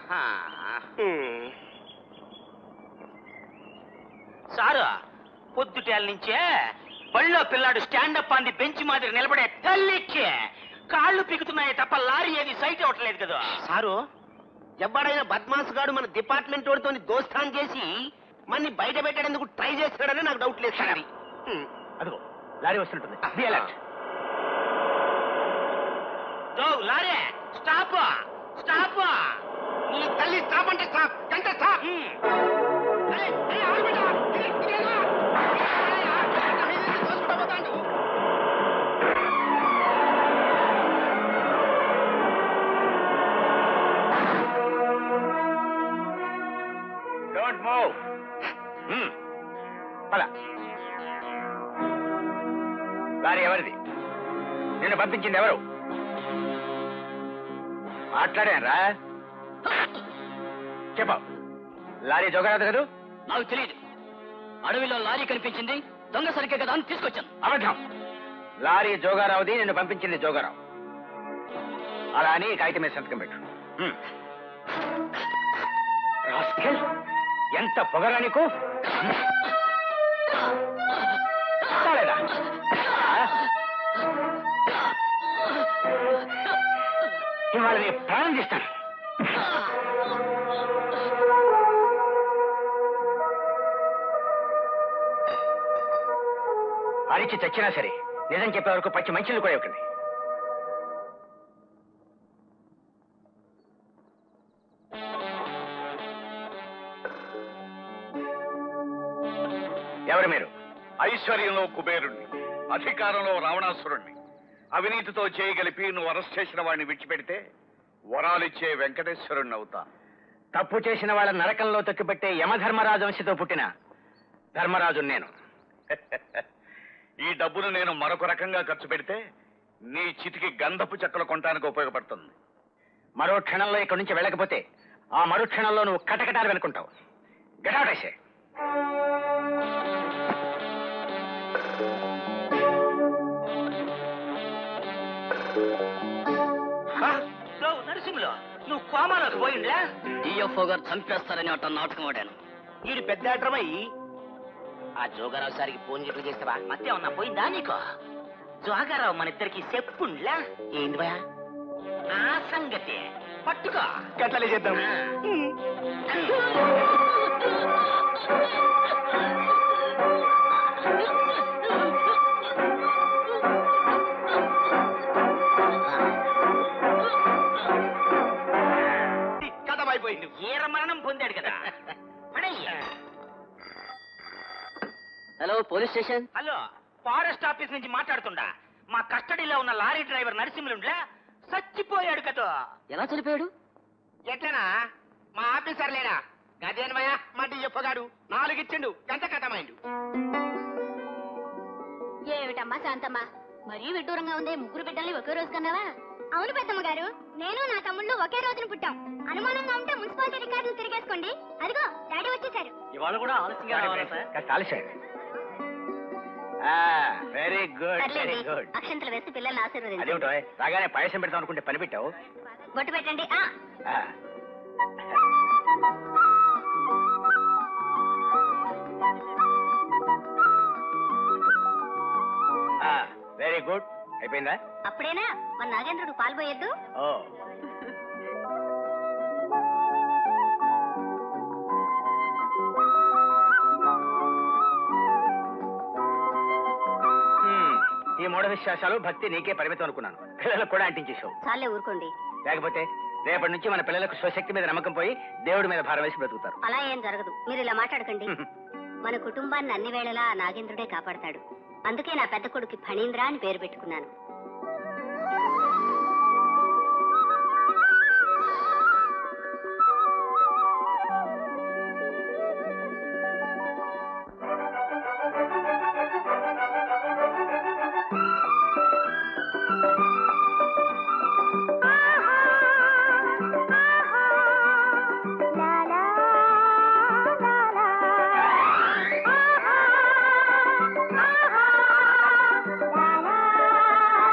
Sir పొద్దుటేల నుంచే బళ్ళో పిల్లాడు stand up అంది బెంచ్ మాదిరి నిలబడే తల్లికి కాళ్ళు పీకుతున్నాయి తప్ప లారీ ఏది సైట్ అవ్వట్లేదు కదా సారు ఎవడైనా బద్మాస్ గాడు మన డిపార్ట్మెంట్ వాడితో దోస్తాన్ చేసి మన్ని బయట పెట్టేందుకు ట్రై చేస్తాడని నాకు డౌట్ లేదు సార్ అదిగో లారీ వస్తుంటుంది Be alert. దో లారీ స్టాప్ స్టాప్ నీ తల్లి స్టాప్ అంటే స్టాప్ గంట స్టాప్ అరే, అరే, ఆగు బిడ్డ. ఇది, ఇదేనా? అరే, ఆ, గంట మీద నుంచి తోసుకుంటూ పోతాండు. డోంట్ మూవ్ పద లారీ ఎవరిది నిన్ను పంపించింది ఎవరు మాట్లాడారా చెప్పు లారీ జోగరాదు కదూ నాకు తెలియదు అడవిలో లారీ కనిపించింది దొంగ సరికే కదా అని తీసుకొచ్చాను అబద్ధం లారీ జోగారావుది నిన్ను పంపించింది జోగారావు అలా అని కాగితం మీద సంతకం పెట్టు హ్మ్. రాస్కెల్, ఎంత పొగరా నీకు హ్మ్. చాలేదా? ఆ? ఇవాళ నీ ప్రాణం తీస్తాను అరిచి చచ్చినా సరే నిజం చెప్పే వరకు పచ్చి మంచిలు కూడా ఇవ్వకండి ఎవరు మీరు ఐశ్వర్యంలో కుబేరుణ్ణి అధికారంలో రావణాసురుణ్ణి అవినీతితో చేయగలిపి నువ్వు అరెస్ట్ చేసిన వాడిని విడిచిపెడితే వరాలిచ్చే వెంకటేశ్వరుణ్ణి అవుతా తప్పు చేసిన వాళ్ళ నరకంలో తొక్కిపెట్టే యమధర్మరాజు వంశతో పుట్టిన ధర్మరాజు నేను ఈ డబ్బును నేను మరొక రకంగా ఖర్చు పెడితే నీ చితికి గంధపు చెక్కలు కొనడానికి ఉపయోగపడుతుంది మరో క్షణంలో ఇక్కడి నుంచి వెళ్ళకపోతే ఆ మరో క్షణంలో నువ్వు కటకటాలు వెనుకుంటావు గడాటేసే దో నరసింహులు నువ్వు కోమాలోకి పోయిండ్లా డిఎఫ్ఓ గారు చంపేస్తారని అట్ట నాటకం ఆడాను వీడు పెద్ద ఆటమై ఆ జోగారావు సారికి ఫోన్ గిట్లు చేస్తావా మధ్య ఉన్నా పోయిందా నీకు జోగారావు మన ఇద్దరికి చెప్పుండ్లా ఏంది భయ ఆ సంగతి పట్టుకో గట్లనే చేద్దాం కథ అయిపోయింది ఈర మరణం పొందాడు కదా పడయ్య. Hello police station hello forest office నుంచి మాట్లాడుతుండా మా కస్టడీలో ఉన్న లారీ డ్రైవర్ నరసింహులుండ్లా చచ్చిపోయాడు కదా ఎలా చనిపోయాడు ఎట్లనా మా ఆఫీసర్ లేడా గదేనమయ్య మా డిఎఫ్గాడు నాలుగు ఇచ్చిండు గంట కథమైండు ఏమిటమ్మా శాంతమ్మ మరీ విడ్డూరంగా ఉంది ముగ్గురు బిడ్డల్ని ఒకే రోజు కన్నావా అవును పెద్దమ్మ గారు నేను నా తమ్ముళ్ళు ఒకే రోజున పుట్టాం అనుమానంగా ఉంటే మున్సిపాలిటీ రికార్డులు తిరిగేసుకోండి అదిగో డాడీ వచ్చేసారు ఇవాళ కూడా ఆలస్యంగా కాస్త ఆలస్యం వెరీ గుడ్ వెరీ సర్లేండి గుడ్ అక్షంతలు వేసి పిల్లల్ని ఆశీర్వదించండి అదేమిటో రాగానే పాయసం పెడతాం అనుకుంటే పని పెట్టావు బొట్టు పెట్టండి ఆ ఆ. ఆ, వెరీ గుడ్ అయిపోయిందా అప్పుడేనా మన నాగేంద్రుడు పాల్పోయొద్దు ఓ హ్మ్, ఈ మూఢ విశ్వాసాలు భక్తి నీకే పరిమితం అనుకున్నాను పిల్లలకు కూడా అంటించేసావు చాలే ఊరుకోండి లేకపోతే రేపటి నుంచి మన పిల్లలకు స్వశక్తి మీద నమ్మకం పోయి దేవుడి మీద భారం వేసి బ్రతుకుతారు అలా ఏం జరగదు మీరు ఇలా మాట్లాడకండి మన కుటుంబాన్ని అన్ని వేళలా ఆ నాగేంద్రుడే కాపాడతాడు అందుకే నా పెద్ద కొడుకు ఫణీంద్ర అని పేరు పెట్టుకున్నాను la la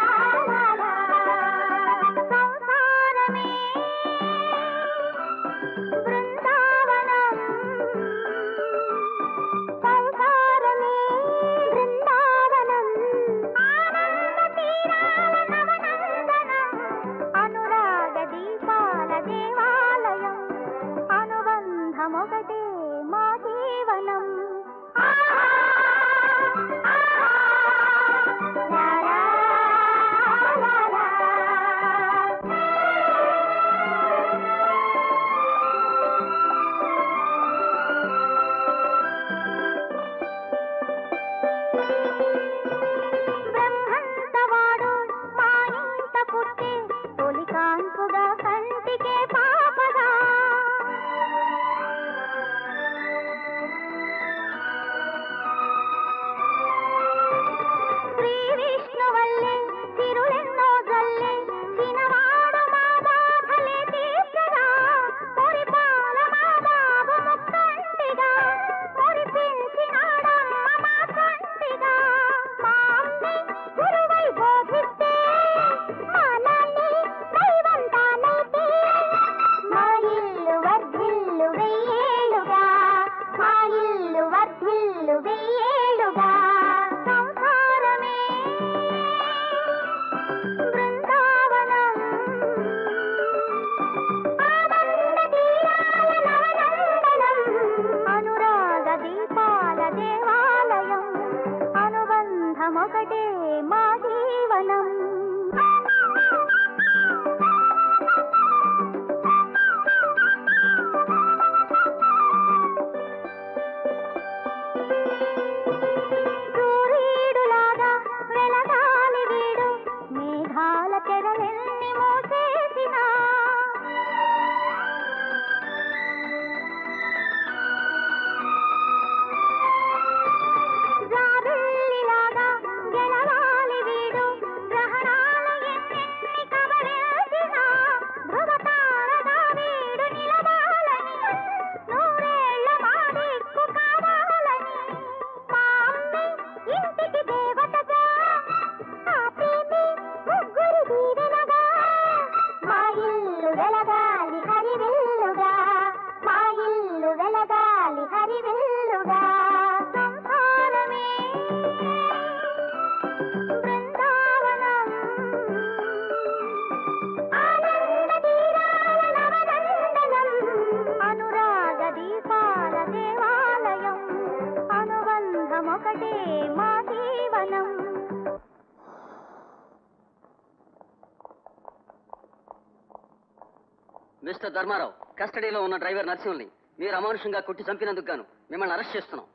మిస్టర్ ధర్మారావు కస్టడీలో ఉన్న డ్రైవర్ నరసింహుల్ని మీరు అమానుషంగా కొట్టి చంపినందుకు గాను మిమ్మల్ని అరెస్ట్ చేస్తున్నాం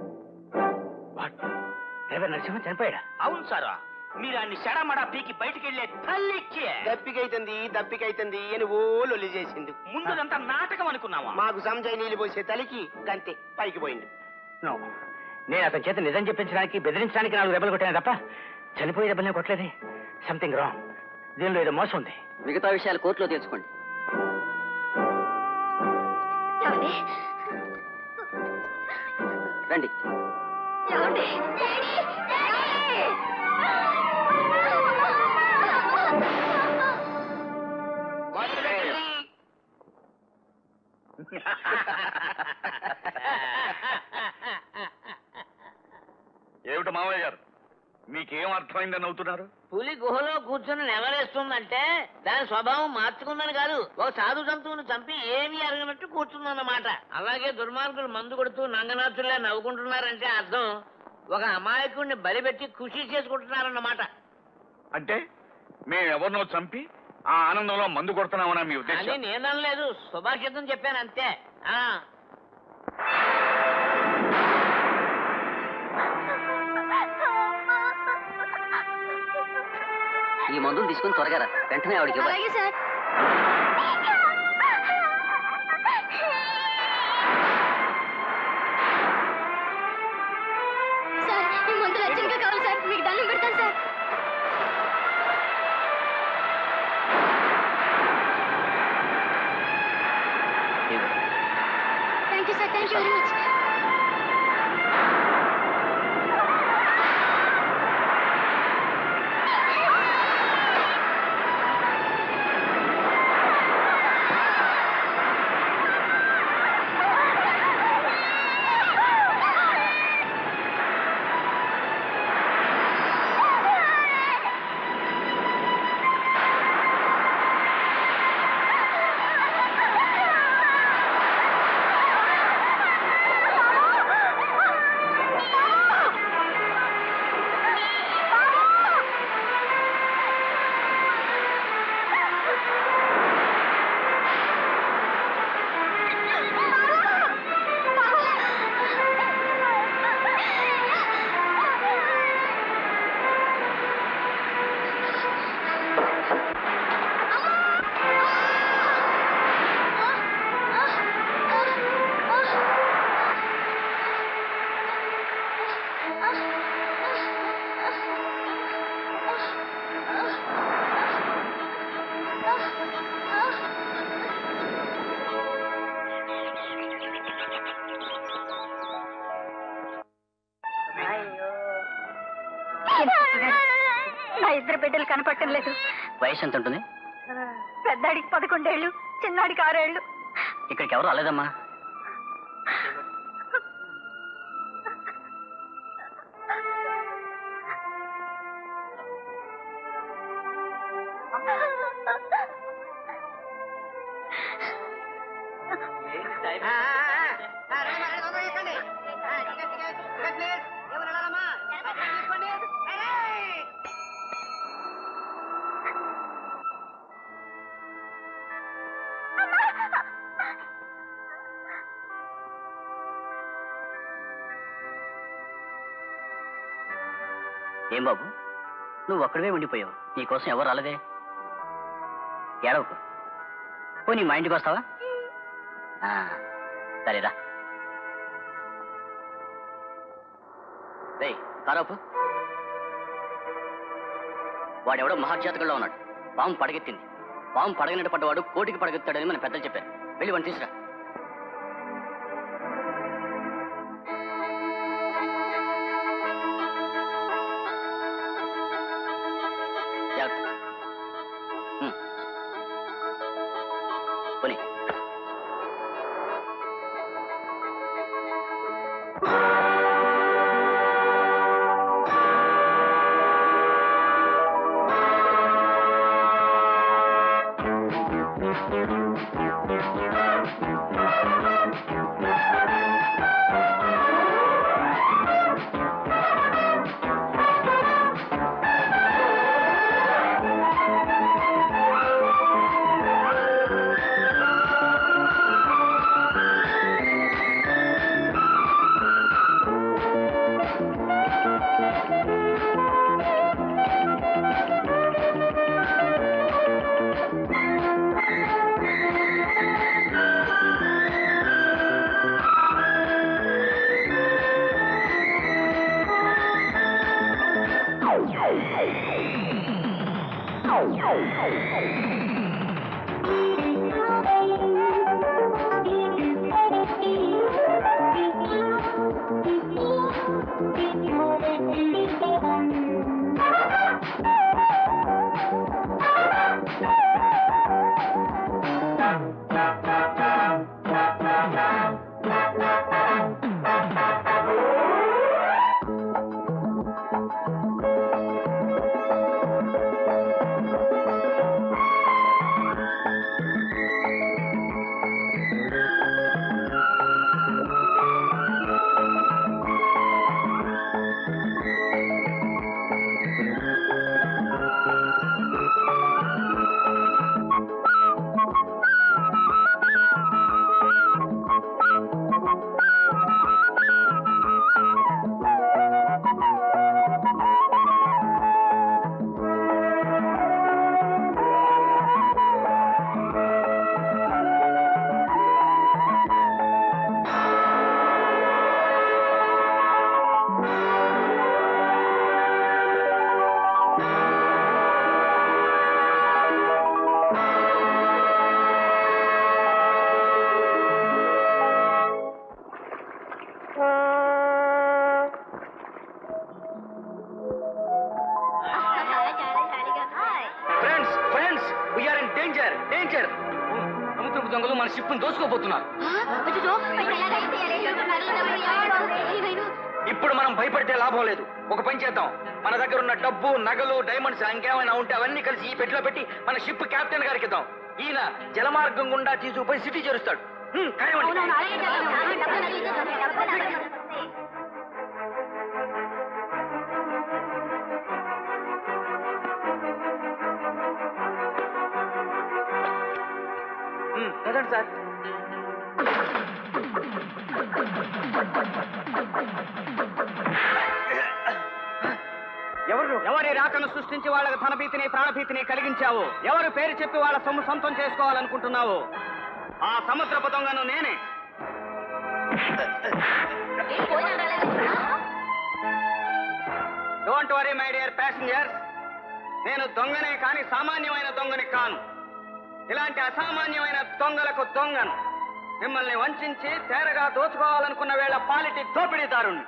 డ్రైవర్ నరసింహ చనిపోయాడా అవును సారు మీరు అన్ని చెడమడ పీకి బయటికి వెళ్ళే తల్లికి దప్పికైతుంది దప్పికైతుంది అని ఓ లొల్లి చేసిండు ముందుదంతా నాటకం అనుకున్నావా మాకు సంజయ్ నీళ్ళు పోసే తలికి గంతే పైకి పోయిండు No. నేను అతని చేత నిజం చెప్పించడానికి బెదిరించడానికి నాలుగు దెబ్బలు కొట్టాను తప్ప చనిపోయే దెబ్బలే కొట్టలేదే సంథింగ్ రాంగ్ దీనిలో ఏదో మోసం ఉంది మిగతా విషయాలు కోర్టులో తెలుసుకోండి ఏమండి రండి ఏమండి డాడీ డాడీ ఏమిటి మావయ్య గారు మీకేం అర్థమైందని అవుతున్నారు పులి గుహలో కూర్చొని నెవరేస్తుందంటే దాని స్వభావం మార్చుకుందని కాదు ఒక సాధు జంతువును చంపి ఏమీ అరగనట్టు కూర్చుందన్నమాట అలాగే దుర్మార్గులు మందు కొడుతూ నంగనాథుల్లా నవ్వుకుంటున్నారంటే అర్థం ఒక అమాయకుడిని బలిపెట్టి ఖుషి చేసుకుంటున్నారన్నమాట అంటే మేము ఎవరినో చంపి ఆ ఆనందంలో మందు కొడుతున్నామన్నా మీ అని ఉద్దేశం నేననలేదు సుభాషితం చెప్పాను అంతే ఆ ఈ మందులు తీసుకుని త్వరగా రా వెంటనే ఆవిడకి ఇవ్వాలి అలాగే సార్ సార్ ఈ మందులు అర్జెంట్గా కావాలి సార్ మీకు దండం పెడతాను sir thank you sir thank you very much నా ఇద్దరు బిడ్డలు కనపడటం లేదు వయసు ఎంత ఉంటుంది పెద్దాడికి పదకొండేళ్ళు చిన్నాడికి ఆరేళ్ళు ఇక్కడికి ఎవరు రాలేదమ్మా ఏం బాబు నువ్వు ఒక్కడివే ఉండిపోయావు నీకోసం ఎవరు రాలేదే ఏడవకు పోనీ మా ఇంటికి వస్తావా ఆ, సరేరా రేయ్ కారాపు వాడెవడో మహాజాతకుల్లో ఉన్నాడు పాము పడగెత్తింది పాము పడగనట్టు పడ్డవాడు కోటికి పడగెత్తాడని మన పెద్దలు చెప్పారు వెళ్ళి వాడిని తీసురా జాగ్రత్త ఉమ్. పోనీ ఆ friends friends we're in danger danger సముద్రపు దొంగలు మన షిప్ దోసుకోబోతున్నారు ఇప్పుడు మనం భయపడితే లాభం లేదు ఒక పని చేద్దాం మన దగ్గర ఉన్న డబ్బు నగలు డైమండ్స్ ఇంకేమైనా ఉంటే అవన్నీ కలిసి ఈ పెట్టిలో పెట్టి మన షిప్ కెప్టెన్ గారికి ఇద్దాం ఈయన జలమార్గం గుండా తీసుకుపోయి సిటీ చేరుస్తాడు హ్మ్, ఖాయమండి. హ్మ్, కదండి సార్ ఎవరు ఎవరి రాకను సృష్టించి వాళ్ళకి ధనభీతిని ప్రాణభీతిని కలిగించావు ఎవరు పేరు చెప్పి వాళ్ళ సొమ్ము సొంతం చేసుకోవాలనుకుంటున్నావు ఆ సముద్రపు దొంగను నేనే don't worry my dear passengers నేను దొంగనే కాని సామాన్యమైన దొంగని కాను ఇలాంటి అసామాన్యమైన దొంగలకు దొంగను మిమ్మల్ని వంచించి తేరగా దోచుకోవాలనుకున్న వేళ పాలిటి దోపిడీదారుణ్ణి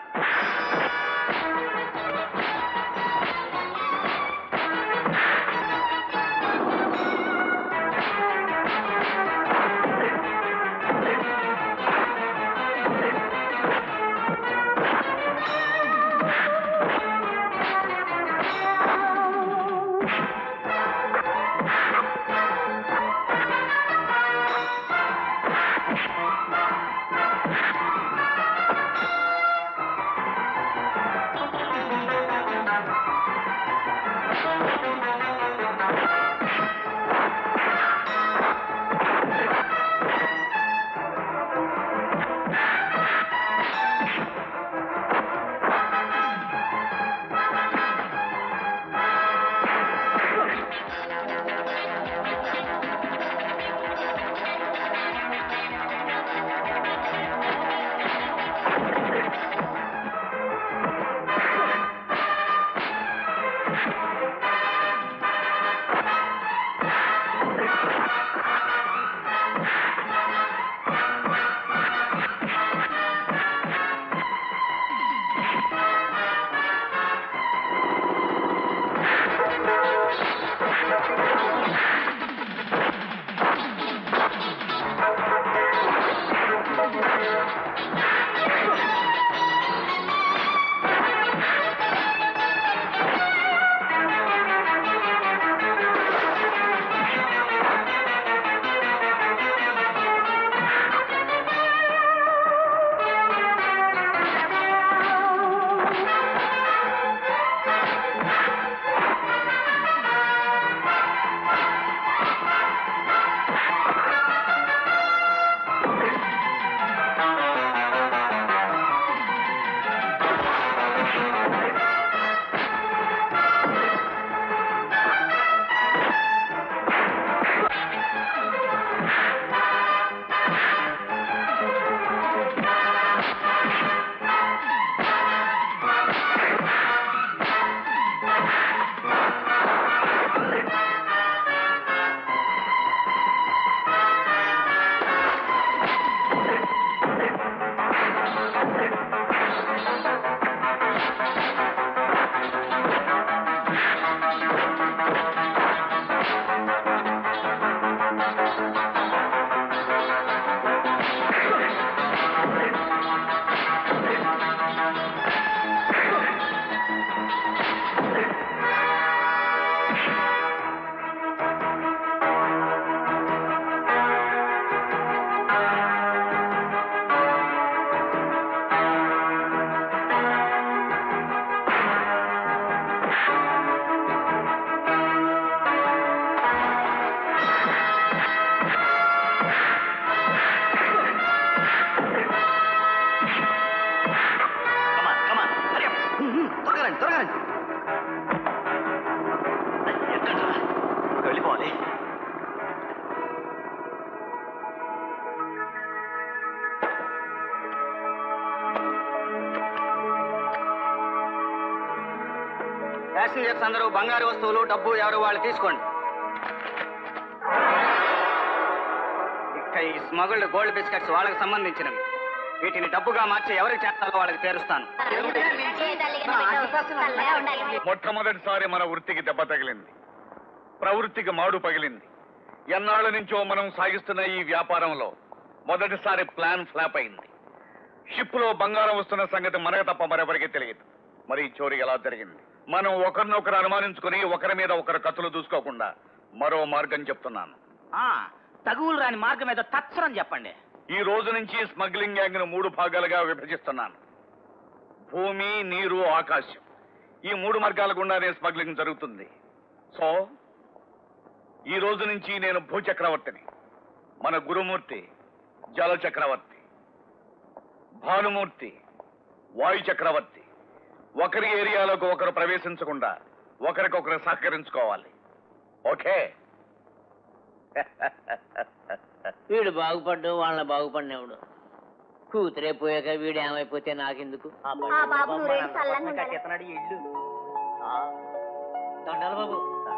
ప్యాసింజర్స్ అందరూ బంగారు వస్తువులు డబ్బు ఎవరు వాళ్ళు తీసుకోండి ఇక ఈ స్మగుల్డ్ గోల్డ్ బిస్కెట్స్ వాళ్ళకి సంబంధించినవి వీటిని డబ్బుగా మార్చి ఎవరికి చేస్తారో వాళ్ళకి చేరుస్తాను చల్లగా ఉండాలి మొట్టమొదటిసారి మన వృత్తికి దెబ్బ తగిలింది ప్రవృత్తికి మాడు పగిలింది ఎన్నాళ్ళ నుంచో మనం సాగిస్తున్న ఈ వ్యాపారంలో మొదటిసారి ప్లాన్ ఫ్లాప్ అయింది షిప్ లో బంగారం వస్తున్న సంగతి మనకు తప్ప మరెవరికి తెలియదు మరి ఈ చోరీ ఎలా జరిగింది మనం ఒకరినొకరు అనుమానించుకుని ఒకరి మీద ఒకరు కత్తులు దూసుకోకుండా మరో మార్గం చెప్తున్నాను ఆ, తగువులు రాని మార్గం ఏదో తత్సరం చెప్పండి ఈ రోజు నుంచి స్మగ్లింగ్ గ్యాంగ్ ను మూడు భాగాలుగా విభజిస్తున్నాను భూమి నీరు ఆకాశం ఈ మూడు మార్గాల గుండానే స్మగ్లింగ్ జరుగుతుంది సో ఈ రోజు నుంచి నేను భూ చక్రవర్తిని మన గురుమూర్తి జల చక్రవర్తి భానుమూర్తి వాయు చక్రవర్తి ఒకరి ఏరియాలోకి ఒకరు ప్రవేశించకుండా ఒకరికొకరు సహకరించుకోవాలి ఓకే వీడు బాగుపడ్డు వాళ్ళ బాగుపడినవుడు కూతురే పోయాక వీడు ఏమైపోతే నాకెందుకు ఆ బాబు నూరేళ్ళు చల్లగా ఉండాలి దండాలి బాబు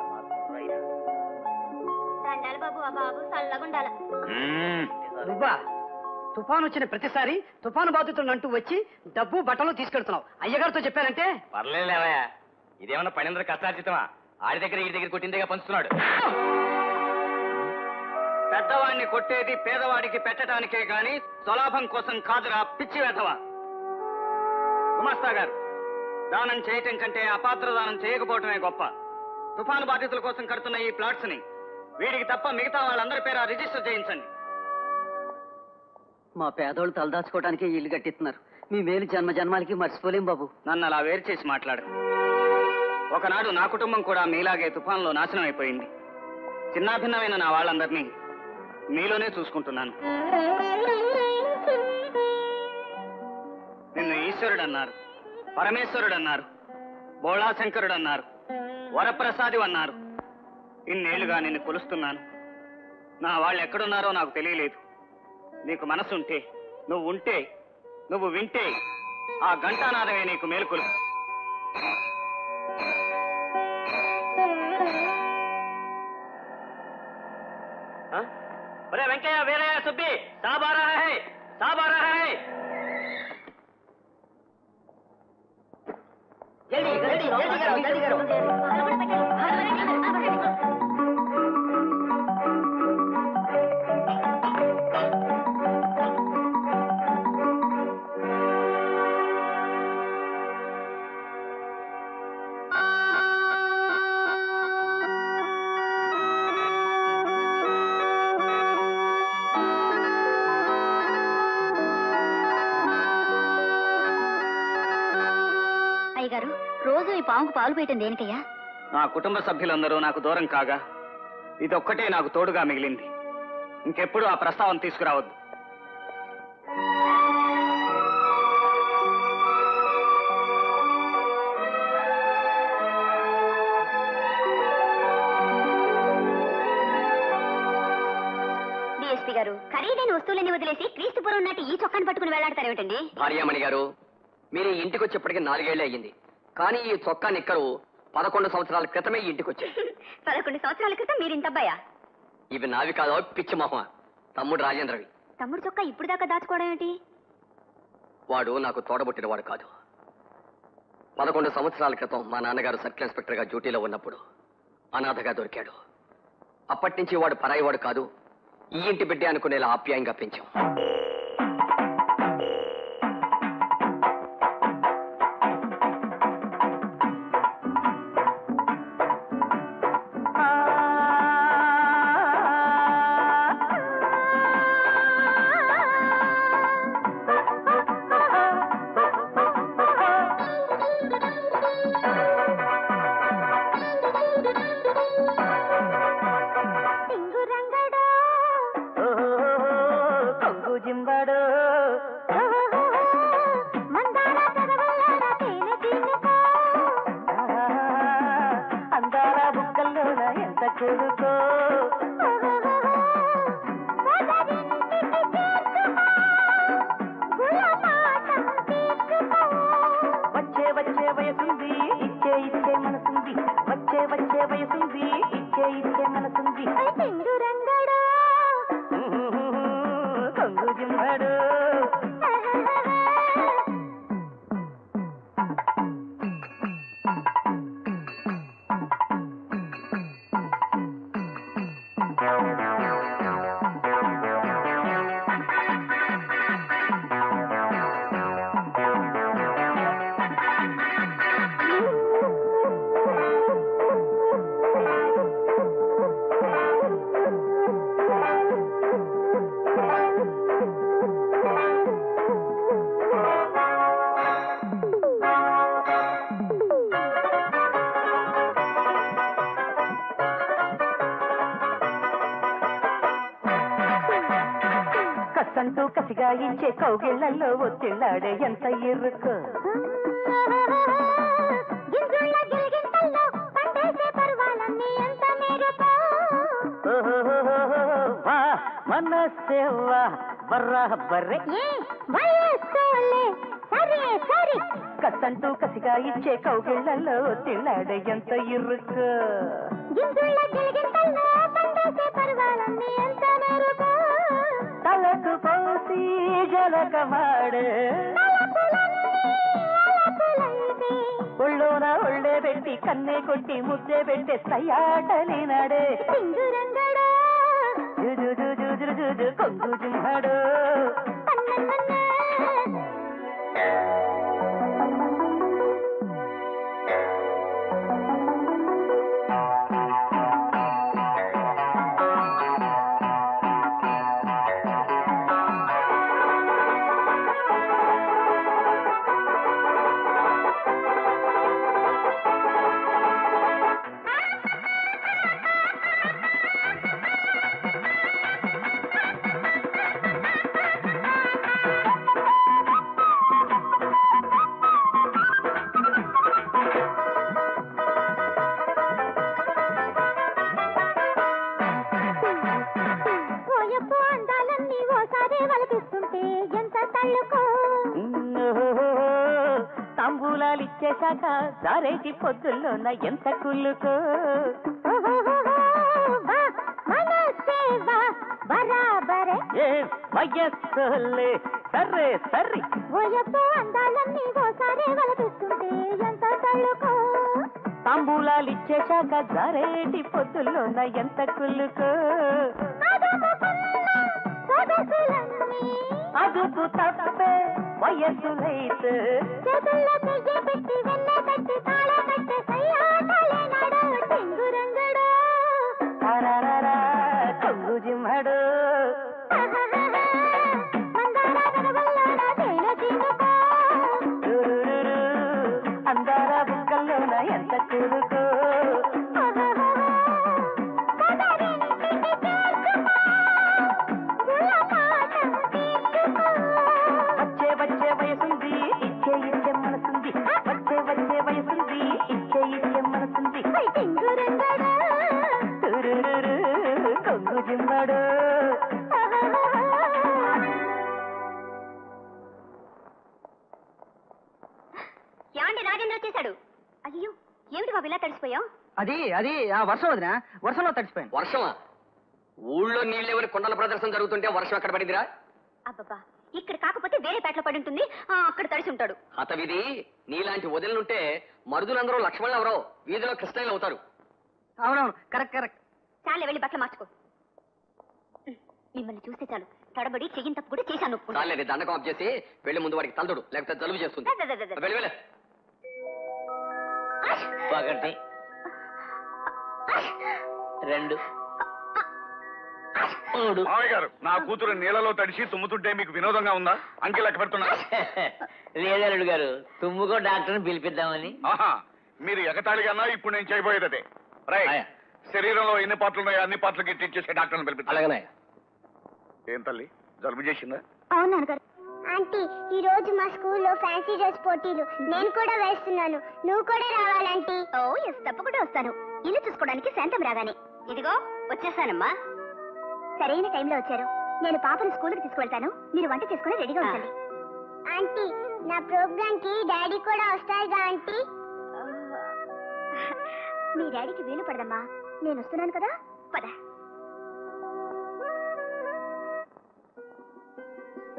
దండాలి బాబు ఆ బాబు చల్లగా ఉండాలి మ్మ్. నువ్వా తుఫాన్ వచ్చిన ప్రతిసారి తుఫాను బాధితులను అంటూ వచ్చి డబ్బు బట్టలు తీసుకెళ్తున్నావు అయ్యగారితో చెప్పారంటే పర్లేదులేవయ్యా ఇదేమన్నా పనిందరూ కష్టార్జితమా ఆడి దగ్గర ఈ దగ్గర కొట్టిందేగా పంచుతున్నాడు పెద్దవాడిని కొట్టేది పేదవాడికి పెట్టడానికే గాని స్వలాభం కోసం కాదురా పిచ్చి వేధవా గుమాస్తా గారు దానం చేయటం కంటే అపాత్ర దానం చేయకపోవటమే గొప్ప తుఫాను బాధితుల కోసం కడుతున్న ఈ ప్లాట్స్ ని వీడికి తప్ప మిగతా వాళ్ళందరి పేర రిజిస్టర్ చేయించండి మా పేదోళ్ళు తలదాచుకోవడానికి ఇల్లు కట్టిస్తున్నారు మీ మేలు జన్మ జన్మాలకి మర్చిపోలేం బాబు నన్ను అలా వేరు చేసి మాట్లాడు ఒకనాడు నా కుటుంబం కూడా మీలాగే తుఫాన్లో నాశనం అయిపోయింది చిన్నాభిన్నమైన నా వాళ్ళందరినీ మీలోనే చూసుకుంటున్నాను నిన్ను ఈశ్వరుడు అన్నారు పరమేశ్వరుడు అన్నారు బోళాశంకరుడు అన్నారు వరప్రసాది అన్నారు ఇన్నేళ్లుగా నిన్ను కొలుస్తున్నాను నా వాళ్ళు ఎక్కడున్నారో నాకు తెలియలేదు నీకు మనసుంటే నువ్వు ఉంటే నువ్వు వింటే ఆ ఘంటానాదమే నీకు మేలుకొలు ఒరే వెంకయ్య వీరయ్య సుబ్బి సాబా రహా హై సాబా రహా హై అయ్యగారు రోజు ఈ పాముకు పాలు పోయటం దేనికయ్యా నా కుటుంబ సభ్యులందరూ నాకు దూరం కాగా ఇదొక్కటే నాకు తోడుగా మిగిలింది ఇంకెప్పుడు ఆ ప్రస్తావన తీసుకురావద్దు డిఎస్పీ గారు ఖరీదైన వస్తువులన్నీ వదిలేసి క్రీస్తుపురం నాటి ఈ చొక్కాను పట్టుకుని వేలాడతారేమిటండి భార్యామణి గారు మీరు ఈ ఇంటికి వచ్చేప్పటికి నాలుగేళ్లే అయ్యింది కానీ ఈ చొక్కా నిక్కరు పదకొండు సంవత్సరాల క్రితమే ఈ ఇంటికి వచ్చాయి పదకొండు సంవత్సరాల క్రితం మీరు ఇంత అబ్బాయా ఇవి నావి కాదో పిచ్చి మొహం తమ్ముడు రాజేంద్రవి తమ్ముడు చొక్కా ఇప్పుడు దాకా దాచుకోవడం ఏంటి వాడు నాకు తోడబుట్టిన వాడు కాదు పదకొండు సంవత్సరాల క్రితం మా నాన్నగారు సర్కిల్ ఇన్స్పెక్టర్ గా డ్యూటీలో ఉన్నప్పుడు అనాథగా దొరికాడు అప్పటి నుంచి వాడు పరాయివాడు కాదు ఈ ఇంటి బిడ్డే అనుకునేలా ఆప్యాయంగా పెంచాం అందాల బుక్కల్లోన ఎంత కొడుకో వచ్చే వచ్చే వయసుంది ఇచ్చే ఇచ్చే మనసుంది జిమ్మడు కసంటూ కసిగా ఇచ్చే కౌగిళ్లలో ఒత్తిళ్ళాడే ఎంత ఇరుకు గింజుళ్ళ గిలిగింతల్లో పండేసే పరువాలన్నీ ఎంత మెరుపు వా మనసేవా బర్రా బర్రే ఏ వయస్సులే సరే సరే కసంటూ కసిగా ఇచ్చే కౌగిళ్లలో ఒత్తిళ్ళాడే ఎంత ఇరుకు గింజుళ్ళ గిలిగింతల్లో పండేసే పరువాలన్నీ ఎంత మెరుపు తలకు పోసి జలకమాడే తలపులన్నీ ఒళ్ళోన ఒళ్ళే పెట్టి కన్నే కొట్టి ముద్దే పెట్టే సయ్యాటలినాడే సింధురంగడా జుజు జుజు జుజు జుజు కొంగు జింహడు ఓయప్పు అందాలన్నీ ఓసారి వలపిస్తుంటే ఎంత తళ్ళుకో తాంబూలాలు ఇచ్చేశాక దారేటి పొద్దుల్లోన ఎంత కుళ్ళుకో మనసేవా బరాబరే ఏ వయస్సులే సర్రే సర్రి ఓయప్పు అందాలన్నీ ఓసారి వలపిస్తుంటే ఎంత తళ్ళుకో తాంబూలాలు ఇచ్చేశాక దారేటి పొద్దుల్లోన ఎంత కుళ్ళుకో సొగసులన్నీ అదుపు తప్పే వయస్సులైతే చేతుల్లో చెయ్యి పెట్టి వెన్న కట్టి తాళ కట్టి సయ్యాటలే నాడు టింగురంగడు తారారారా, కొంగు జిమ్మడు మందార గడవల్లోన తేనె చినుకో రురురురు, అందాల బుక్కల్లోన ఎంత కురుకో వచ్చే వచ్చే వయసుంది ఇచ్చే ఇచ్చే మనసుంది వచ్చే వచ్చే వయసుంది ఇచ్చే ఇచ్చే మనసుంది తురురురు, కొంగు జిమ్మడు ఏమండి రాజేంద్ర వచ్చేసాడు అయ్యో ఏమిటి బాబు ఇలా తడిసిపోయావు అది అది ఆ వర్షం వదిన వర్షంలో తడిసిపోయాను వర్షమా ఊళ్ళో నీళ్ళెవరి కొండల ప్రదర్శన జరుగుతుంటే వర్షం ఎక్కడ పడిందిరా అబ్బబ్బా ఇక్కడ కాకపోతే వేరే పేటలో పడి ఉంటుంది ఆ, అక్కడ తడిసి ఉంటాడు హతవిధి నీలాంటి వదిలినుంటే మరుదులందరూ లక్ష్మణులు ఎవరో వీధిలో కృష్ణయ్యలు అవుతారు అవునవును కరెక్ట్ కరెక్ట్ చాలే వెళ్ళి బట్టలు మార్చుకో మిమ్మల్ని చూస్తే చాలు తడబడి చెయ్యిన తప్పు కూడా చేశాను ఒప్పుకుంటా. చాలేదు దండకం ఆఫ్ చేసి వెళ్ళి ముందు వాడికి తలదుడు లేకపోతే జలుబు చేస్తుంది ద, ద, ద, ద, ద. వెళ్ళి వెళ్ళి ఒకటి రెండు మూడు మావయ్య గారు నా కూతురు నీళ్ళలో తడిసి తుమ్ముతుంటే మీకు వినోదంగా ఉందా అంకె లెక్క పెడుతున్నా లేదలుడు గారు తుమ్ముకో డాక్టర్ని పిలిపిద్దామని ఆహా మీరు ఎగతాళిగా ఇప్పుడు నేను చేయబోయేది అదే రై ఆయా. శరీరంలో ఎన్ని పాటలు ఉన్నాయో అన్ని పాటలకి ట్రీట్ చేసే డాక్టర్ని పిలిపిస్తా అలాగనే ఏం తల్లి జలుబు చేసిందా అవును నాన్నగారు ఆంటీ ఈ రోజు మా స్కూల్లో ఫ్యాన్సీ డ్రెస్ పోటీలు నేను కూడా వేస్తున్నాను నువ్వు కూడా రావాలంటీ ఓ ఎస్ తప్పకుండా వస్తాను ఇల్లు చూసుకోవడానికి శాంతం రాగానే ఇదిగో వచ్చేసానమ్మా సరైన టైంలో వచ్చారు నేను పాపను స్కూల్కి తీసుకువెళ్తాను మీరు వంట చేసుకుని రెడీగా ఉంచండి ఆంటీ నా ప్రోగ్రామ్ కి డాడీ కూడా వస్తారుగా ఆంటీ మీ డాడీకి వీలు పడదమ్మా నేను వస్తున్నాను కదా పద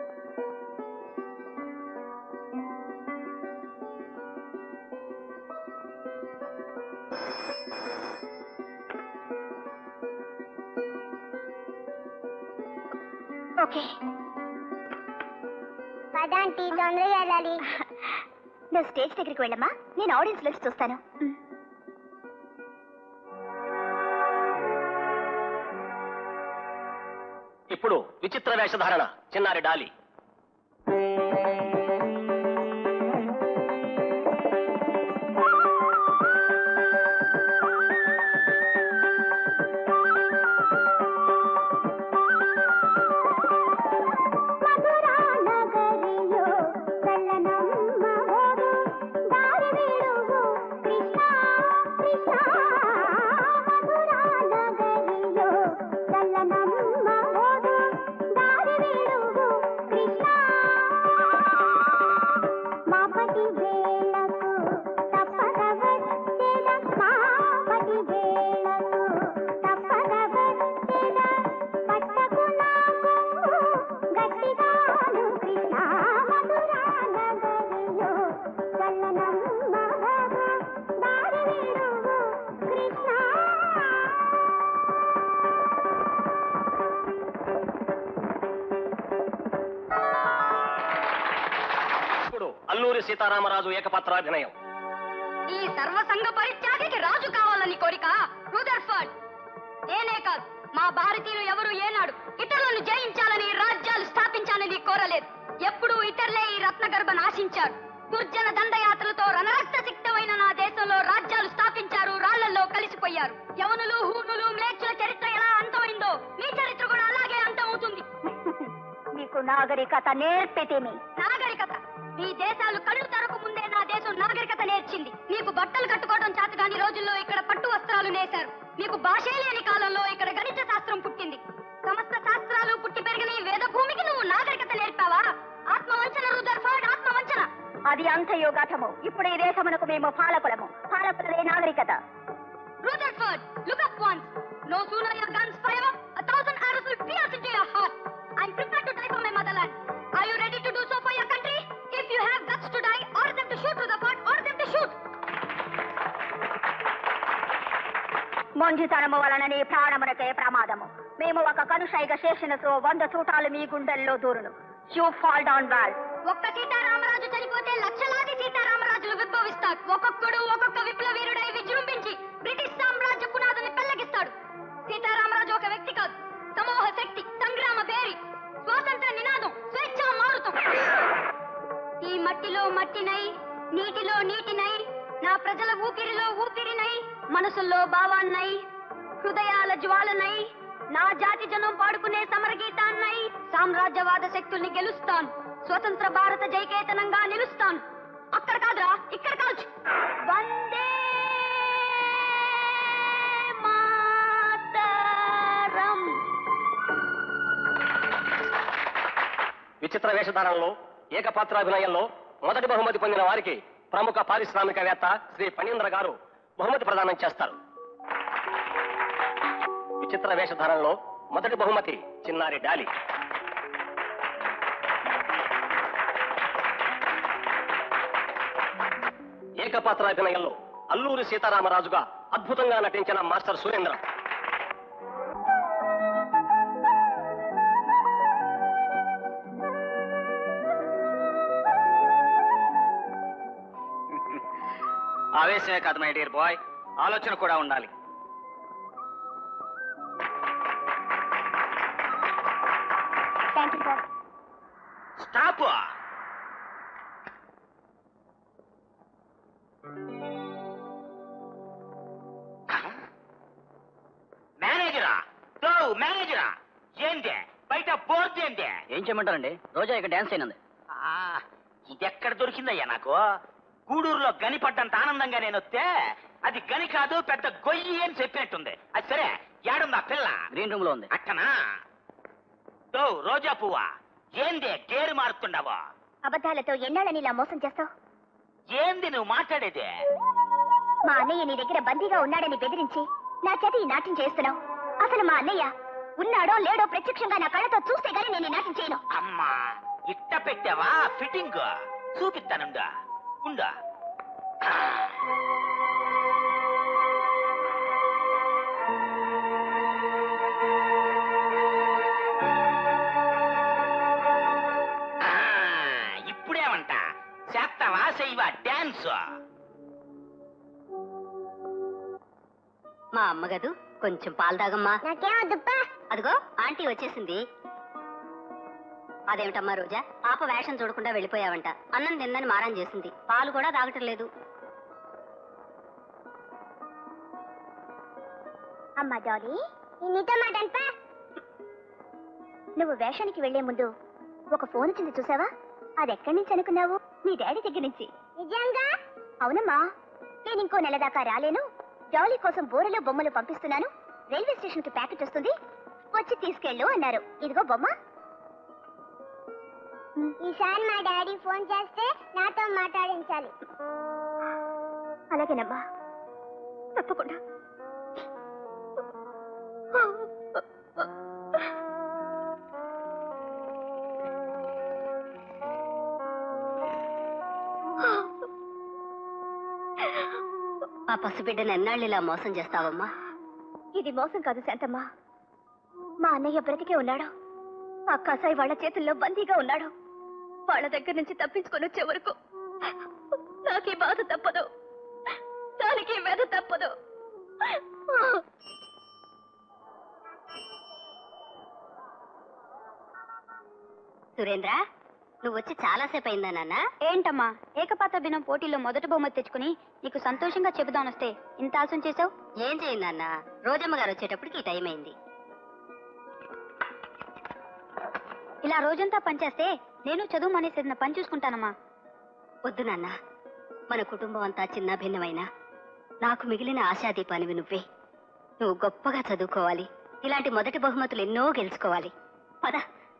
ఓకే పదాంటి తొందరగా వెళ్ళాలి నువ్వు స్టేజ్ దగ్గరికి వెళ్ళమ్మా నేను ఆడియన్స్ లోకి చూస్తాను ఇప్పుడు విచిత్ర వేషధారణ చిన్నారి డాలి మధురా నగరియో చల్లనమ్మ ఓదు దారి వీడుగు కృష్ణ కృష్ణ మధురా నగరియో చల్లనమ్మ ఓదు దారి వీడుగు కృష్ణ మాపటి వేళకు తప్పక వచ్చేద మాపటి వేళకు తప్పక వచ్చేద పట్టకు నాకు గట్టిగాను కృష్ణ మధురా నగరియో చల్లనమ్మ బాబా దారి వీడుగు కృష్ణ ఇప్పుడు అల్లూరి సీతారామరాజు ఏకపాత్రాభినయం ఈ సర్వసంగ పరిత్యాగికి రాజు కావాలని కోరిక రుదర్ఫర్డ్ నేనే కాదు మా భారతీయులు ఎవరు ఏనాడు ఇతరులను జయించాలని రాజ్యాలు స్థాపించాలని కోరలేదు ఎప్పుడూ ఇతరులే ఈ రత్నగర్భ నాశించారు దుర్జన దండయాత్రలతో రణరక్త సిక్తమైన నా దేశంలో రాజ్యాలు స్థాపించారు రాళ్లలో కలిసిపోయారు యవనులు హూనులు మ్లేచ్చుల చరిత్ర ఎలా అంతమైందో మీ చరిత్ర కూడా అలాగే అంతమవుతుంది నీకు నాగరికత నేర్పితేమి నాగరికత మీ దేశాలు కళ్ళు తెరక ముందే నా దేశం నాగరికత నేర్చింది మీకు బట్టలు కట్టుకోవడం చేత కాని రోజుల్లో ఇక్కడ పట్టు వస్త్రాలు నేశారు మీకు భాషే లేని కాలంలో ఇక్కడ గణిత శాస్త్రం పుట్టింది సమస్త శాస్త్రాలు పుట్టి పెరిగిన ఈ వేద భూమికి నువ్వు నాగరికత నేర్పావా ఆత్మవంచన రుదర్ఫర్డ్ ఆత్మవంచన అది అంతయోగాథము ఇప్పుడు ఈ దేశమునకు మేము పాలకులము పాలకులదే నాగరికత Rutherford, look up once. No sooner your guns fire, a thousand arrows will pierce into your heart. I'm prepared to die for my motherland. Are you ready to do so for your country? If you have guts to die, order them to shoot Rutherford, order them to shoot. మొంజితనము వలన నీ ప్రాణమునకే ప్రమాదము మేము ఒక కనుషైగ చేసినతో వంద చూటాలు మీ గుండెల్లో దూరును యూ ఫాల్ డౌన్ వాల్ ఒక్క సీతారామరాజు చనిపోతే లక్షలాది సీతారామరాజులు విభవిస్తారు ఒక్కొక్కడు ఒక్కొక్క విప్లవ వీరుడై విజృంభించి బ్రిటిష్ సామ్రాజ్య పునాదుని పెళ్లగిస్తాడు సీతారామరాజు ఒక వ్యక్తి కాదు సమూహ శక్తి సంగ్రామ భేరి స్వాతంత్ర నినాదం స్వేచ్ఛ మారుతం ఈ మట్టిలో మట్టినై నీటిలో నీటినై నా ప్రజల ఊపిరిలో ఊపిరినై మనసుల్లో భావాన్నై హృదయాల జ్వాలనై నా జాతి జనం పాడుకునే సమరగీతాన్నై సామ్రాజ్యవాద శక్తుల్ని గెలుస్తాను స్వతంత్ర భారత జైకేతనంగా నిలుస్తాను అక్కడ కాదురా ఇక్కడ కాల్చు వందే మాతరం విచిత్ర వేషధారణలో ఏకపాత్రాభినయంలో మొదటి బహుమతి పొందిన వారికి ప్రముఖ పారిశ్రామికవేత్త శ్రీ ఫణీంద్ర గారు బహుమతి ప్రదానం చేస్తారు విచిత్ర వేషధారణలో మొదటి బహుమతి చిన్నారి డాలి ఏకపాత్రాభినయంలో అల్లూరి సీతారామరాజుగా అద్భుతంగా నటించిన మాస్టర్ సురేంద్ర ఆవేశమే కాదు మై డియర్ బాయ్ ఆలోచన కూడా ఉండాలి థ్యాంక్ యూ సార్ స్టాప్ మేనేజరా తో మేనేజరా ఏందే బయట బోర్డు ఏందే ఏం చేయమంటారండి రోజా ఇక్కడ డాన్స్ అయినంది ఆ, ఇదెక్కడ దొరికిందయ్యా నాకు గూడూరులో గని పడ్డంత ఆనందంగా నేను వస్తే అది గని కాదు పెద్ద గొయ్యి అని చెప్పినట్టుంది అది సరే ఏడుందా పిల్ల గ్రీన్ రూమ్ లో ఉంది అట్టనా తో రోజా పువ్వా ఏందే గేరు మారుతుండవా అబద్ధాలతో ఎన్నాళ్ళని ఇలా మోసం చేస్తావు ఏంది నువ్వు మాట్లాడేది మా అన్నయ్య నీ దగ్గర బందీగా ఉన్నాడని బెదిరించి నా చేత ఈ నాట్యం చేస్తున్నావు అసలు మా అన్నయ్య ఉన్నాడో లేడో ప్రత్యక్షంగా నా కళ్ళతో చూస్తే గానీ నేను ఈ నాట్యం చేయను అమ్మా ఇట్ట పెట్టావా ఫిట్టింగ్ చూపిస్తానుండా ఉండా செய்வா டான்ஸ் మా అమ్మ గదు కొంచెం పాలు తాగమ్మా నాకేమొద్దుప్పా అదిగో ఆంటీ వచ్చేసింది అదేమిటమ్మా రోజా పాప వేషం చూడకుండా వెళ్ళిపోయావంట అన్నం తిందని మారం చేసింది పాలు కూడా తాగటం లేదు అమ్మా డాలీ నీతో మాటంపా నువ్వు వేషానికి వెళ్లే ముందు ఒక ఫోన్ వచ్చింది చూసావా అది ఎక్కడి నుంచి అనుకున్నావు మీ డాడీ దగ్గర నుంచి నిజంగా అవునమ్మా నేను ఇంకో నెల దాకా రాలేను డాలీ కోసం బోరలో బొమ్మలు పంపిస్తున్నాను రైల్వే స్టేషన్ కి ప్యాకెట్ వస్తుంది వచ్చి తీసుకెళ్ళు అన్నారు ఇదిగో బొమ్మ ఈసారి మా డాడీ ఫోన్ చేస్తే నాతో మాట్లాడించాలి అలాగేనమ్మా తప్పకుండా ఆ పసిబిడ్డను ఎన్నాళ్ళు ఇలా మోసం చేస్తావమ్మా ఇది మోసం కాదు శాంతమ్మ మా అన్నయ్య బ్రతికే ఉన్నాడు ఆ కసాయి వాళ్ళ చేతుల్లో బందీగా ఉన్నాడు వాళ్ళ దగ్గర నుంచి తప్పించుకొని వచ్చే వరకు నాకు ఈ బాధ తప్పదు దానికి ఈ వేద తప్పదు సురేంద్ర నువ్వు వచ్చి చాలాసేపు అయిందా నాన్న ఏంటమ్మా ఏకపాత్ర దినం పోటీలో మొదటి బహుమతి తెచ్చుకుని నీకు సంతోషంగా చెబుదానొస్తే ఇంత ఆశం చేసావు ఏం చేయి నాన్న రోజమ్మ గారు వచ్చేటప్పటికి ఈ టైం అయింది ఇలా రోజంతా పనిచేస్తే నేను చదువు మానేసేదిన పని చూసుకుంటానమ్మా వద్దు నాన్న మన కుటుంబం అంతా చిన్న భిన్నమైనా నాకు మిగిలిన ఆశాదీపానివి నువ్వే నువ్వు గొప్పగా చదువుకోవాలి ఇలాంటి మొదటి బహుమతులు ఎన్నో గెలుచుకోవాలి పద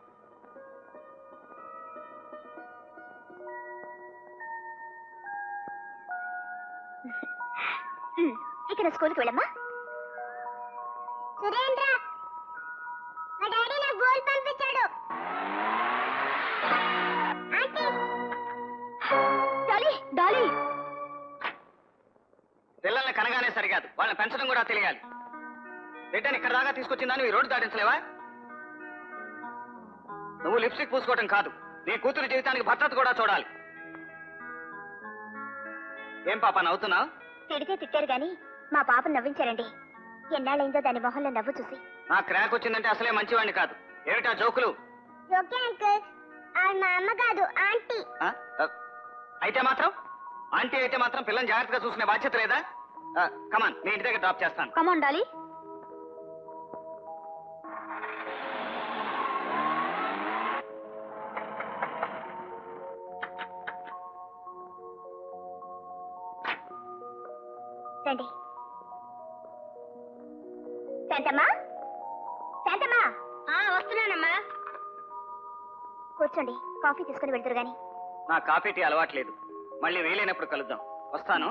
ఇక నా స్కూల్కి వెళ్ళమ్మా సురేంద్ర మా డాడీ నా గోల్ పంపించాడు డాలీ డాలీ పిల్లల్ని కనగానే సరికాదు వాళ్ళని పెంచడం కూడా తెలియాలి బిడ్డని ఇక్కడ దాకా తీసుకొచ్చిందని ఈ రోడ్డు దాటించలేవా నువ్వు లిప్స్టిక్ పూసుకోవటం కాదు నీ కూతురు జీవితానికి భద్రత కూడా చూడాలి ఏం పాప నవ్వుతున్నావు తిడితే తిట్టారు గాని మా పాపను నవ్వించారండి ఎన్నాళ్ళైందో దాని మొహంలో నవ్వు చూసి నా క్రాక్ వచ్చిందంటే అసలే మంచివాడిని కాదు ఏమిటా జోకులు ఓకే అంకుల్ మా అమ్మ కాదు ఆంటీ ఆ? ఆ, అయితే మాత్రం ఆంటీ అయితే మాత్రం పిల్లని జాగ్రత్తగా చూసుకునే బాధ్యత లేదా కమాన్ మీ ఇంటి దగ్గర డ్రాప్ చేస్తాను కమాన్ డాలీ రండి శాంతమ్మా శాంతమ్మా వస్తున్నానమ్మా కూర్చోండి కాఫీ తీసుకుని వెళ్తురు గాని నా కాఫీ టీ అలవాట్లేదు మళ్ళీ వీలైనప్పుడు కలుద్దాం వస్తాను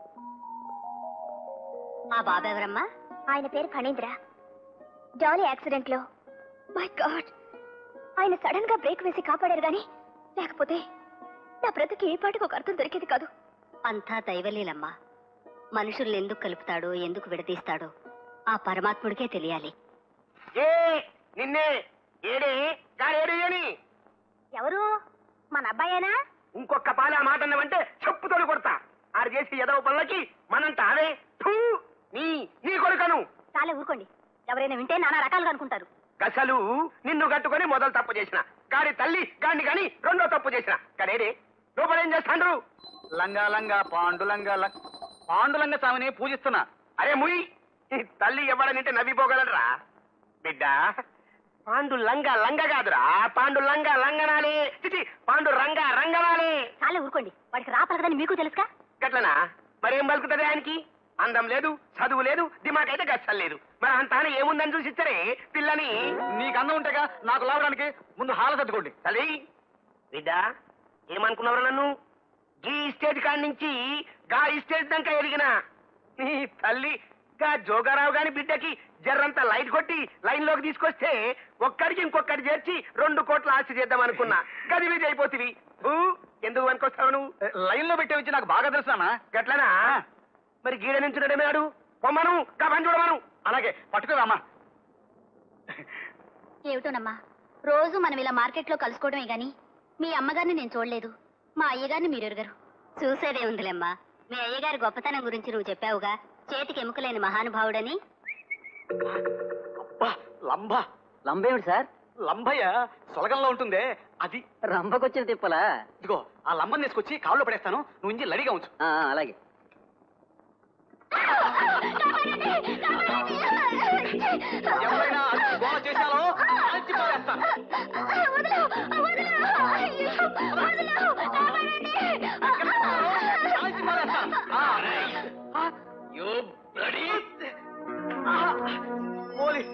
ఆ బాబెవరమ్మా ఆయన పేరు ఫణీంద్ర డాలీ యాక్సిడెంట్ లో మై గాడ్ ఆయన సడన్ గా బ్రేక్ వేసి కాపాడారు గాని లేకపోతే నా బ్రతుకి ఏ పాటికి ఒక అర్థం దొరికేది కాదు అంతా దైవలీలమ్మా మనుషుల్ని ఎందుకు కలుపుతాడో ఎందుకు విడదీస్తాడో ఆ పరమాత్ముడికే తెలియాలి ఏ నిన్నే ఏడే గారేడు అని ఎవరు మన అబ్బాయేనా ఇంకొక పాలి ఆ మాట అన్నావంటే చెప్పుతోడు కొడతా ఆరు చేసి ఎదవ పనులకి మనంట అవే థూ, నీ నీ కొడుకను చాలే ఊరుకోండి ఎవరైనా వింటే నానా రకాలుగా అనుకుంటారు గసలు నిన్ను కట్టుకొని మొదలు తప్పు చేసిన గాడి తల్లి గాడిని గాని రెండో తప్పు చేసిన కనేడే లోపల ఏం చేస్తాండ్రు లంగా లంగా పాండులంగా లం- పాండులంగా స్వామిని పూజిస్తున్నా అరే ముయ్ ఈ తల్లి ఎవడనింటే నవ్విపోగలరా బిడ్డ పాండు లంగ లంగ కాదురా పాండు లంగ లంగనాలే చిచి పాండు రంగ రంగనాలే చాలే ఊరుకోండి వాడికి రాపలకదని మీకు తెలుసుగా గట్లనా మరేం బలుకుతుంది ఆయనకి అందం లేదు చదువు లేదు దిమాగ్ అయితే గచ్చలు లేదు మరి అంతాన ఏముందని చూసి ఇచ్చరే పిల్లని నీకు అందం ఉంటేగా నాకు లావడానికి ముందు హాల తట్టుకోండి తల్లి బిడ్డ ఏమనుకున్నావు నన్ను ఈ స్టేజ్ కాడి నుంచి గా ఈ స్టేజ్ దాకా ఎదిగిన నీ తల్లి గా జోగారావు గాని బిడ్డకి జర్రంత లైట్ కొట్టి లైన్ లోకి తీసుకొస్తే ఒక్కడికి ఇంకొకటి చేర్చి రెండు కోట్ల ఆస్తి చేద్దాం అనుకున్నా గది విధి అయిపోతుంది ఎందుకు అనుకొస్తావు నువ్వు లైన్ లో పెట్టే వచ్చి నాకు బాగా తెలుసానా గట్లనా మరి గీడ నుంచున్నాడమే ఆడు పొమ్మను గా పని చూడమను అలాగే పట్టుకోరామా ఏమిటోనమ్మా రోజు మనం ఇలా మార్కెట్లో కలుసుకోవడమే గాని మీ అమ్మగారిని నేను చూడలేదు మా అయ్యగారిని మీరు ఎరుగరు చూసేదే ఉందిలేమ్మా మీ అయ్యగారి గొప్పతనం గురించి నువ్వు చెప్పావుగా చేతికి ఎముకలేని మహానుభావుడని అబ్బా లంబ లంబేమిటి సార్ లంబయ్య సొలగంలో ఉంటుందే అది రంభకొచ్చిన తిప్పలా ఇదిగో ఆ లంబం తీసుకొచ్చి కాళ్ళు పడేస్తాను నువ్వు ఇంజి లడిగా ఉంచు అలాగే ఎవరైనా అరిచి గోల చేశారో కాల్చి పారేస్తాను కాల్చి పారేస్తాను ఆ, ఆ, యూ బ్లడీ ఆ, పోలి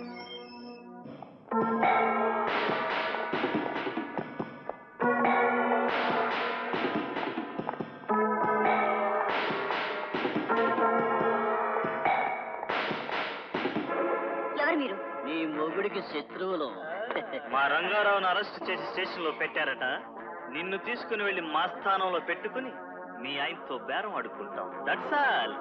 ఎవరు మీరు నీ మొగుడికి శత్రువులు మా రంగారావును అరెస్ట్ చేసి స్టేషన్ లో పెట్టారట నిన్ను తీసుకుని వెళ్లి మా స్థానంలో పెట్టుకుని మీ ఆయనతో బేరం ఆడుకుంటాం దట్స్ ఆల్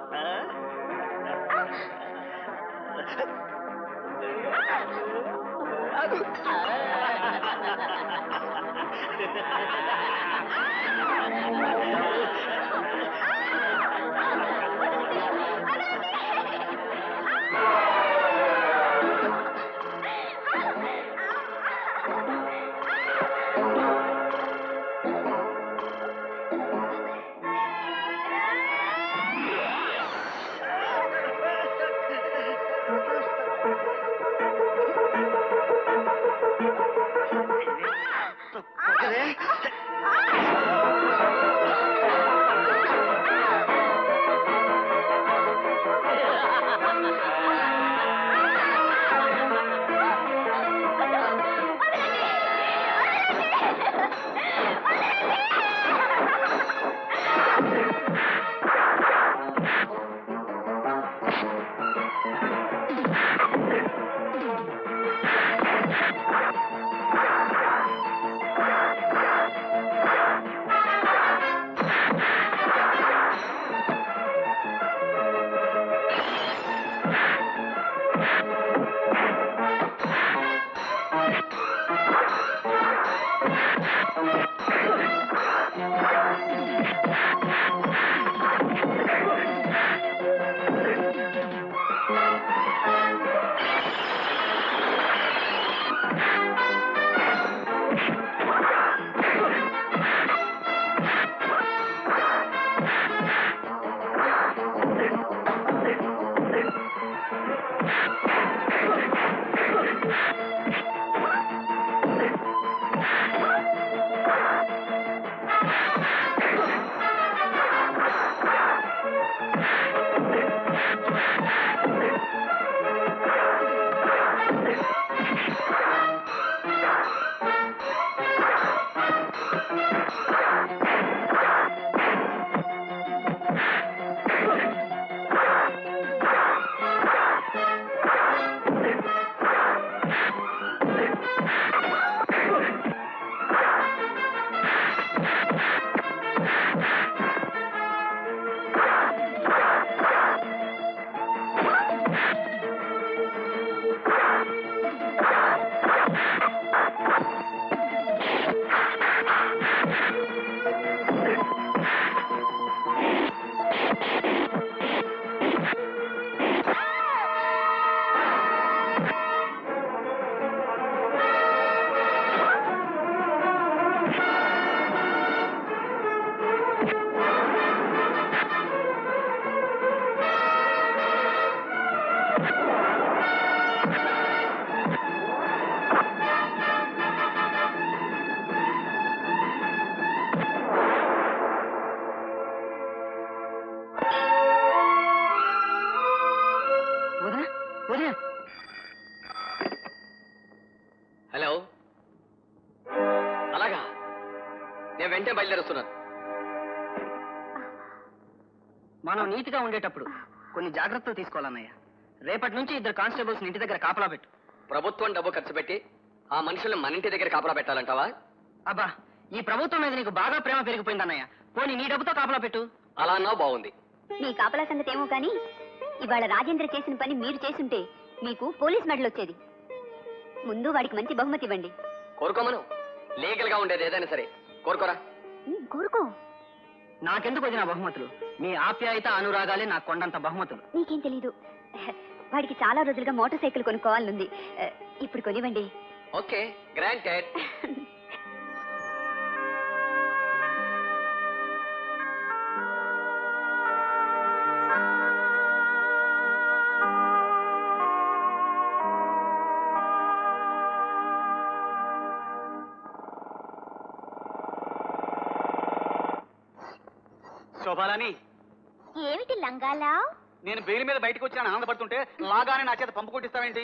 వదినా వదినా హలో అలాగా నేను వెంటనే బయలుదేరుస్తున్నాను మనం నీతిగా ఉండేటప్పుడు కొన్ని జాగ్రత్తలు తీసుకోవాలన్నయ్య రేపటి నుంచి ఇద్దరు కానిస్టేబుల్స్ ఇంటి దగ్గర కాపలా పెట్టు ప్రభుత్వం డబ్బు ఖర్చు పెట్టి ఆ మనుషుల్ని మన ఇంటి దగ్గర కాపలా పెట్టాలంటావా అబ్బా ఈ ప్రభుత్వం మీద నీకు బాగా ప్రేమ పెరిగిపోయిందన్నయ్య పోనీ నీ డబ్బుతో కాపలా పెట్టు అలా అన్నావు బాగుంది మీ కాపలా సంగతి ఏమో కానీ ఇవాళ రాజేంద్ర చేసిన పని మీరు చేసుంటే మీకు పోలీస్ మెడల్ వచ్చేది ముందు వాడికి మంచి బహుమతి ఇవ్వండి కోరుకోమను లీగల్ గా ఉండేది ఏదైనా సరే కోరుకోరా ఉమ్, కోరుకో నాకెందుకు వదిన బహుమతులు మీ ఆప్యాయత అనురాగాలే నాకు కొండంత బహుమతులు నీకేం తెలీదు వాడికి చాలా రోజులుగా మోటార్ సైకిల్ కొనుక్కోవాలనుంది ఇప్పుడు కొనివ్వండి ఓకే గ్రాంటెడ్ శోభాలని ఏమిటి లంగాలా నేను బెయిల్ మీద బయటకు వచ్చాను ఆనందపడుతుంటే లాగానే నా చేత పంపు కొట్టిస్తావేంటి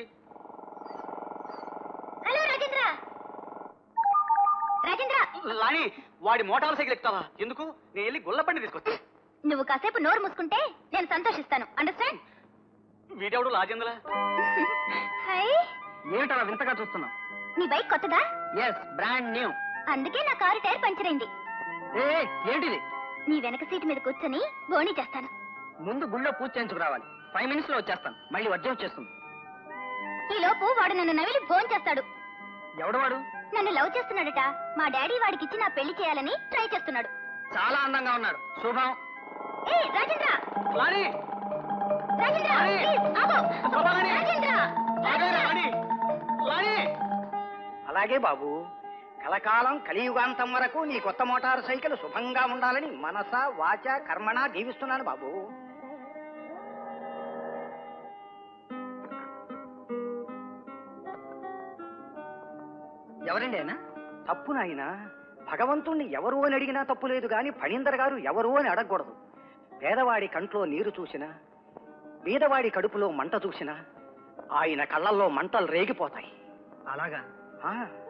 హలో రాజేంద్ర రాజేంద్ర లాని వాడి మోటార్ సైకిల్ ఎక్కుతావా ఎందుకు నేను వెళ్ళి గుల్లబండి తీసుకొస్తా నువ్వు కాసేపు నోరు మూసుకుంటే నేను సంతోషిస్తాను అండర్స్టాండ్ వీడెవడు లాజేంద్ర హై ఏమిటలా వింతగా చూస్తున్నావు నీ బైక్ కొత్తదా ఎస్ బ్రాండ్ న్యూ అందుకే నా కారు టైర్ పంచర్ అయింది ఏ ఏంటిది నీ వెనక సీటు మీద కూర్చొని బోణి చేస్తాను ముందు గుళ్ళో పూజ చేయించుకురావాలి ఫైవ్ మినిట్స్ లో వచ్చేస్తాను మళ్ళీ వర్జం వచ్చేస్తుంది ఈ లోపు వాడు నన్ను నవిలి ఫోన్ చేస్తాడు ఎవడు వాడు నన్ను లవ్ చేస్తున్నాడట మా డాడీ వాడికిచ్చి నా పెళ్లి చేయాలని ట్రై చేస్తున్నాడు చాలా అందంగా ఉన్నాడు శుభం ఏ రాజేంద్ర లాని రాజేంద్ర లాని! ప్లీజ్, ఆగు. శోభారాణి! రాజేంద్ర లాని లాని లాని అలాగే బాబు కలకాలం కలియుగాంతం వరకు నీ కొత్త మోటార్ సైకిల్ శుభంగా ఉండాలని మనస వాచ కర్మణ దీవిస్తున్నాను బాబు ఎవరండి ఆయన తప్పు నాయనా భగవంతుణ్ణి ఎవరు అని అడిగినా తప్పు లేదు గాని ఫణీందర్ గారు ఎవరు అని అడగకూడదు పేదవాడి కంట్లో నీరు చూసినా బీదవాడి కడుపులో మంట చూసినా ఆయన కళ్ళల్లో మంటలు రేగిపోతాయి అలాగా ఆ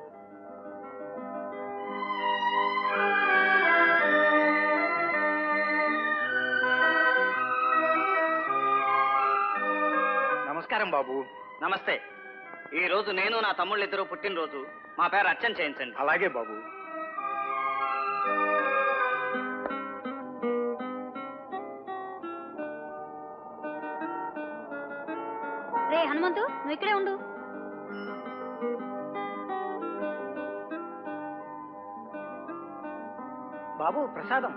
నమస్కారం బాబు నమస్తే ఈ రోజు నేను నా తమ్ముళ్ళు ఇద్దరు పుట్టినరోజు మా పేరు అర్చన చేయించండి అలాగే బాబు రే హనుమంతు నువ్వు ఇక్కడే ఉండు బాబు ప్రసాదం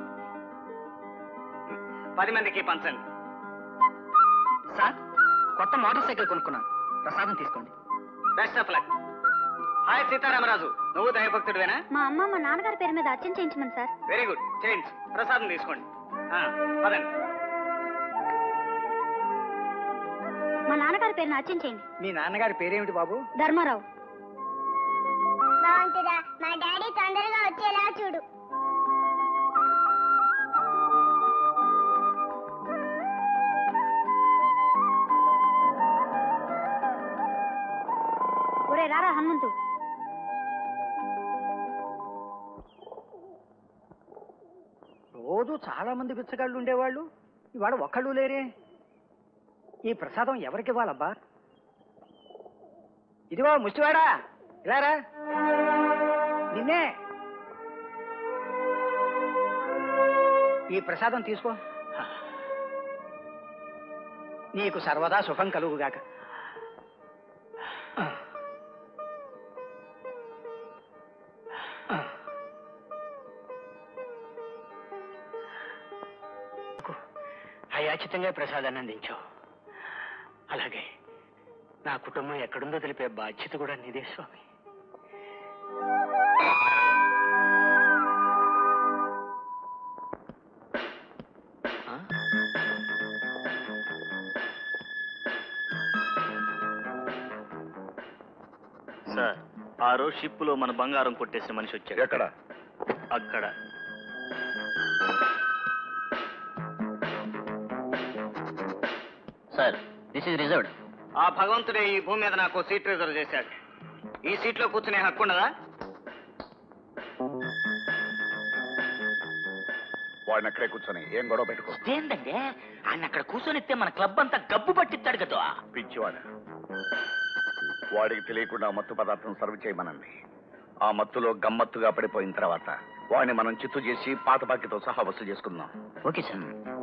పది మందికి పంచండి సార్ కొత్త మోటార్ సైకిల్ కొనుక్కున్నాను ప్రసాదం తీసుకోండి best of luck hi Sitaramaraju నువ్వు దైవభక్తుడివేనా మా అమ్మ మా నాన్నగారి పేరు మీద అర్చన చేయించమని సార్ వెరీ గుడ్ చేయించు ప్రసాదం తీసుకోండి ఆ, పదండి మా నాన్నగారి పేరుని అర్చన చేయండి మీ నాన్నగారి పేరేమిటి బాబు ధర్మారావు బాగుంటుందా మా డాడీ తొందరగా వచ్చేలా చూడు ఒరే రారా హనుమంతు రోజు చాలా మంది బిచ్చగాళ్ళు ఉండేవాళ్ళు ఇవాళ ఒక్కళ్ళు లేరే ఈ ప్రసాదం ఎవరికి ఇవ్వాలబ్బా ఇదిగో ముష్టివాడా ఇలారా నిన్నే ఈ ప్రసాదం తీసుకో నీకు సర్వదా సుఖం కలుగుగాక అయాచితంగా ప్రసాదాన్ని అందించావు అలాగే నా కుటుంబం ఎక్కడుందో తెలిపే బాధ్యత కూడా నీదే స్వామి సార్ ఆ రోజు షిప్ లో మన బంగారం కొట్టేసిన మనిషి వచ్చాడు ఎక్కడ అక్కడ సార్ దిస్ ఇస్ రిజర్వ్డ్ ఆ భగవంతుడే ఈ భూమి మీద నాకు సీట్ రిజర్వ్ చేశాడు ఈ సీట్లో కూర్చునే హక్కు ఉన్నదా వాడిని అక్కడే కూర్చొని ఏం గొడవ పెట్టుకో ఏంటంటే ఆయన అక్కడ కూర్చొనిస్తే మన క్లబ్ అంతా గబ్బు పట్టిస్తాడు కదా పిచ్చివాడ వాడికి తెలియకుండా మత్తు పదార్థం సర్వ్ చేయమనండి ఆ మత్తులో గమ్మత్తుగా పడిపోయిన తర్వాత వాడిని మనం చిత్తు చేసి పాత బాకితో సహా వసూలు చేసుకుందాం ఓకే సార్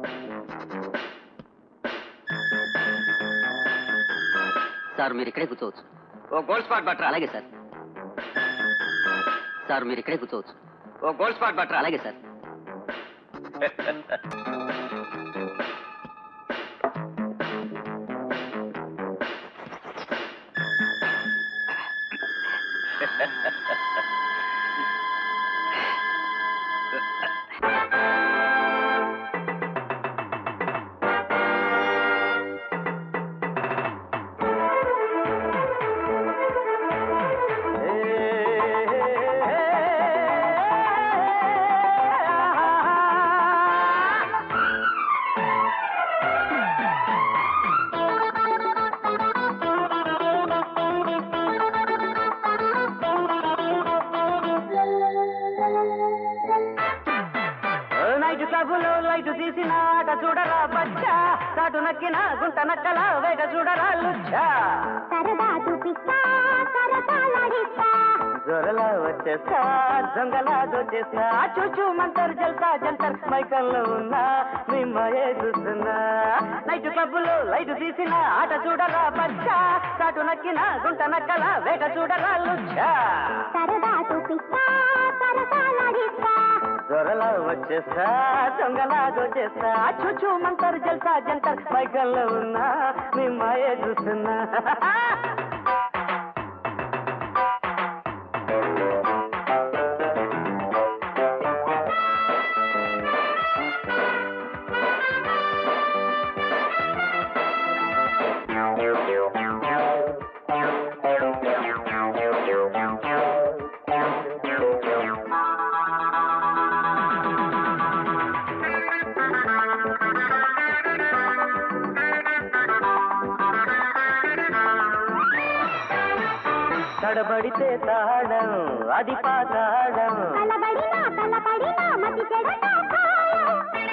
సార్ మీరు ఇక్కడే కూర్చోవచ్చు ఓ గోల్డ్ స్పాట్ బట్రా అలాగే సార్ సార్ మీరు ఇక్కడే కూర్చోవచ్చు ఓ గోల్డ్ స్పాట్ బట్రా అలాగే సార్ నైట్ క్లబ్బులో లైట్ తీసిన ఆట చూడరా బచ్చా చాటు నక్కిన గుంట నక్కల వేగ చూడరా లుచ్చా సరదా చూపిస్తా సరదాలాడిస్తా జొరలా వచ్చేస్తా దొంగలా దోచేస్తా చూచూ మంతర్ జల్తా జంతర్ మైకంలో ఉన్నా మిమ్మయే చూస్తున్నా నైట్ క్లబ్బులో లైట్ తీసిన ఆట చూడరా బచ్చా చాటు నక్కిన గుంట నక్కల వేగ చూడరా లుచ్చా సరదా చూపిస్తా సరదాలాడిస్తా త్వరలో వచ్చేస్తా దొంగలా దోచేస్తా చూచూ మంతర్ జల్సా జంతర్ మైకల్లో ఉన్నా మీ మాయే చూస్తున్నా తడబడితే తాళం అది పాతాళం తలబడినా తలపడినా మతి చెడతా ఖాయం.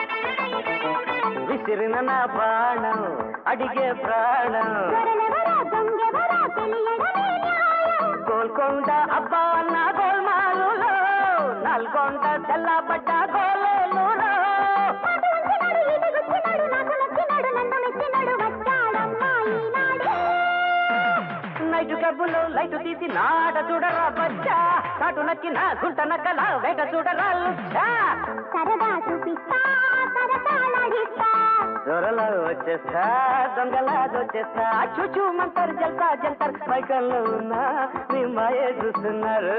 విసిరిన నా బాణం అడిగే ప్రాణం దొరలెవరో దొంగెవరో తెలియడమే న్యాయం. గోల్కొండ అబ్బా అన్న గోల్మాలులో నల్గొండ తెల్లబడ్డ గోలేలులో అటు వచ్చినాడు, ఇటు గుచ్చినాడు, నాకు నచ్చినాడు, నన్ను మెచ్చినాడు, వచ్చాడమ్మా ఈనాడు. నైటు కబ్బులు లైటు తీసి నాట చూడరా బచ్చా కాటు నక్కిన గుంట నక్కల వేగ చూడరా లుచ్చా సరదా చూపిస్తా సరదాలాడిస్తా దొరలో వచ్చేస్తా దొంగలా దొచ్చేస్తా చూచూ మంతర్ జల్సా జంతర్ మైకల్లో ఉన్నా మీ మాయే చూస్తున్నారు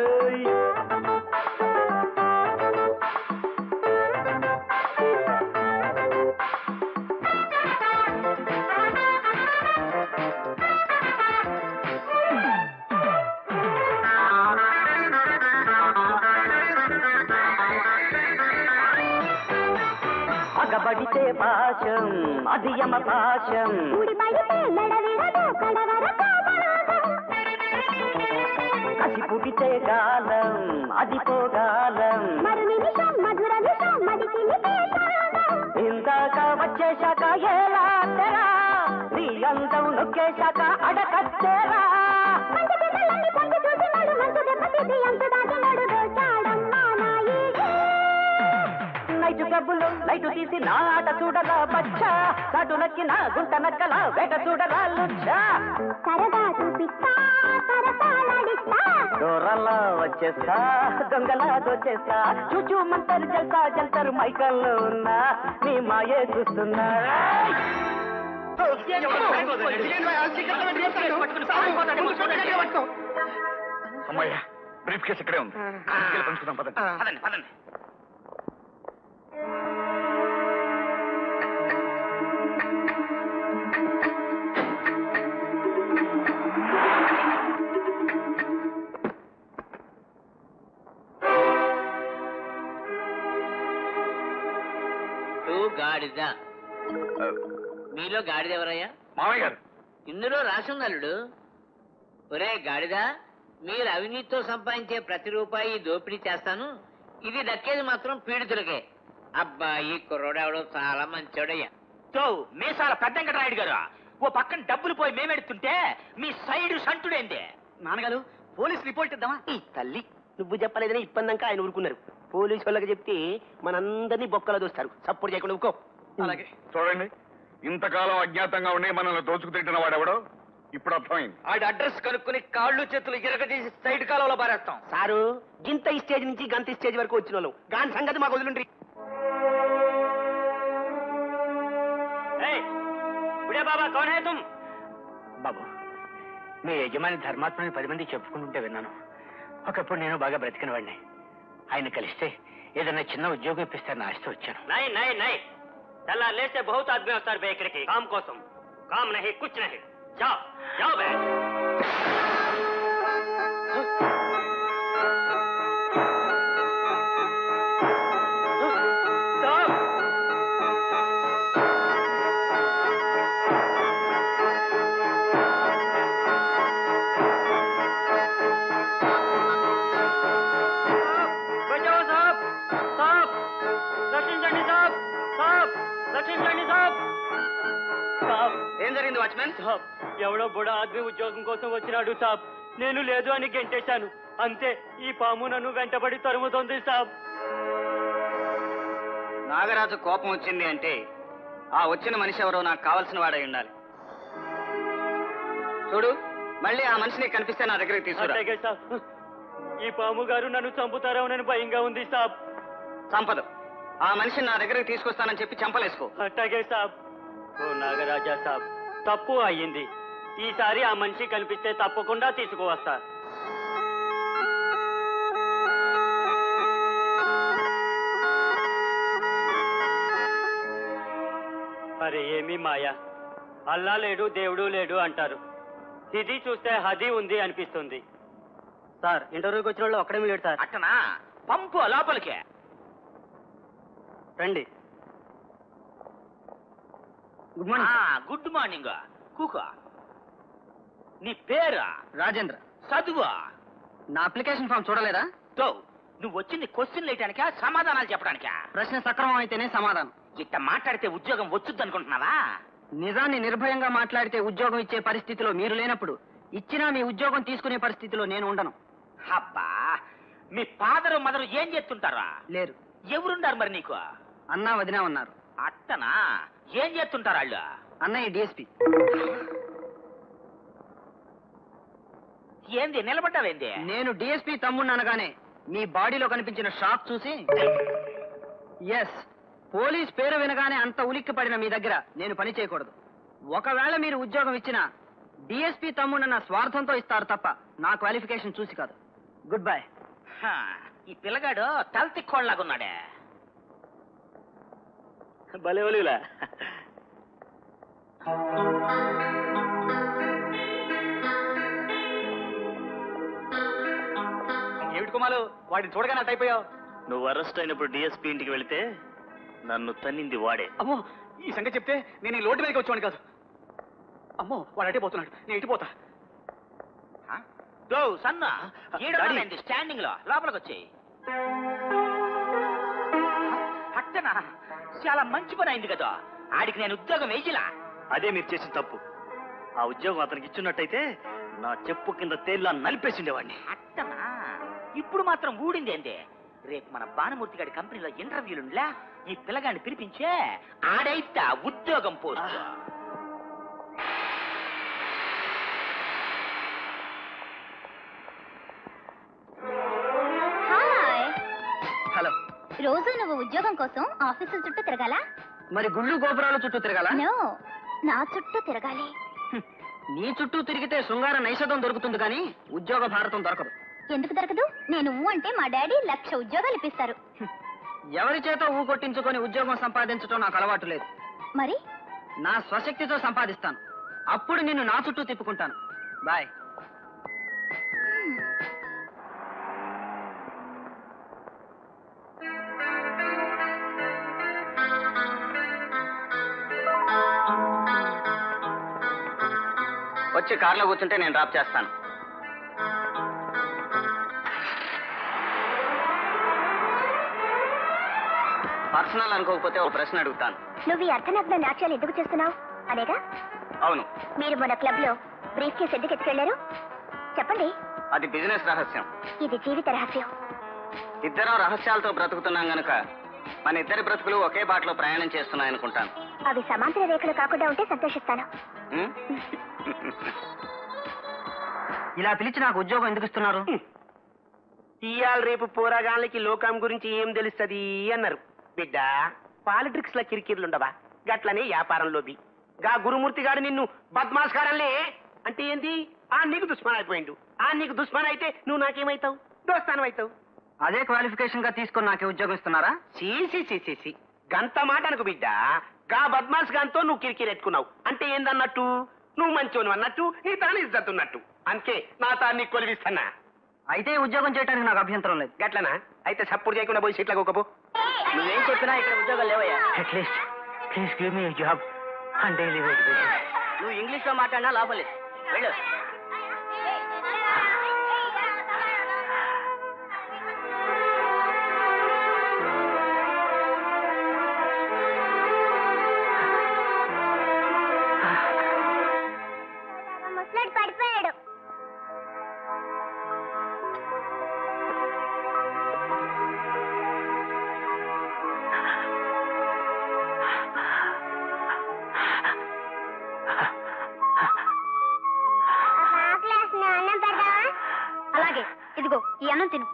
అగబడితే పాశం అది యమ పాశం ఊడిపడితే మెడవిడదు కడవరతో భాగం. కసి పుడితే గాలం అది పోగాలం మరు నిమిషం మధుర విషం మదికి నిపేతాగం. ఇందాక వచ్చేశాక ఎలా తెరా నీ అందం నొక్కేశాక అడకత్తేరా మంచి పిల్లలన్నీ పొంచి చూసినాడు, మంచు దెబ్బతీసి అంచు దాటినాడు, దోచాడమ్మా నా ఈడు. నైటు కబ్బులు లైటు తీసి నా ఆట చూడరా బచ్చా కాటు నక్కిన గుంట నక్కల వేట చూడరా లుచ్చా సరదా చూపిస్తా సరసాలాడిస్తా దూరంలో వచ్చేస్తా దొంగలా దోచేస్తా చూచూ మంతరు జల్సా జంతరు మైకల్లో ఉన్నా నీ మాయే చూస్తున్నా అమ్మాయ్యా బ్రీఫ్ కేసు ఇక్కడే ఉంది తీసుకెళ్ళి పంచుకుందాం పదండి పదండి పదండి టూ గాడిద మీలో గాడిద ఎవరయ్యా మామయ్య గారు ఇందులో రాసింది అల్లుడు ఒరే గాడిద మీరు అవినీతితో సంపాదించే ప్రతి రూపాయి దోపిడీ చేస్తాను ఇది దక్కేది మాత్రం పీడితులకే అబ్బా ఈ కుర్రోడెవడో చాలా మంచోడయ్యా తో మీసాల పెద్దంకటరాయుడు గారు ఓ పక్కన డబ్బులు పోయి మేమెడుతుంటే మీ సైడ్ సంటుడేంది నాన్నగారు పోలీస్ రిపోర్ట్ ఇద్దామా ఈ తల్లి నువ్వు చెప్పలేదని ఇప్పందాక ఆయన ఊరుకున్నారు పోలీసు వాళ్ళకి చెప్తే మనందరినీ బొక్కలో దోస్తారు సపోర్ట్ చేయకుండా ఊకో అలాగే చూడండి ఇంతకాలం అజ్ఞాతంగా ఉండి మనల్ని దోచుకు తింటున్న వాడెవడో ఇప్పుడు అర్థమైంది ఆడి అడ్రస్ కనుక్కుని కాళ్ళు చేతులు ఇరగదీసి సైడ్ కాలంలో పారేస్తాం సారు గింత ఈ స్టేజ్ నుంచి గంత ఈ స్టేజ్ వరకు వచ్చిన వాళ్ళు గాని సంగతి మాకు వదిలిండ్రి బాబా కౌన్ హై తుమ్ బాబు మీ యజమాని ధర్మాత్మని పది మంది చెప్పుకుంటుంటే విన్నాను ఒకప్పుడు నేను బాగా బ్రతికిన వాడిని ఆయన కలిస్తే ఏదైనా చిన్న ఉద్యోగం ఇప్పిస్తారని ఆశతో వచ్చాను नहीं नहीं नहीं दलाले से बहुत आदमी होता है बेकरी की काम कोसम काम नहीं कुछ नहीं जाओ जाओ बे बचाओ साहब साहब రక్షించండి సాబ్ సాబ్ రక్షించండి సాబ్ సాబ్ ఏం జరిగింది వాచ్మెన్ సాబ్ ఎవడో బుడ ఆద్మీ ఉద్యోగం కోసం వచ్చినాడు సాబ్ నేను లేదు అని గెంటేశాను అంతే ఈ పాము నన్ను వెంటబడి తరుముతోంది సాబ్ నాగరాజు కోపం వచ్చింది అంటే ఆ వచ్చిన మనిషి ఎవరో నాకు కావలసిన వాడై ఉండాలి చూడు మళ్ళీ ఆ మనిషిని కనిపిస్తే నా దగ్గరికి తీసుకురా అట్లాగే సాబ్ ఈ పాము గారు నన్ను చంపుతారేమోనని భయంగా ఉంది సాబ్ సంపదు ఆ మనిషిని నా దగ్గరికి తీసుకొస్తానని చెప్పి చంపలేసుకో అట్లాగే సాబ్ ఓ నాగరాజా సాబ్ తప్పు అయ్యింది ఈసారి ఆ మనిషి కనిపిస్తే తప్పకుండా తీసుకువస్తా అరే ఏమి మాయ అల్లా లేడు దేవుడు లేడు అంటారు ఇది చూస్తే హది ఉంది అనిపిస్తుంది సార్ ఇంటర్వ్యూకి వచ్చిన వాళ్ళు ఒక్కడే లేడు సార్ అట్టనా పంపు లోపలికే రండి గుడ్ మార్నింగ్ గుడ్ మార్నింగ్ కూకో నీ పేరా రాజేంద్ర చదువు నా అప్లికేషన్ ఫామ్ చూడలేదా తో నువ్వు వచ్చింది క్వశ్చన్ వేయటానికా సమాధానాలు చెప్పడానికా ప్రశ్న సక్రమం అయితేనే సమాధానం ఇట్ట మాట్లాడితే ఉద్యోగం వచ్చుద్ది అనుకుంటున్నావా నిజాన్ని నిర్భయంగా మాట్లాడితే ఉద్యోగం ఇచ్చే పరిస్థితిలో మీరు లేనప్పుడు ఇచ్చినా మీ ఉద్యోగం తీసుకునే పరిస్థితిలో నేను ఉండను అబ్బా మీ ఫాదరు మదరు ఏం చేస్తుంటారా లేరు ఎవరుండారు మరి నీకు అన్నా వదినా ఉన్నారు అట్టనా ఏం చేస్తుంటారు వాళ్ళు అన్నయ్య డిఎస్పి ఏంది నిలబడ్డావేంది నేను డిఎస్పి తమ్ముడిని అనగానే మీ బాడీలో కనిపించిన షాక్ చూసి ఎస్ పోలీస్ పేరు వినగానే అంత ఉలిక్కి పడిన మీ దగ్గర నేను పని చేయకూడదు ఒకవేళ మీరు ఉద్యోగం ఇచ్చినా డిఎస్పి తమ్ముడన్న స్వార్థంతో ఇస్తారు తప్ప నా క్వాలిఫికేషన్ చూసి కాదు గుడ్ బై హా, ఈ పిల్లగాడు తలతిక్కోళ్ళలాగున్నాడే భలే ఒలిలా ఏమిటి కుమాలు వాడిని చూడగానే అట్ట అయిపోయావు నువ్వు అరెస్ట్ అయినప్పుడు డిఎస్పీ ఇంటికి వెళితే నన్ను తన్నింది వాడే అమ్మో ఈ సంగతి చెప్తే నేను ఈ లోటు మీదకి వచ్చేవాడిని కాదు అమ్మో వాడు అటే పోతున్నాడు నేను ఇటు పోతా సన్న డాడీ. స్టాండింగ్ లో లోపలికి వచ్చేయి అట్టనా చాలా మంచి పని అయింది కదా ఆడికి నేను ఉద్యోగం వేసిలా అదే మీరు చేసిన తప్పు ఆ ఉద్యోగం అతనికి ఇచ్చున్నట్టయితే నా చెప్పు కింద తేలిలా నలిపేసిండేవాడిని అట్టనా ఇప్పుడు మాత్రం ఊడింది ఏంది రేపు మన భానుమూర్తి గారి కంపెనీలో ఇంటర్వ్యూలుండ్లా ఈ పిల్లగాడిని పిలిపించే ఆడైతే ఉద్యోగం పోస్ట్ హాయ్ హలో రోజు నువ్వు ఉద్యోగం కోసం ఆఫీసుల చుట్టూ తిరగాలా మరి గుళ్ళు గోపురాల చుట్టూ తిరగాల నో నా చుట్టూ తిరగాలి నీ చుట్టూ తిరిగితే శృంగార నైషధం దొరుకుతుంది కానీ ఉద్యోగ భారతం దొరకదు ఎందుకు దొరకదు నేను ఊ అంటే మా డాడీ లక్ష ఉద్యోగాలు ఇప్పిస్తారు ఎవరి చేత ఊ కొట్టించుకొని ఉద్యోగం సంపాదించడం నాకు అలవాటు లేదు మరి నా స్వశక్తితో సంపాదిస్తాను అప్పుడు నిన్ను నా చుట్టూ తిప్పుకుంటాను బాయ్ వచ్చి కార్లో కూర్చుంటే నేను డ్రాప్ చేస్తాను పర్సనల్ అనుకోకపోతే ఒక ప్రశ్న అడుగుతాను నువ్వు ఈ అర్ధనగ్న నాట్యాలు ఎందుకు చేస్తున్నావు అనేగా అవును మీరు మన క్లబ్ లో బ్రీఫ్ కేసు ఎందుకు ఎత్తుకెళ్లారు చెప్పండి అది బిజినెస్ రహస్యం ఇది జీవిత రహస్యం ఇద్దరం రహస్యాలతో బ్రతుకుతున్నాం గనుక మన ఇద్దరి బ్రతుకులు ఒకే బాటలో ప్రయాణం చేస్తున్నాయనుకుంటాను అవి సమాంతర రేఖలు కాకుండా ఉంటే సంతోషిస్తాను ఉం? ఇలా పిలిచి నాకు ఉద్యోగం ఎందుకు ఇస్తున్నారు ఇయాల రేపు పోరాగాళ్ళకి లోకం గురించి ఏం తెలుస్తది అన్నారు బిడ్డ పాలిటిక్స్ లో కిరికిర్లుండవా గట్లనే వ్యాపారంలో బి గా గురుమూర్తి గారు నిన్ను బద్మాస్కారంలే అంటే ఏంది ఆ నీకు దుష్మన్ అయిపోయిండు ఆ నీకు దుష్మన్ అయితే నువ్వు నాకేమైతావు దోస్తానం అవుతావు అదే క్వాలిఫికేషన్ గా తీసుకొని నాకు ఉద్యోగం ఇస్తున్నారా సీసి సీసి గంత మాట అనుకు బిడ్డ గా బద్మాస్ గాంతో నువ్వు కిరికిరెట్టుకున్నావు అంటే ఏందన్నట్టు నువ్వు మంచోను అన్నట్టు నీ తాను ఇజ్జత్ ఉన్నట్టు అందుకే నా తాను నీకు కొలివిస్తున్నా అయితే ఉద్యోగం చేయడానికి నాకు అభ్యంతరం లేదు గట్లనా అయితే సప్పుడు చేయకుండా పోయి సీట్లకు ఒకపో నువ్వేం చెప్పినా ఇక్కడ ఉద్యోగాలు లేవయ్యా at least please give me job and daily wage నువ్వు ఇంగ్లీష్ లో మాట్లాడినా లాభం లేదు వెళ్ళు ముసలాడు పడిపోయాడు అన్నం పెడదామా అలాగే ఇదిగో ఈ అన్నం తిను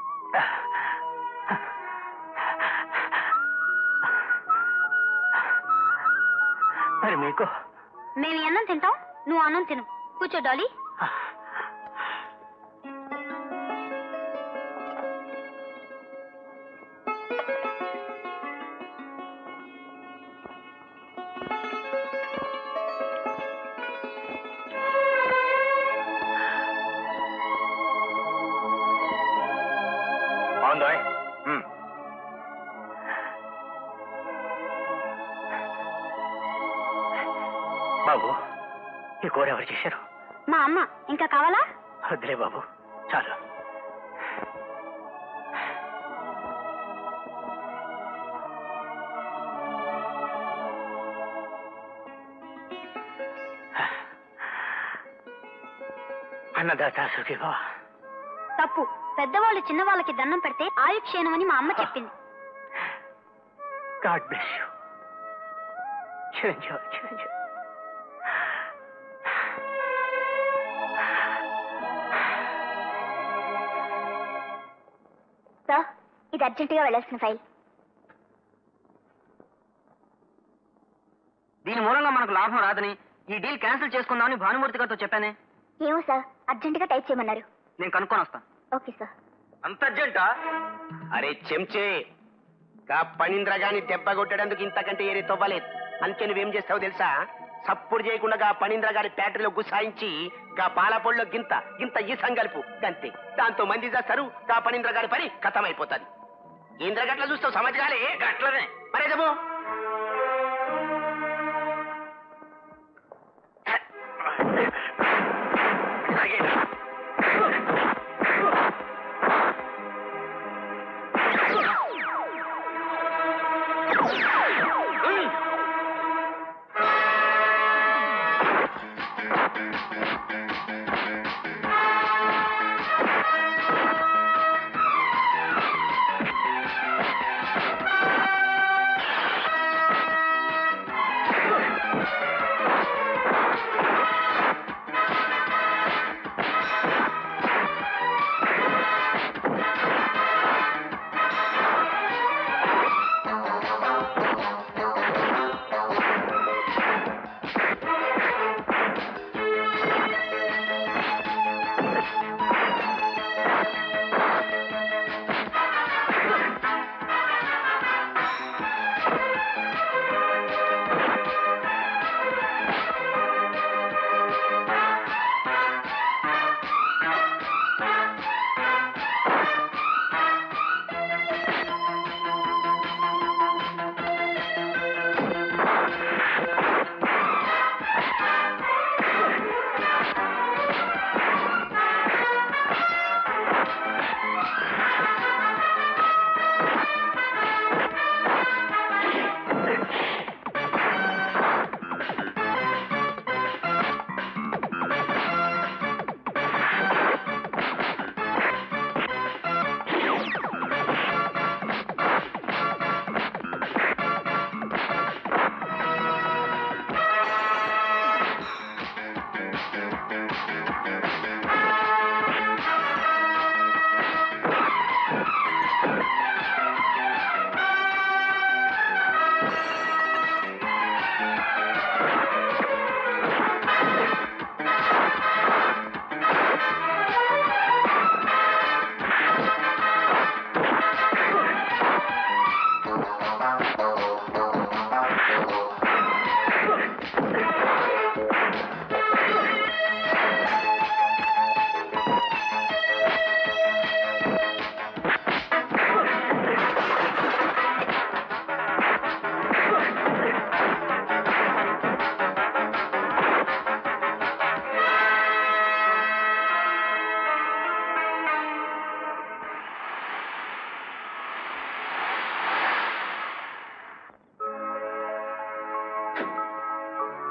మరి మీకు మేము ఈ అన్నం తింటాం నువ్వు అన్నం తిను కూర్చో డాలీ బాగుందా బాబు ఈ కూర ఎవరు చేశారు మా అమ్మ ఇంకా కావాలా వద్దులే బాబు చాలు అన్నదాత సుఖివా తప్పు పెద్దవాళ్ళు చిన్నవాళ్ళకి దండం పెడితే ఆయుక్షేణమని మా అమ్మ చెప్పింది god bless you Chiranjeevi Chiranjeevi sir ఇది అర్జెంటుగా వెళ్ళాల్సిన ఫైల్ దీని మూలంగా మనకు లాభం రాదని ఈ డీల్ క్యాన్సిల్ చేసుకుందామని భానుమూర్తి గారితో చెప్పానే ఏమో సార్ అర్జెంటుగా టైప్ చేయమన్నారు నేను కనుక్కొని వస్తాను ఓకే సార్ అంత అర్జెంటా అరే చెంచే గా పనింద్ర గాని దెబ్బ కొట్టడానికి ఇంతకంటే ఏరే తవ్వలేదు అందుకే నువ్వేం చేస్తావు తెలుసా సప్పుడు చేయకుండా గా పనింద్ర గారి ఫ్యాక్టరీలో గుసాయించి గా పాలపొడిలో గింత గింత ఈ సంగల్పు గంతే దాంతో మంది చేస్తారు గా పనింద్ర గారి పని కథమైపోతుంది ఇంద్ర గట్ల చూస్తావు సమాజగాలే గట్లనే మరే చెప్పు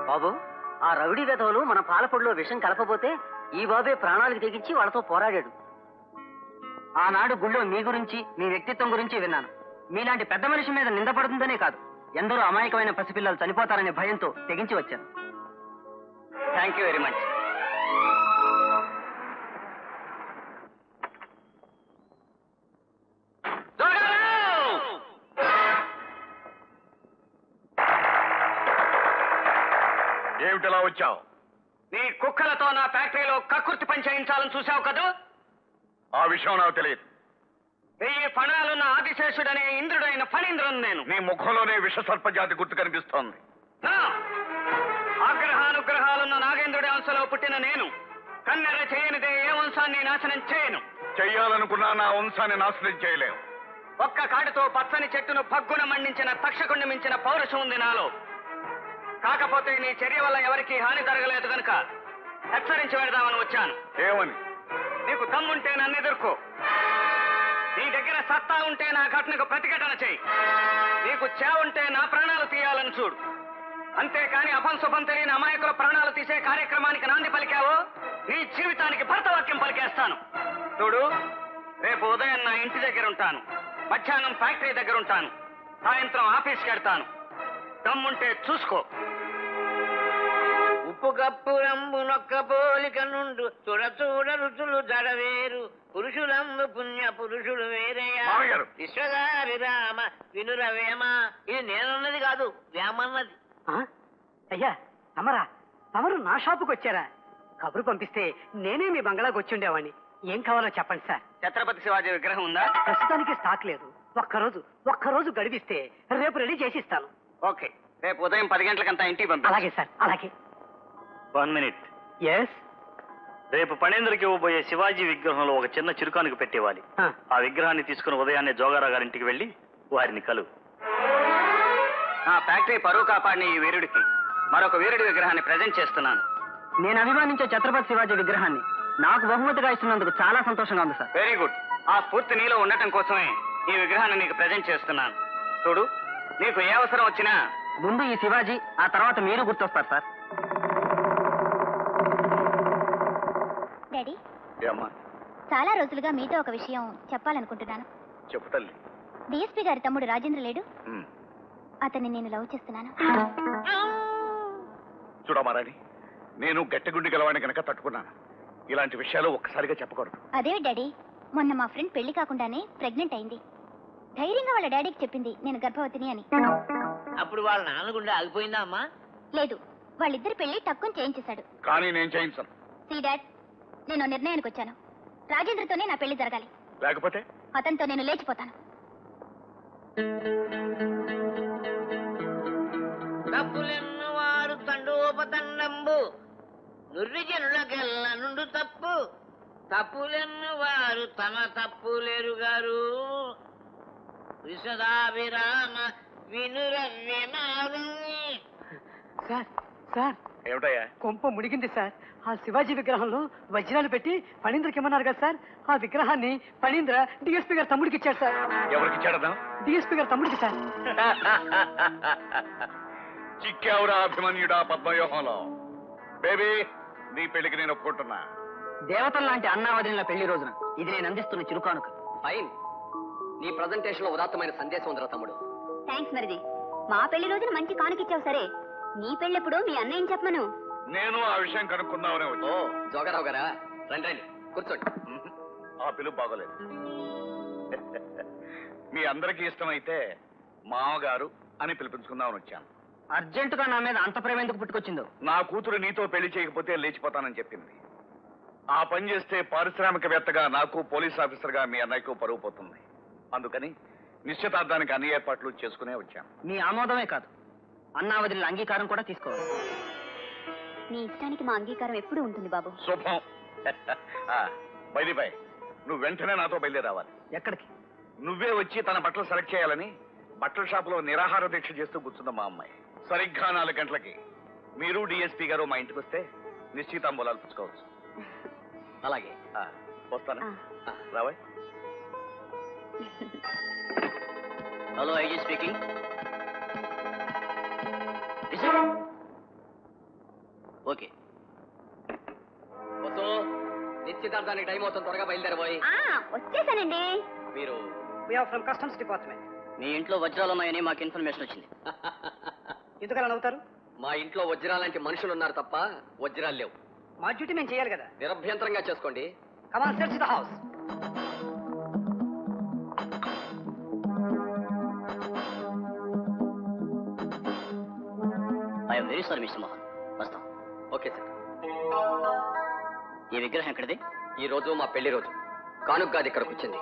బాబు ఆ రౌడీ వెధవులు మన పాలపొడిలో విషం కలపబోతే ఈ బాబే ప్రాణాలకు తెగించి వాళ్ళతో పోరాడాడు ఆనాడు గుళ్ళో మీ గురించి మీ వ్యక్తిత్వం గురించి విన్నాను మీలాంటి పెద్ద మనిషి మీద నిందపడుతుందనే కాదు ఎందరో అమాయకమైన పసిపిల్లలు చనిపోతారనే భయంతో తెగించి వచ్చాను థ్యాంక్ యూ వెరీ మచ్ ఏమిటిలా వచ్చావు నీ కుక్కలతో నా ఫ్యాక్టరీలో కక్కుర్తి పని చేయించాలని చూసావు కదూ ఆ విషయం నాకు తెలియదు వెయ్యి ఫణాలున్న ఆదిశేషుడనే ఇంద్రుడైన ఫణీంద్రుని నేను నీ ముఖంలోనే విష సర్పజాతి గుర్తు కనిపిస్తోంది నా ఆగ్రహానుగ్రహాలున్న నాగేంద్రుడి అంశలో పుట్టిన నేను కన్నెర చేయనిదే ఏ వంశాన్ని నాశనం చేయను చెయ్యాలనుకున్నా నా వంశాన్ని నాశనం చేయలేవు ఒక్క కాటితో పచ్చని చెట్టును పగ్గున మండించిన తక్షకుణ్ణి మించిన పౌరుషం ఉంది నాలో కాకపోతే నీ చర్య వల్ల ఎవరికీ హాని జరగలేదు కనుక హెచ్చరించి పెడదామని వచ్చాను ఏమని నీకు దమ్ముంటే నన్ను ఎదుర్కో నీ దగ్గర సత్తా ఉంటే నా ఘటనకు ప్రతిఘటన చేయి నీకు ఉంటే నా ప్రాణాలు తీయాలని చూడు అంతేకాని అపంశుభం తెలియని అమాయకుల ప్రాణాలు తీసే కార్యక్రమానికి నాంది పలికావో నీ జీవితానికి భర్తవాక్యం పలికేస్తాను చూడు రేపు ఉదయం నా ఇంటి దగ్గర ఉంటాను మధ్యాహ్నం ఫ్యాక్టరీ దగ్గర ఉంటాను సాయంత్రం ఆఫీస్కి వెళ్తాను దమ్ముంటే చూసుకో ఉప్పు కప్పు రంబు నొక్క పోలిక నుండు చూడ చూడ రుచులు జడవేరు పురుషులందు పుణ్య పురుషులు వేరయ్యా మామగారు. విశ్వగారి రామ వినురవేమ ఇది నేనున్నది కాదు వేమన్నది అయ్యా తమరా తమరు నా షాపుకి వచ్చారా కబురు పంపిస్తే నేనే మీ బంగళాకి వచ్చి ఉండేవాడిని ఏం కావాలో చెప్పండి సార్ ఛత్రపతి శివాజీ విగ్రహం ఉందా ప్రస్తుతానికి స్టాక్ లేదు ఒక్కరోజు ఒక్కరోజు గడిపిస్తే రేపు రెడీ చేసి ఇస్తాను ఓకే రేపు ఉదయం పది గంటలకంతా ఇంటికి పంపి అలాగే సార్ అలాగే వన్ మినిట్ ఎస్ రేపు పణేంద్రకి ఇవ్వబోయే శివాజీ విగ్రహంలో ఒక చిన్న చిరుకానికి పెట్టేవాలి ఆ విగ్రహాన్ని తీసుకుని ఉదయాన్నే జోగారావు గారింటికి వెళ్ళి వారిని కలువు నా ఫ్యాక్టరీ పరువు కాపాడిన ఈ వీరుడికి మరొక వీరుడి విగ్రహాన్ని ప్రజెంట్ చేస్తున్నాను నేను అభిమానించే ఛత్రపతి శివాజీ విగ్రహాన్ని నాకు బహుమతిగా ఇస్తున్నందుకు చాలా సంతోషంగా ఉంది సార్ వెరీ గుడ్ ఆ స్ఫూర్తి నీలో ఉండటం కోసమే ఈ విగ్రహాన్ని నీకు ప్రజెంట్ చేస్తున్నాను చూడు నీకు ఏ అవసరం వచ్చినా ముందు ఈ శివాజీ ఆ తర్వాత మీరు గుర్తొస్తారు సార్ డాడీ అమ్మా చాలా రోజులుగా మీతో ఒక విషయం చెప్పాలనుకుంటున్నాను చెప్పు తల్లి డిఎస్పీ గారి తమ్ముడు రాజేంద్ర లేడు ఉమ్. అతన్ని నేను లవ్ చేస్తున్నాను చూడమారాని నేను గట్టిగుండి గలవాడిని కనుక తట్టుకున్నాను ఇలాంటి విషయాలు ఒక్కసారిగా చెప్పకూడదు అదేవి డాడీ మొన్న మా ఫ్రెండ్ పెళ్లి కాకుండానే ప్రెగ్నెంట్ అయింది ధైర్యంగా వాళ్ళ డాడీకి చెప్పింది నేను గర్భవతిని అని అప్పుడు వాళ్ళ నాన్నగుండె ఆగిపోయిందా అమ్మా లేదు వాళ్ళిద్దరి పెళ్లి టక్కుని చేయించేశాడు కానీ నేను చేయించను సీ డాడ్ నేను ఓ నిర్ణయానికి వచ్చాను రాజేంద్రతోనే నా పెళ్లి జరగాలి లేకపోతే అతనితో నేను లేచిపోతాను తప్పులెన్ను వారు తండోపతండంబు నుర్విజనులకెల్ల నుండు తప్పు తప్పులెన్ను వారు తమ తప్పులెరుగారు విశదాభిరామ వినురవ్యనాదని సార్ సార్ ఏమిటయ్యా కొంప మునిగింది సార్ ఆ శివాజీ విగ్రహంలో వజ్రాలు పెట్టి ఫణీంద్రకి ఇమ్మన్నారు కదా సార్ ఆ విగ్రహాన్ని ఫణీంద్ర డిఎస్పీ గారి తమ్ముడికి ఇచ్చాడు సార్ ఎవరికి ఇచ్చాడదా డిఎస్పీ గారి తమ్ముడికి సార్ చిక్కావురా అభిమన్యుడా పద్మవ్యూహంలో బేబీ నీ పెళ్లికి నేను ఒప్పుకుంటున్నా దేవతల లాంటి అన్నావదిన పెళ్లి రోజున ఇది నేను అందిస్తున్న చిరుకానుక ఫైన్ నీ ప్రజెంటేషన్ లో ఉదాత్తమైన సందేశం ఉందిరా తమ్ముడు థ్యాంక్స్ మరిది మా పెళ్లి రోజున మంచి కానుకిచ్చావు సరే నీ పెళ్ళెప్పుడు మీ అన్నయ్యని చెప్పమను నేను ఆ విషయం కనుక్కుందామనే వచ్చి ఓ జోగారావు గారా రండి రండి కూర్చోండి ఆ పిలుపు బాగోలేదు మీ అందరికీ ఇష్టమైతే మామగారు అని పిలిపించుకుందామని వచ్చాను అర్జెంటుగా నా మీద అంత ప్రేమ ఎందుకు పుట్టుకొచ్చిందో నా కూతురు నీతో పెళ్లి చేయకపోతే లేచిపోతానని చెప్పింది ఆ పని చేస్తే పారిశ్రామికవేత్తగా నాకు పోలీస్ ఆఫీసర్గా మీ అన్నయ్యకు పరువు పోతుంది అందుకని నిశ్చితార్థానికి అన్ని ఏర్పాట్లు చేసుకునే వచ్చాను మీ ఆమోదమే కాదు అన్నావదిల అంగీకారం కూడా తీసుకోవాలి నీ ఇష్టానికి మా అంగీకారం ఎప్పుడూ ఉంటుంది బాబు శుభం బైది బై నువ్వు వెంటనే నాతో బయలుదేరావాలి ఎక్కడికి నువ్వే వచ్చి తన బట్టలు సెలెక్ట్ చేయాలని బట్టల షాపులో నిరాహార దీక్ష చేస్తూ కూర్చుంది మా అమ్మాయి సరిగ్గా నాలుగు గంటలకి మీరు డిఎస్పీ గారు మా ఇంటికి వస్తే నిశ్చితాంబూలాలు పుచ్చుకోవచ్చు అలాగే ఆ, వస్తాను ఆ. రావాయ్ hello IG speaking okay Vasu నిశ్చితార్థానికి టైం అవుతుంది త్వరగా బయలుదేరబోయి ఆ, వచ్చేసానండి మీరు ఫ్రమ్ కస్టమ్స్ డిపార్ట్మెంట్ మీ ఇంట్లో వజ్రాలు ఉన్నాయని మాకు ఇన్ఫర్మేషన్ వచ్చింది ఎందుకలా నవ్వుతారు మా ఇంట్లో వజ్రాలంటే మనుషులు ఉన్నారు తప్ప వజ్రాలు లేవు మా డ్యూటీ మేము చేయాలి కదా నిరభ్యంతరంగా చేసుకోండి come on search the house I'm very sorry mister Mohan వస్తాం ఓకే సార్ ఈ విగ్రహం ఎక్కడిది ఈ రోజు మా పెళ్లి రోజు కానుక గాది ఇక్కడికి వచ్చింది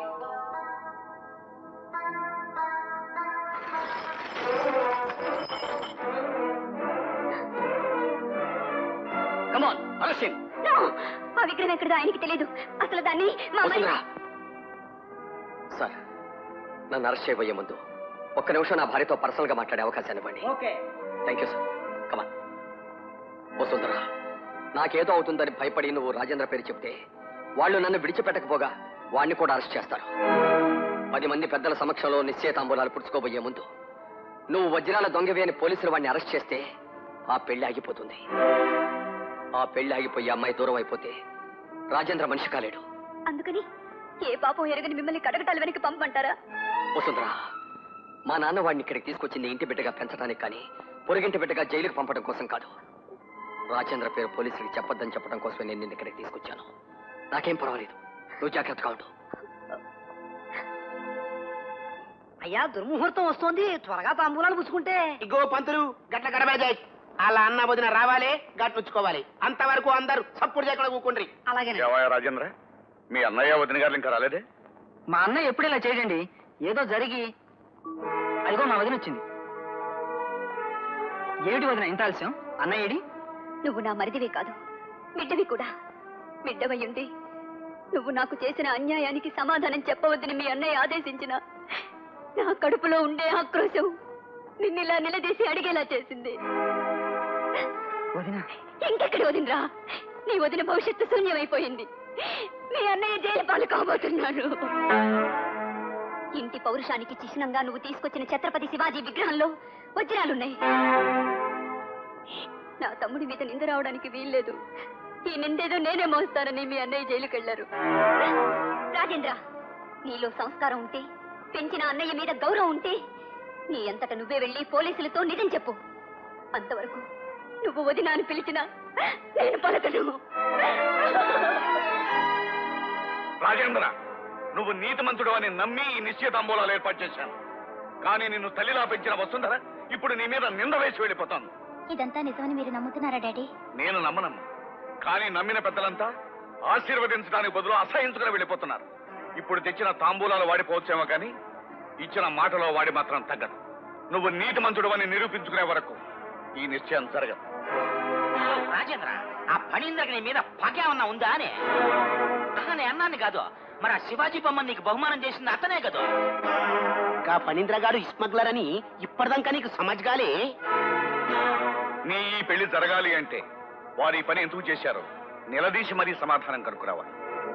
కమాన్ అలసిన్ No! ఆ విగ్రహం ఎక్కడదో ఆయనకి తెలియదు అసలు దాన్ని మా అమ్మాయి- వసుంధరా సార్ నన్ను అరెస్ట్ చేయబోయే ముందు ఒక్క నిమిషం నా భార్యతో పర్సనల్ గా మాట్లాడే అవకాశాన్ని ఇవ్వండి okay thank you sir come on Vasundhara నాకేదో అవుతుందని భయపడి నువ్వు రాజేంద్ర పేరు చెప్తే వాళ్ళు నన్ను విడిచిపెట్టకపోగా వాడిని కూడా అరెస్ట్ చేస్తారు పది మంది పెద్దల సమక్షంలో నిశ్చయితాంబూలాలు పుడుచుకోబోయే ముందు నువ్వు వజ్రాల దొంగవి అని పోలీసులు వాడిని అరెస్ట్ చేస్తే ఆ పెళ్లి ఆగిపోతుంది ఆ పెళ్లి ఆగిపోయి అమ్మాయి దూరం అయిపోతే రాజేంద్ర మనిషి కాలేడు అందుకని ఏ పాపం ఎరగని మిమ్మల్ని కడగటాల వెనక్కి పంపమంటారా వసుంధరా మా నాన్న వాడిని ఇక్కడికి తీసుకొచ్చింది ఇంటి బిడ్డగా పెంచడానికి కానీ పొరుగింటి బిడ్డగా జైలుకు పంపడం కోసం కాదు రాజేంద్ర పేరు పోలీసులకు చెప్పొద్దని చెప్పడం కోసమే నేను నిన్ను ఇక్కడికి తీసుకొచ్చాను నాకేం పర్వాలేదు నువ్వు జాగ్రత్తగా ఉండు అయ్యా దుర్ముహూర్తం వస్తోంది త్వరగా తాంబూలాలు పుచ్చుకుంటే ఇగో పంతులు గట్ల గడబడజాయి అలా అన్న వదిన రావాలి గట్లుచ్చుకోవాలి అంతవరకు అందరూ సప్పుడు చేయకుండా కూకుండ్రి అలాగే ఏవయ్య రాజేంద్ర మీ అన్నయ్య వదిన గారు ఇంకా రాలేదే మా అన్నయ్య ఎప్పుడు ఇలా చేయడండి ఏదో జరిగి అదిగో మా వదిన వచ్చింది ఏమిటి వదిన ఇంత ఆలస్యం అన్నయ్య ఏడి నువ్వు నా మరిదివి కాదు బిడ్డవి కూడా బిడ్డవయ్యుండి నువ్వు నాకు చేసిన అన్యాయానికి సమాధానం చెప్పవద్దని మీ అన్నయ్య ఆదేశించిన నా కడుపులో ఉండే ఆక్రోశం నిన్నిలా నిలదీసి అడిగేలా చేసింది వదిన ఇంకెక్కడ వదినరా నీ వదిన భవిష్యత్తు శూన్యమైపోయింది మీ అన్నయ్య జైలు పాలు కాబోతున్నాడు ఇంటి పౌరుషానికి చిహ్నంగా నువ్వు తీసుకొచ్చిన ఛత్రపతి శివాజీ విగ్రహంలో వజ్రాలున్నాయి నా తమ్ముడి మీద నింద రావడానికి వీల్లేదు ఈ నిందేదో నేనే మోస్తానని మీ అన్నయ్య జైలుకి వెళ్లారు రాజేంద్ర నీలో సంస్కారం ఉంటే పెంచిన అన్నయ్య మీద గౌరవం ఉంటే నీ అంతట నువ్వే వెళ్ళి పోలీసులతో నిజం చెప్పు అంతవరకు నువ్వు వదినా అని పిలిచినా నేను పలకను రాజేంద్ర నువ్వు నీతిమంతుడు అని నమ్మి ఈ నిశ్చయితాంబూలాలు ఏర్పాటు చేశాను కానీ నిన్ను తల్లిలా పెంచిన వసుంధర ఇప్పుడు నీ మీద నింద వేసి వెళ్ళిపోతాను ఇదంతా నిజమని మీరు నమ్ముతున్నారా డాడీ నేను నమ్మనమ్మా కానీ నమ్మిన పెద్దలంతా ఆశీర్వదించడానికి బదులు అసహించుకుని వెళ్ళిపోతున్నారు ఇప్పుడు తెచ్చిన తాంబూలాలు వాడిపోవచ్చేమో కానీ ఇచ్చిన మాటలో వాడి మాత్రం తగ్గదు నువ్వు నీతిమంతుడు అని నిరూపించుకునే వరకు ఈ నిశ్చయం జరగదు రాజేంద్ర ఆ పనిందకి నీ మీద పగ ఏమన్నా ఉందా అని ఆహా, నేను అన్నాను కాదు మరి ఆ శివాజీ బొమ్మని నీకు బహుమానం చేసింది అతనే కదా గా పనీంద్ర గారు స్మగ్లర్ అని ఇప్పటిదాకా నీకు సమజ్గాలే నీ ఈ పెళ్లి జరగాలి అంటే వారు ఈ పని ఎందుకు చేశారో నిలదీసి మరీ సమాధానం కనుక్కురావాలి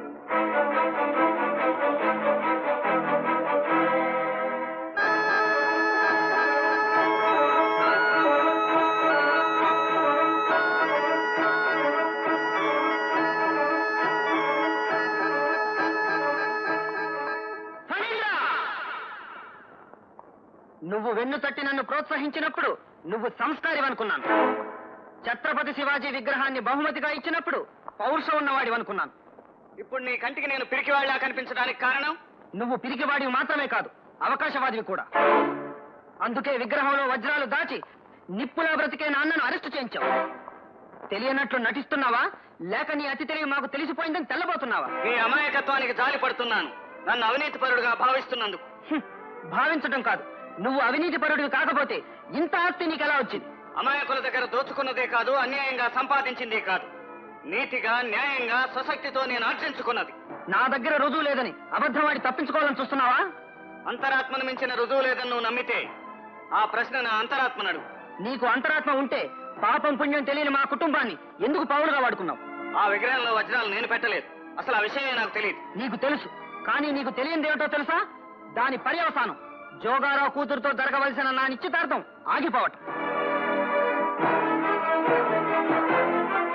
నువ్వు వెన్ను తట్టి నన్ను ప్రోత్సహించినప్పుడు నువ్వు సంస్కారి అనుకున్నాను ఛత్రపతి శివాజీ విగ్రహాన్ని బహుమతిగా ఇచ్చినప్పుడు పౌరుషం ఉన్నవాడి అనుకున్నాను ఇప్పుడు నీ కంటికి నేను పిరికివాళ్ళ కనిపించడానికి కారణం నువ్వు పిరికివాడివి మాత్రమే కాదు అవకాశవాదివి కూడా అందుకే విగ్రహంలో వజ్రాలు దాచి నిప్పులా బ్రతికే నాన్నను అరెస్టు చేయించావు తెలియనట్లు నటిస్తున్నావా లేక నీ అతి తెలివి మాకు తెలిసిపోయిందని తెల్లబోతున్నావా నీ అమాయకత్వానికి జాలి పడుతున్నాను నన్ను అవినీతిపరుడుగా భావిస్తున్నందుకు హ్మ్, భావించటం కాదు నువ్వు అవినీతి పరుడివి కాకపోతే ఇంత ఆస్తి నీకు ఎలా వచ్చింది అమాయకుల దగ్గర దోచుకున్నదే కాదు అన్యాయంగా సంపాదించిందే కాదు నీతిగా న్యాయంగా స్వశక్తితో నేను ఆర్జించుకున్నది నా దగ్గర రుజువు లేదని అబద్ధమాడి తప్పించుకోవాలని చూస్తున్నావా అంతరాత్మను మించిన రుజువు లేదని నువ్వు నమ్మితే ఆ ప్రశ్న నా అంతరాత్మనడు నీకు అంతరాత్మ ఉంటే పాపం పుణ్యం తెలియని మా కుటుంబాన్ని ఎందుకు పావులుగా వాడుకున్నావు ఆ విగ్రహంలో వజ్రాలు నేను పెట్టలేదు అసలు ఆ విషయమే నాకు తెలియదు నీకు తెలుసు కానీ నీకు తెలియనిదేమిటో తెలుసా దాని పర్యవసానం జోగారావు కూతురుతో జరగవలసిన నా నిశ్చితార్థం ఆగిపోవటం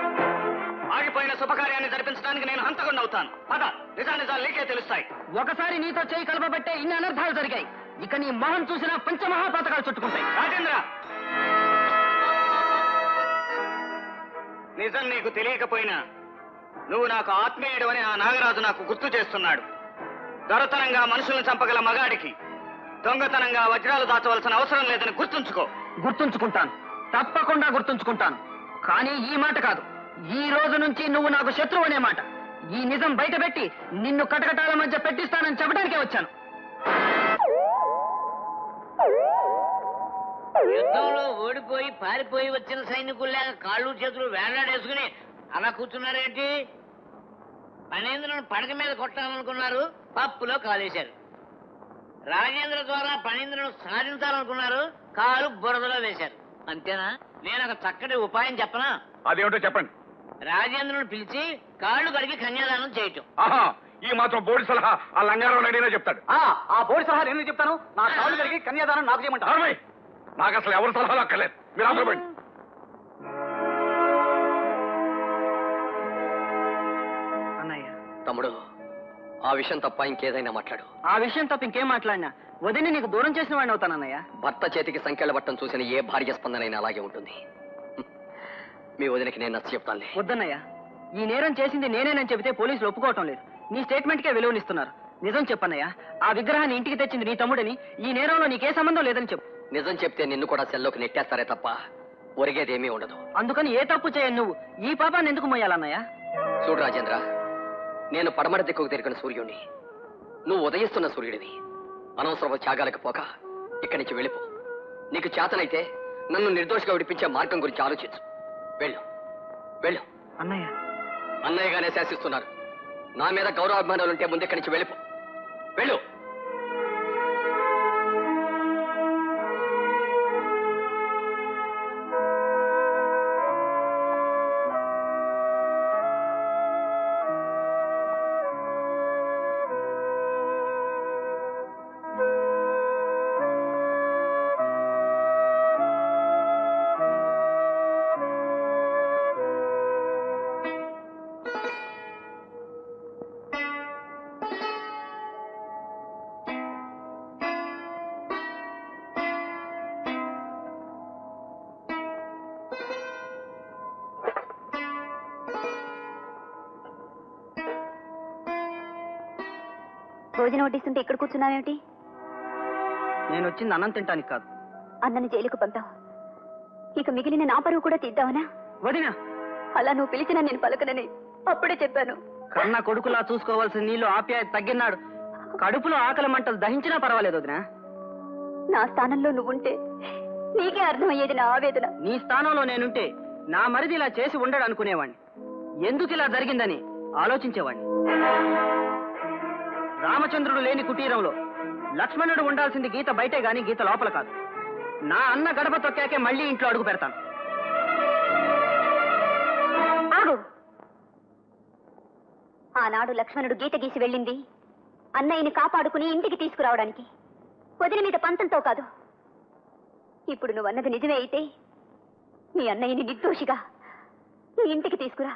శుభకార్యాన్ని జరిపించడానికి నేను హంతకుండా అవుతాను పద నిజానిజాలు నీకే తెలుస్తాయి ఒకసారి నీతో చేయి కలపబట్టే ఇన్ని అనర్థాలు జరిగాయి ఇక నీ మొహం చూసిన పంచమహాపాతకాలు చుట్టుకుంటాయి రాజేంద్ర నిజం నీకు తెలియకపోయినా నువ్వు నాకు ఆత్మీయుడు అని ఆ నాగరాజు నాకు గుర్తు చేస్తున్నాడు దొరతనంగా మనుషుల్ని చంపగల మగాడికి దొంగతనంగా వజ్రాలు దాచవలసిన అవసరం లేదని గుర్తుంచుకో గుర్తుంచుకుంటాను తప్పకుండా గుర్తుంచుకుంటాను కానీ ఈ మాట కాదు ఈ రోజు నుంచి నువ్వు నాకు శత్రువు అనే మాట ఈ నిజం బయటపెట్టి నిన్ను కటకటాల మధ్య పెట్టిస్తానని చెప్పడానికే వచ్చాను యుద్ధంలో ఓడిపోయి పారిపోయి వచ్చిన సైనికుల్లాగా కాళ్ళు చేతులు వేలాడేసుకుని అలా కూర్చున్నారేంటి పనేంద్రను పడక మీద కొట్టాలనుకున్నారు పప్పులో కాలేశారు రాజేంద్ర ద్వారా పనేంద్రను సాధించాలనుకున్నారు కాలు బురదలో వేశారు అంతేనా నేను ఒక చక్కటి ఉపాయం చెప్పనా అదేమిటో చెప్పండి రాజేంద్రుని పిలిచి కాళ్ళు కడిగి కన్యాదానం చేయటం ఆహా ఈ మాత్రం బోడి సలహా ఆ లంగారావు అడిగినా చెప్తాడు ఆ బోడి సలహా నేను చెప్తాను నా కాళ్ళు జరిగి కన్యాదానం నాకు చేయమంటారు అరవై నాకు అసలు ఎవరి సలహాలు అక్కర్లేదు మీరు అందరూ పోండి. అన్నయ్య తమ్ముడు ఆ విషయం తప్ప ఇంకేదైనా మాట్లాడు ఆ విషయం తప్ప ఇంకేం మాట్లాడినా వదిని నీకు దూరం చేసిన వాడిని అవుతానన్నయ్య భర్త చేతికి సంఖ్యల బట్టం చూసిన ఏ భార్య స్పందనైనా అలాగే ఉంటుంది హ్మ్. మీ వదినకి నేను నచ్చ చెప్తానులే వద్దన్నయ్య ఈ నేరం చేసింది నేనేనని చెబితే పోలీసులు ఒప్పుకోవటం లేదు నీ స్టేట్మెంట్కే విలువనిస్తున్నారు నిజం చెప్పన్నయ్య ఆ విగ్రహాన్ని ఇంటికి తెచ్చింది నీ తమ్ముడని ఈ నేరంలో నీకే సంబంధం లేదని చెప్పు నిజం చెప్తే నిన్ను కూడా సెల్లోకి నెట్టేస్తారే తప్ప ఒరిగేదేమీ ఉండదు అందుకని ఏ తప్పు చేయను నువ్వు ఈ పాపాన్ని ఎందుకు మొయ్యాలన్నయ్య చూడు రాజేంద్ర నేను పడమర దిక్కుకు తిరిగిన సూర్యుడిని నువ్వు ఉదయిస్తున్న సూర్యుడివి అనవసరపు త్యాగాలకు పోక ఇక్కడి నుంచి వెళ్ళిపో నీకు చేతనైతే నన్ను నిర్దోషిగా విడిపించే మార్గం గురించి ఆలోచించు వెళ్ళు వెళ్ళు అన్నయ్య అన్నయ్యగానే శాసిస్తున్నారు నా మీద గౌరవాభిమానాలుంటే ముందు ఇక్కడి నుంచి వెళ్ళిపో వెళ్ళు భోజనం వడ్డిస్తుంటే ఇక్కడ కూర్చున్నావేమిటి నేను వచ్చింది అన్నం తింటానికి కాదు అన్నని జైలుకు పంపావు ఇక మిగిలిన నా పరువు కూడా తీద్దావనా వదినా అలా నువ్వు పిలిచినా నేను పలకనని అప్పుడే చెప్పాను కన్న కొడుకులా చూసుకోవాల్సిన నీళ్ళు ఆప్యాయత తగ్గినాడు కడుపులో ఆకలి మంటలు దహించినా పర్వాలేదు వదినా నా స్థానంలో నువ్వుంటే నీకే అర్థమయ్యేది నా ఆవేదన నీ స్థానంలో నేనుంటే నా మరిది ఇలా చేసి ఉండడు అనుకునేవాణ్ణి ఎందుకు ఇలా జరిగిందని ఆలోచించేవాణ్ణి రామచంద్రుడు లేని కుటీరంలో లక్ష్మణుడు ఉండాల్సింది గీత బయటే గాని గీత లోపల కాదు నా అన్న గడప తొక్కాకే మళ్ళీ ఇంట్లో అడుగు పెడతాను ఆగు ఆనాడు లక్ష్మణుడు గీత గీసి వెళ్ళింది అన్నయ్యని కాపాడుకుని ఇంటికి తీసుకురావడానికి వదిన మీద పంతంతో కాదు ఇప్పుడు నువ్వు అన్నది నిజమే అయితే నీ అన్నయ్యని నిర్దోషిగా నీ ఇంటికి తీసుకురా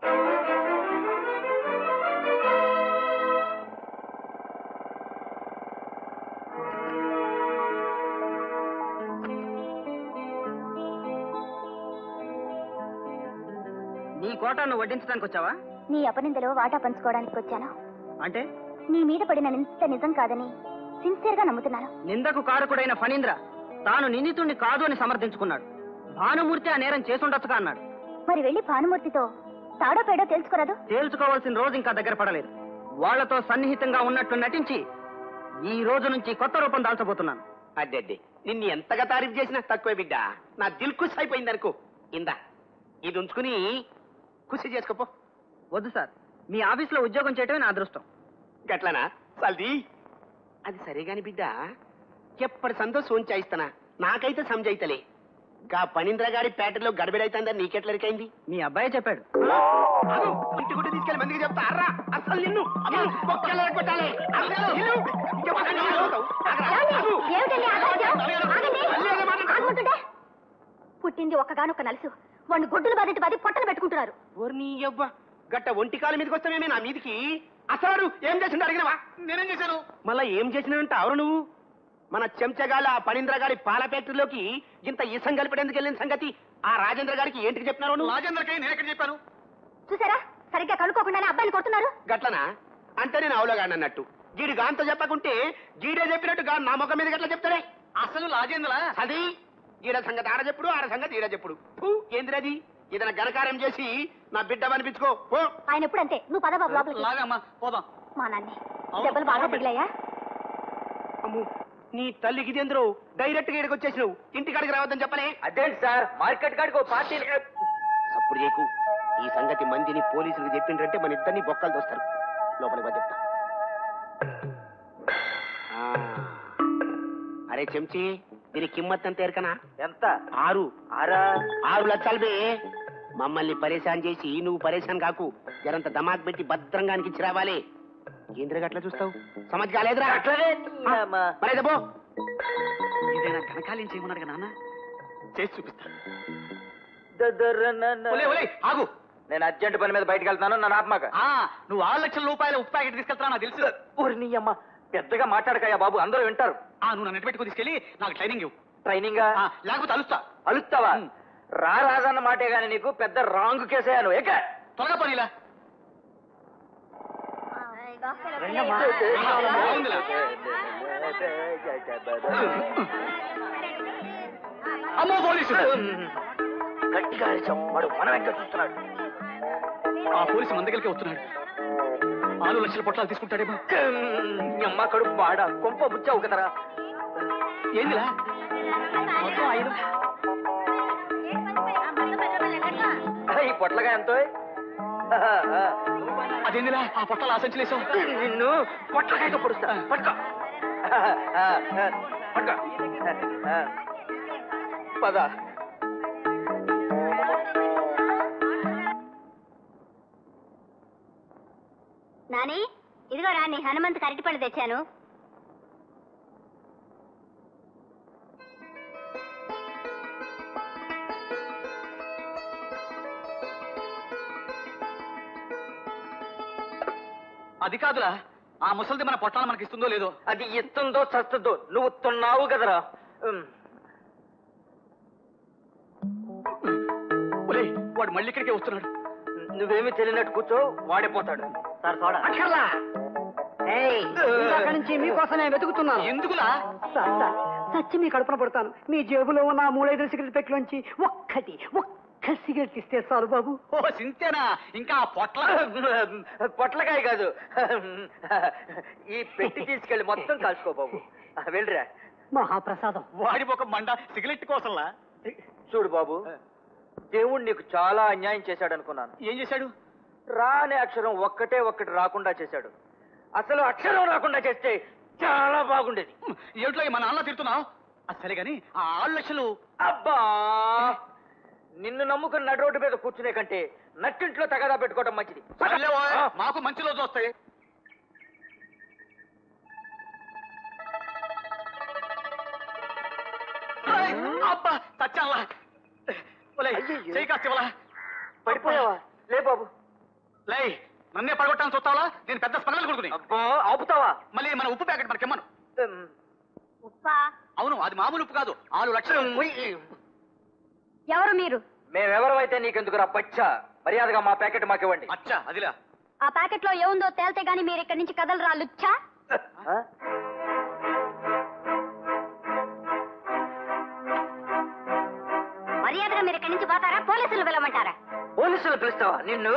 నీ కోటాను వడ్డించడానికి వచ్చావా నీ అపనిందలో వాటా పంచుకోవడానికి వచ్చాను అంటే నీ మీద పడిన నింత నిజం కాదని సిన్సియర్ గా నమ్ముతున్నాను నిందకు కారకుడైన ఫణీంద్ర తాను నిందితుణ్ణి కాదు అని సమర్థించుకున్నాడు భానుమూర్తి ఆ నేరం చేసుండొచ్చుగా అన్నాడు మరి వెళ్ళి భానుమూర్తితో తాడో పేడో తెలుసుకోరాదు తేల్చుకోవాల్సిన రోజు ఇంకా దగ్గర పడలేదు వాళ్లతో సన్నిహితంగా ఉన్నట్టు నటించి ఈ రోజు నుంచి కొత్త రూపం దాల్చబోతున్నాను అడ్డడ్డి నిన్ను ఎంతగా తారీఫ్ చేసినా తక్కువే బిడ్డ నా దిల్ ఖుష్ అయిపోయింది అనుకో ఇందా ఇది ఉంచుకుని ఖుషి చేసుకోపో వద్దు సార్ మీ ఆఫీస్లో ఉద్యోగం చేయటమే నా అదృష్టం గట్లనా సల్ది అది సరే గాని బిడ్డ ఎప్పటి సంతోషం చాయిస్తానా నాకైతే సంజైతలే గా పనీంద్ర గారి పేటలో గడబిడైతుందని నీకెట్లరికైంది మీ అబ్బాయి చెప్పాడు అదో, ఇంటి గుడ్డ తీసుకెళ్ళి మందికి చెప్తా అర్రా అసలు నిన్ను అమ్మో, బొక్కలు ఎరగొట్టాలి. అసలు నిన్ను, ఇంకెప్పుడు నిన్ను చదువుతావు? ఆగరా, ఆగు. ఏమిటండి ఆగాధ్యం? ఆగండి. మళ్ళీ అదే మాట. ఆగమంటుంటే? పుట్టింది ఒక్కగానొక్క నలుసు వాడిని గుడ్డులు బాధించి బాధి పొట్టలు పెట్టుకుంటున్నారు ఓరి నీ యవ్వ గట్ట ఒంటి కాలు మీదకి వస్తామేమే నా మీదికి అసలు ఏం చేసిండు అడిగినవా నేనేం చేశాను మళ్ళా ఏం చేసినంట అవరు నువ్వు మన చెంచగాళ్ళ ఆ పనీంద్ర గారి పాల ఫ్యాక్టరీలోకి ఇంత ఇసం కలిపేందుకు వెళ్ళిన సంగతి ఆ రాజేంద్ర గారికి ఏంటికి చెప్పినారు నువ్వు రాజేంద్రకి నేను ఎక్కడ చెప్పాను చూసారా సరిగ్గా కనుక్కోకుండానే అబ్బాయిని కొడుతున్నారు గట్లనా అంటే నేను అవలోగాను అన్నట్టు గీడు గాంతో చెప్పకుంటే గీడే చెప్పినట్టు గా నా ముఖం మీద గట్ల చెప్తాడే అసలు రాజేంద్ర అది ఈడ సంగతి ఆడ చెప్పుడు ఆడ సంగతి ఈడ చెప్పుడు ఫు, ఏందిరది ఏదైనా ఘనకార్యం చేసి నా బిడ్డ అనిపించుకో పో ఆయన ఎప్పుడు అంతే నువ్వు పద బాబు లోపలికి లాగమ్మా పోదాం మా నాన్నే అవును, దెబ్బలు బాగా అవును. తగిలాయా అమ్ము నీ తల్లికి ఇదేంద్రో డైరెక్ట్ గా ఇక్కడికి వచ్చేసినావు ఇంటికాడికి రావద్దని చెప్పలే అదేంటి సార్ మార్కెట్ కాడికి ఓ పార్టీ సప్పుడు చేయకు ఈ సంగతి మందిని పోలీసులకు చెప్పిండ్రంటే మన ఇద్దరిని బొక్కలు దోస్తారు లోపలికి పో చెప్తా ఆ. అరే చెంచి దీని కిమ్మత్ అంత ఎరకనా ఎంత ఆరు ఆరా ఆరు లక్షలు బే మమ్మల్ని పరేశాన్ చేసి నువ్వు పరేశాన్ కాకు జరంత దమాక్ పెట్టి భద్రంగా అనిపించి రావాలి ఏంద్ర గట్ల చూస్తావు సమజ్ కాలేదురా అట్లనే అమ్మా. మరైతే పో ఏదైనా ఘనకార్యం చేయమన్నాడు కదా నాన్న చేసి చూపిస్తా దదరనన. ఒలే ఒలే ఆగు నేను అర్జెంట్ పని మీద బయటకు వెళ్తాను నన్ను ఆత్మక ఆ నువ్వు ఆరు లక్షల రూపాయల ఉప్పు ప్యాకెట్ తీసుకెళ్తా నాకు తెలుసు ఊరి నీ అమ్మ పెద్దగా మాట్లాడకయ్యా బాబు అందరూ వింటారు ఆ నువ్వు నన్ను పెట్టుకుని తీసుకెళ్ళి నాకు ట్రైనింగ్ ఇవ్వు ట్రైనింగ్ ఆ, లేకపోతే అలుస్తా అలుస్తావా ఉమ్. రా రాజన్న మాటే గాని నీకు పెద్ద రాంగ్ కేసేయాను ఎక్క త్వరగా పనిలా బాగుందిలే. అమ్మో పోలీసు గట్టిగా అరిచాం వాడు మనం ఎక్కడ చూస్తున్నాడు ఆ పోలీసు మన దగ్గరికి వస్తున్నాడు ఆరు లక్షల పొట్లాలు తీసుకుంటాడేమో నీ అమ్మ కడుపు బాడ కొంప బుచ్చావు కదరా ఏందిలా మొత్తం ఐదు ఈ పొట్లగా ఎంతో అదేందిలా ఆ పొట్లాలు ఆ సంచలేసావు నిన్ను పొట్లకాయతో పొడుస్తా పట్టుకో పట్టుకో పద నాని ఇదిగో రా నీ హనుమంత్ కరటి పళ్ళు తెచ్చాను అది కాదులా ఆ ముసలిది మన పొట్లాలు మనకి ఇస్తుందో లేదో అది ఇస్తుందో చస్తుందో నువ్వు తున్నావు కదరా ఉమ్. ఒరేయ్ వాడు మళ్ళీ ఇక్కడికే వస్తున్నాడు నువ్వేమీ తెలియనట్టు కూర్చో వాడిపోతాడు సార్ సోడా అక్కర్లా ఏయ్, ఇందాక నుంచి మీకోసమే వెతుకుతున్నాను ఎందుకులా సార్, సార్, చచ్చి మీ కడుపున పడతాను మీ జేబులో ఉన్న ఆ మూడైదు సిగరెట్ పెట్టులోంచి ఒక్కటి ఒక్క సిగరెట్ ఇస్తే చాలు బాబు ఓ సింతేనా ఇంకా ఆ పొట్ల పొట్లకాయ కాదు ఈ పెట్టి తీసుకెళ్లి మొత్తం కాల్చుకో బాబు వెళ్ళిరా మహాప్రసాదం వాడి ఒక మండ సిగరెట్ కోసంలా చూడు బాబు దేవుడు నీకు చాలా అన్యాయం చేశాడు అనుకున్నాను ఏం చేశాడు రా అనే అక్షరం ఒక్కటే ఒక్కటి రాకుండా చేశాడు అసలు అక్షరం రాకుండా చేస్తే చాలా బాగుండేది ఏమిట్లో మన నాన్న తిడుతున్నావు అది సరే గాని ఆ ఆరు లక్షలు అబ్బా నిన్ను నమ్ముకుని నడు రోడ్డు మీద కూర్చునే కంటే నట్టింట్లో తగదా పెట్టుకోవడం మంచిది సర్లే ఓయ్, ఆ. మాకు మంచి రోజు వస్తాయి ఏయ్, అబ్బా చచ్చాలా ఒలే అయ్యయ్యో. చేయి కాస్త ఇవ్వలా పడిపోయావా లే బాబు లే నన్నే పడగొట్టాలని చూస్తావా నేను పెద్ద స్పందనలు కొడుకుని అబ్బా ఆపుతావా మళ్ళీ మన ఉప్పు ప్యాకెట్ మనకిమ్మను ఉమ్, ఉప్పా అవును అది మామూలు ఉప్పు కాదు ఆరు లక్షలు ఉయ్. ఎవరు మీరు మేమెవరమైతే నీకెందుకు రా బచ్చా మర్యాదగా మా ప్యాకెట్ మాకివ్వండి అచ్చా అదిలా ఆ ప్యాకెట్ లో ఏముందో తేల్తే గాని మీరు ఇక్కడి నుంచి కదలరా లుచ్చా ఆ? మర్యాదగా మీరు ఇక్కడి నుంచి పోతారా పోలీసులు పిలవమంటారా పోలీసులు పిలుస్తావా నిన్ను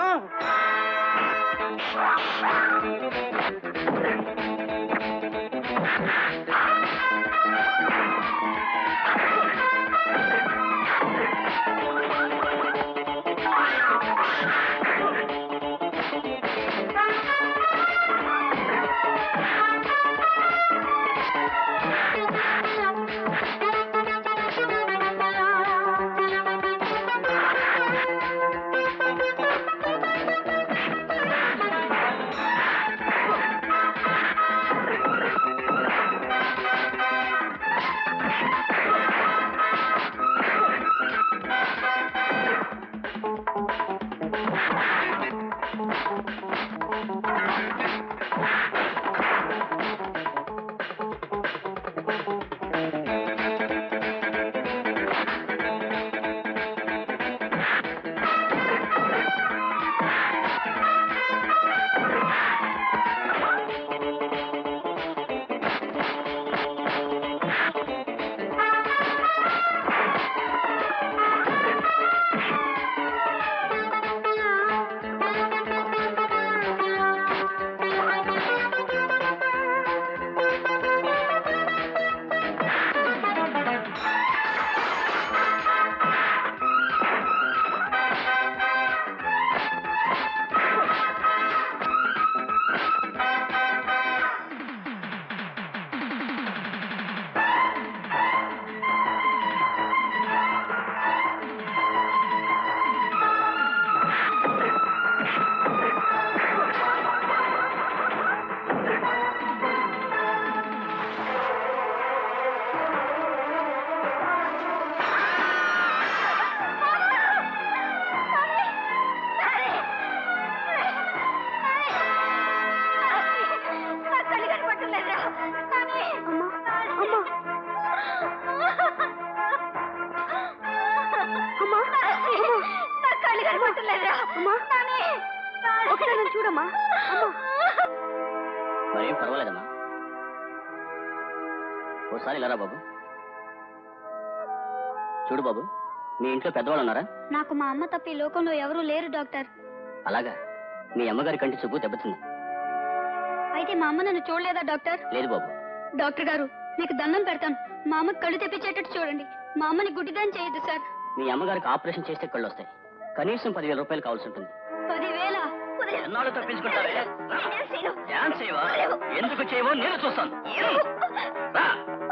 కొట్టలేదురా నాని, నాని. చూడమ్మా మరేం పర్వాలేదమ్మా ఓసారి ఇలా రా బాబు చూడు బాబు మీ ఇంట్లో పెద్దవాళ్ళు ఉన్నారా నాకు మా అమ్మ తప్ప ఈ లోకంలో ఎవరూ లేరు డాక్టర్ అలాగా మీ అమ్మగారి కంటి చూపు దెబ్బతింది అయితే మా అమ్మ నన్ను చూడలేదా డాక్టర్ లేదు బాబు డాక్టర్ గారు మీకు దండం పెడతాను మా అమ్మకి కళ్ళు తెప్పించేటట్టు చూడండి మా అమ్మని గుడ్డిదాన్ని చేయొద్దు సార్ మీ అమ్మగారికి ఆపరేషన్ చేస్తే కళ్ళు వస్తాయి కనీసం పదివేల రూపాయలు కావాల్సి ఉంటుంది పదివేల ఎన్నాళ్ళు తప్పించుకుంటావే డాన్స్ చేయవా ఎందుకు చేయవో నేను చూస్తాను రా.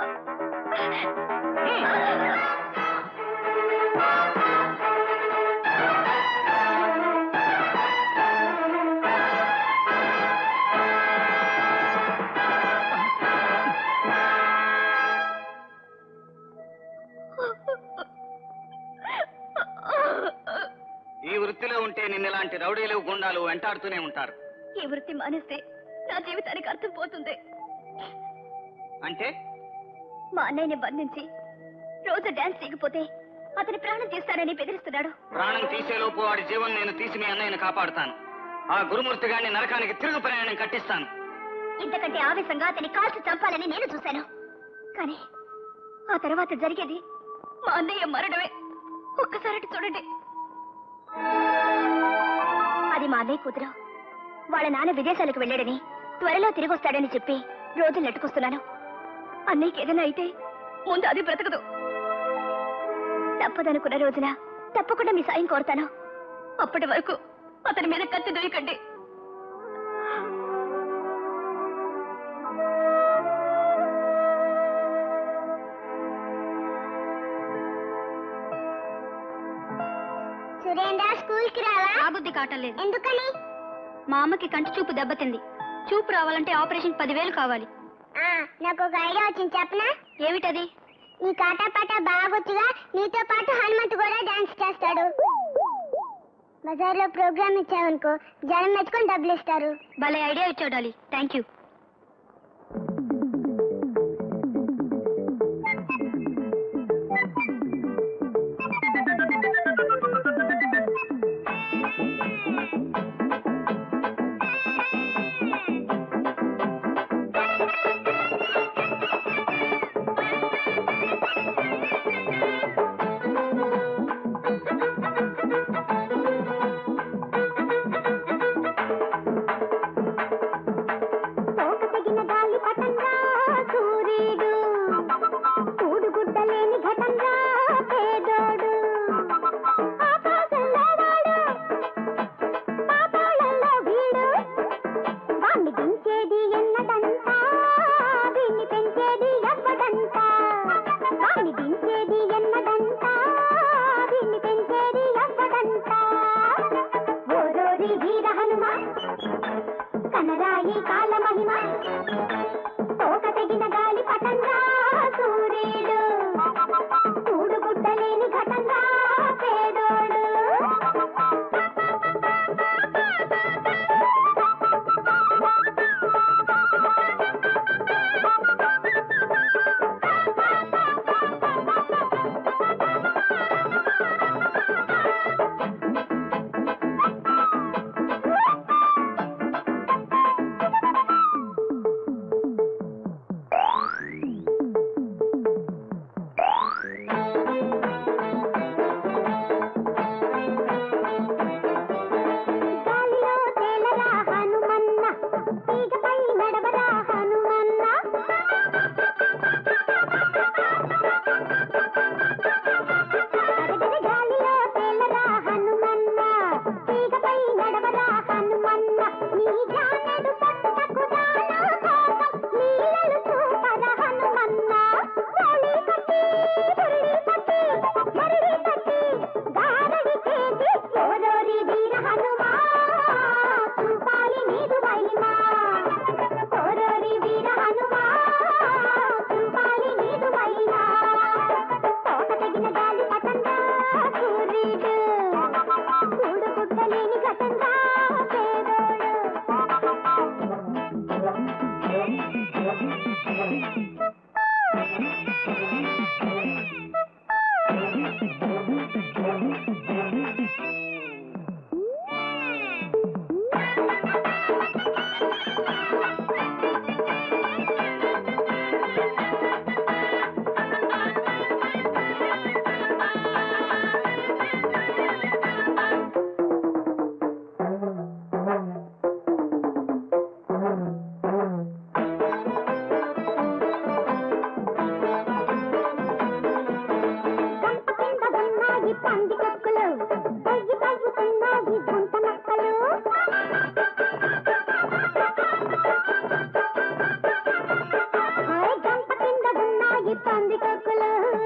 ఈ వృత్తిలో ఉంటే నిన్నలాంటి రౌడీలు గుండాలు వెంటాడుతూనే ఉంటారు ఈ వృత్తి మానేస్తే నా జీవితానికి అర్థం పోతుంది అంటే మా అన్నయ్యని బంధించి రోజు డాన్స్ చేయకపోతే అతని ప్రాణం తీస్తానని బెదిరిస్తున్నాడు ప్రాణం తీసేలోపు వాడి జీవం నేను తీసి మీ అన్నయ్యను కాపాడుతాను ఆ గురుమూర్తి గారిని నరకానికి తిరుగు ప్రయాణం కట్టిస్తాను ఇంతకంటే ఆవేశంగా అతని కాల్చి చంపాలని నేను చూశాను కానీ ఆ తర్వాత జరిగేది మా అన్నయ్య మరణమే ఒక్కసారి చూడండి అది మా అన్నయ్య కూతురు వాళ్ళ నాన్న విదేశాలకు వెళ్ళాడని త్వరలో తిరిగి వస్తాడని చెప్పి రోజులు నెట్టుకొస్తున్నాను అన్నయ్యకి ఏదైనా అయితే ముందు అది బ్రతకదు తప్పదనుకున్న రోజున తప్పకుండా మీ సాయం కోరుతాను అప్పటి వరకు అతని మీద కత్తి దొరికండి సురేంద్ర స్కూల్ కి రావా ఆ బుద్ధి కాటలేదు ఎందుకని మా అమ్మకి కంటి చూపు దెబ్బతింది చూపు రావాలంటే ఆపరేషన్ పదివేలు కావాలి ఆ, నాకు ఒక ఐడియా వచ్చింది చెప్పనా ఏమిటది నీ కాటా పాట బాగొచ్చుగా నీతో పాటు హనుమంత్ కూడా డాన్స్ చేస్తాడు బజార్లో ప్రోగ్రామ్ ఇచ్చావనుకో జనం మెచ్చుకొని డబ్బులు ఇస్తారు భలే ఐడియా ఇచ్చావు డాలి థ్యాంక్ యూ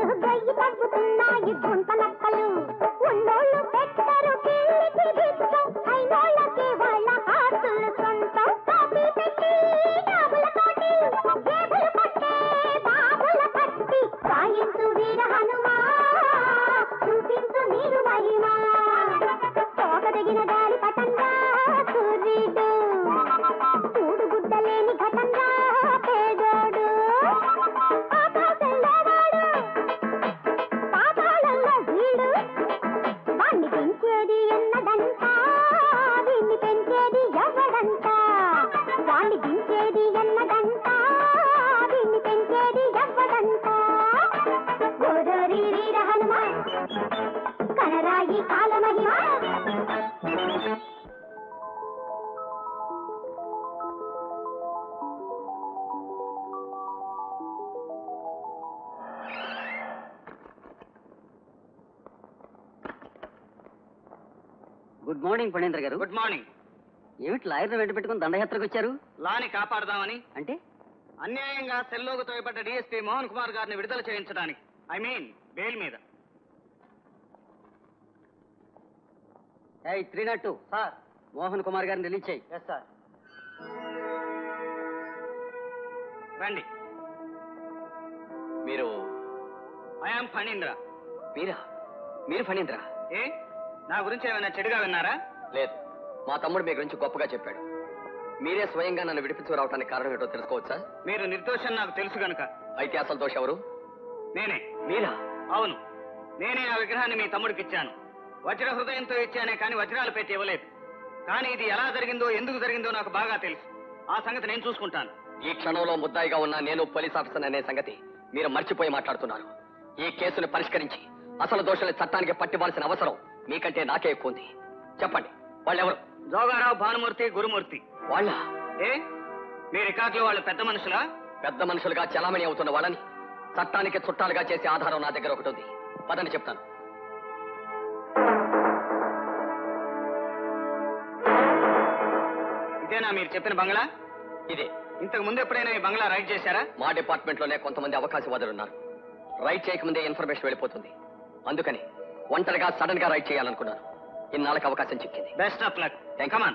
గొయ్యి తగ్గుతున్నాయి గుంట నక్కలు ఉన్నోళ్ళు పెట్టరు కిళ్ళికి దిక్కం అయినోళ్ళకి వాళ్ళ ఆస్తులు సొంతం కాపీ పెట్టి డాబులతోటి జేబులు పట్టే బాబుల పట్టి సాయించు వీర హనుమా చూపించు నీరు మహిమా తోకదగిన గాలి పటంగా సూర్యుడు చూడు గుడ్డలేని ఘటంగా పేదోడు ఆకాశంలో వాడు పాతాళంలో వీడు వాణ్ణి పెంచేది ఎన్నదంట వీణ్ణి పెంచేది ఎవడంట వాణ్ణి దించేది ఎన్నదంట వీణ్ణి పెంచేది ఎవడంట గోదారి వీర హనుమ కనరాయి కాలమహిమ good morning Phanendra garu good morning ఏమిటి లాయర్ వెంట పెట్టుకుని దండయాత్రకు వచ్చారు లాని కాపాడదామని అంటే అన్యాయంగా సెల్లోకి తోయబడ్డ డిఎస్పీ మోహన్ కుమార్ గారిని విడుదల చేయించడానికి ఐ మీన్ బెయిల్ మీద ఏయ్ three not two sir Mohan Kumar గారిని రిలీజ్ చేయి ఎస్ సార్ రండి మీరు ఐఆమ్ ఫణీంద్ర మీరా మీరు ఫణీంద్ర ఏ నా గురించి ఏమైనా చెడుగా విన్నారా లేదు మా తమ్ముడు మీ గురించి గొప్పగా చెప్పాడు మీరే స్వయంగా నన్ను విడిపించుకురావడానికి కారణం ఏంటో తెలుసుకోవచ్చా మీరు నిర్దోషం నాకు తెలుసు గనుక అయితే అసలు దోష ఎవరు నేనే మీరా అవును నేనే ఆ విగ్రహాన్ని మీ తమ్ముడికి ఇచ్చాను వజ్ర హృదయంతో ఇచ్చానే కానీ వజ్రాలు పెట్టి ఇవ్వలేదు కానీ ఇది ఎలా జరిగిందో ఎందుకు జరిగిందో నాకు బాగా తెలుసు ఆ సంగతి నేను చూసుకుంటాను ఈ క్షణంలో ముద్దాయిగా ఉన్న నేను పోలీస్ ఆఫీసర్ అనే సంగతి మీరు మర్చిపోయి మాట్లాడుతున్నారు ఈ కేసును పరిష్కరించి అసలు దోషుల్ని చట్టానికి పట్టివ్వాల్సిన అవసరం మీకంటే నాకే ఎక్కువ ఉంది చెప్పండి వాళ్ళెవరు జోగారావు భానుమూర్తి గురుమూర్తి వాళ్ళ ఏ మీ రికార్డులో వాళ్ళు పెద్ద మనుషులా పెద్ద మనుషులుగా చలామణి అవుతున్న వాళ్ళని చట్టానికి చుట్టాలుగా చేసే ఆధారం నా దగ్గర ఒకటి ఉంది పదని చెప్తాను ఇదేనా మీరు చెప్పిన బంగ్లా ఇదే ఇంతకు ముందు ఎప్పుడైనా ఈ బంగ్లా రైడ్ చేశారా మా డిపార్ట్మెంట్ లోనే కొంతమంది అవకాశవాదులు ఉన్నారు రైట్ చేయకముందే ఇన్ఫర్మేషన్ వెళ్ళిపోతుంది అందుకని ఒంటరిగా సడన్ గా రైట్ చేయాలనుకున్నాను ఇన్నాళ్ళకి అవకాశం చిక్కింది best of luck Thank you. Come on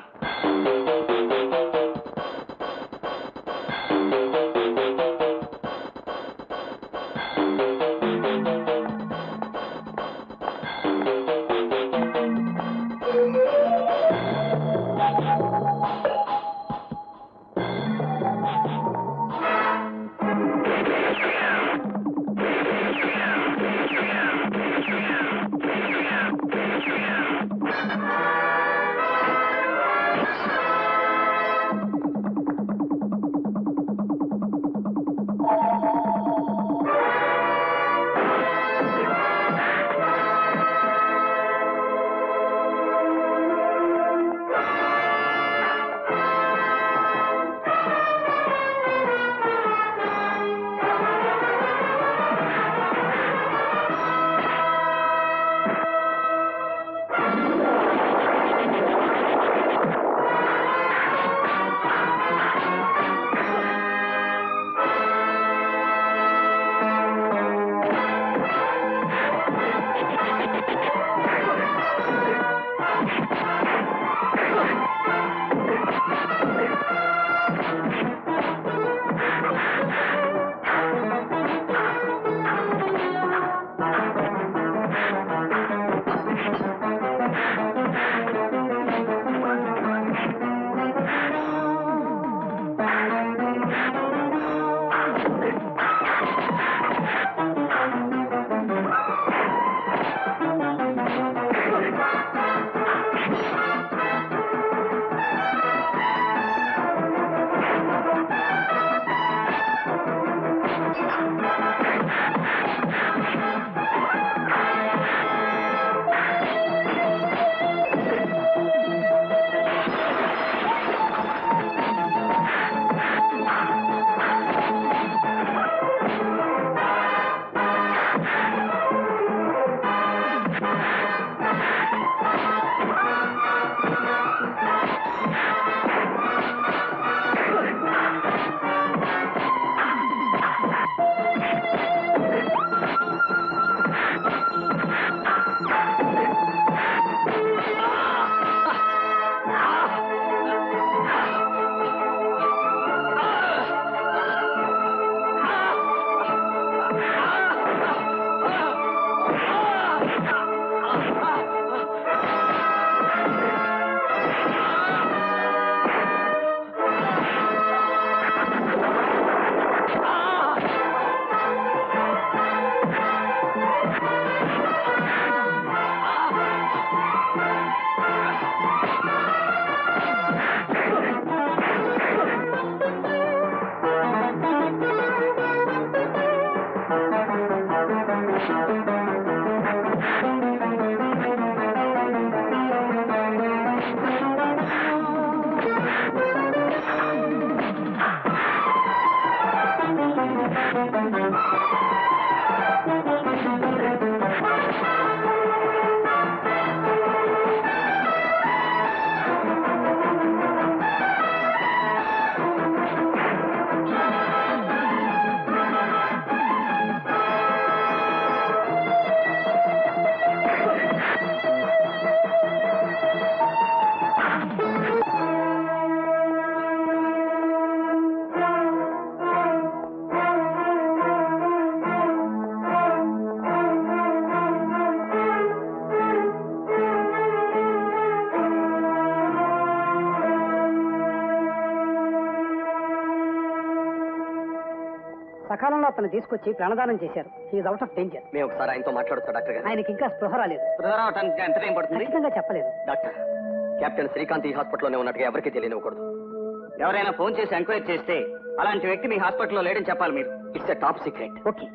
సకాలంలో అతను తీసుకొచ్చి ప్రాణదానం చేశారు హీఈస్ అవుట్ ఆఫ్ డేంజర్ మేము ఒకసారి ఆయనతో మాట్లాడుతా డాక్టర్ గారు ఆయనకి ఇంకా స్పృహ రాలేదు రావటానికి ఎంత టైం పడుతుంది ఖచ్చితంగా చెప్పలేదు డాక్టర్ కెప్టెన్ శ్రీకాంత్ ఈ హాస్పిటల్లోనే ఉన్నట్టుగా ఎవరికీ తెలియనివ్వకూడదు ఎవరైనా ఫోన్ చేసి ఎంక్వైరీ చేస్తే అలాంటి వ్యక్తి మీ హాస్పిటల్లో లేడని చెప్పాలి మీరు it's a top secret okay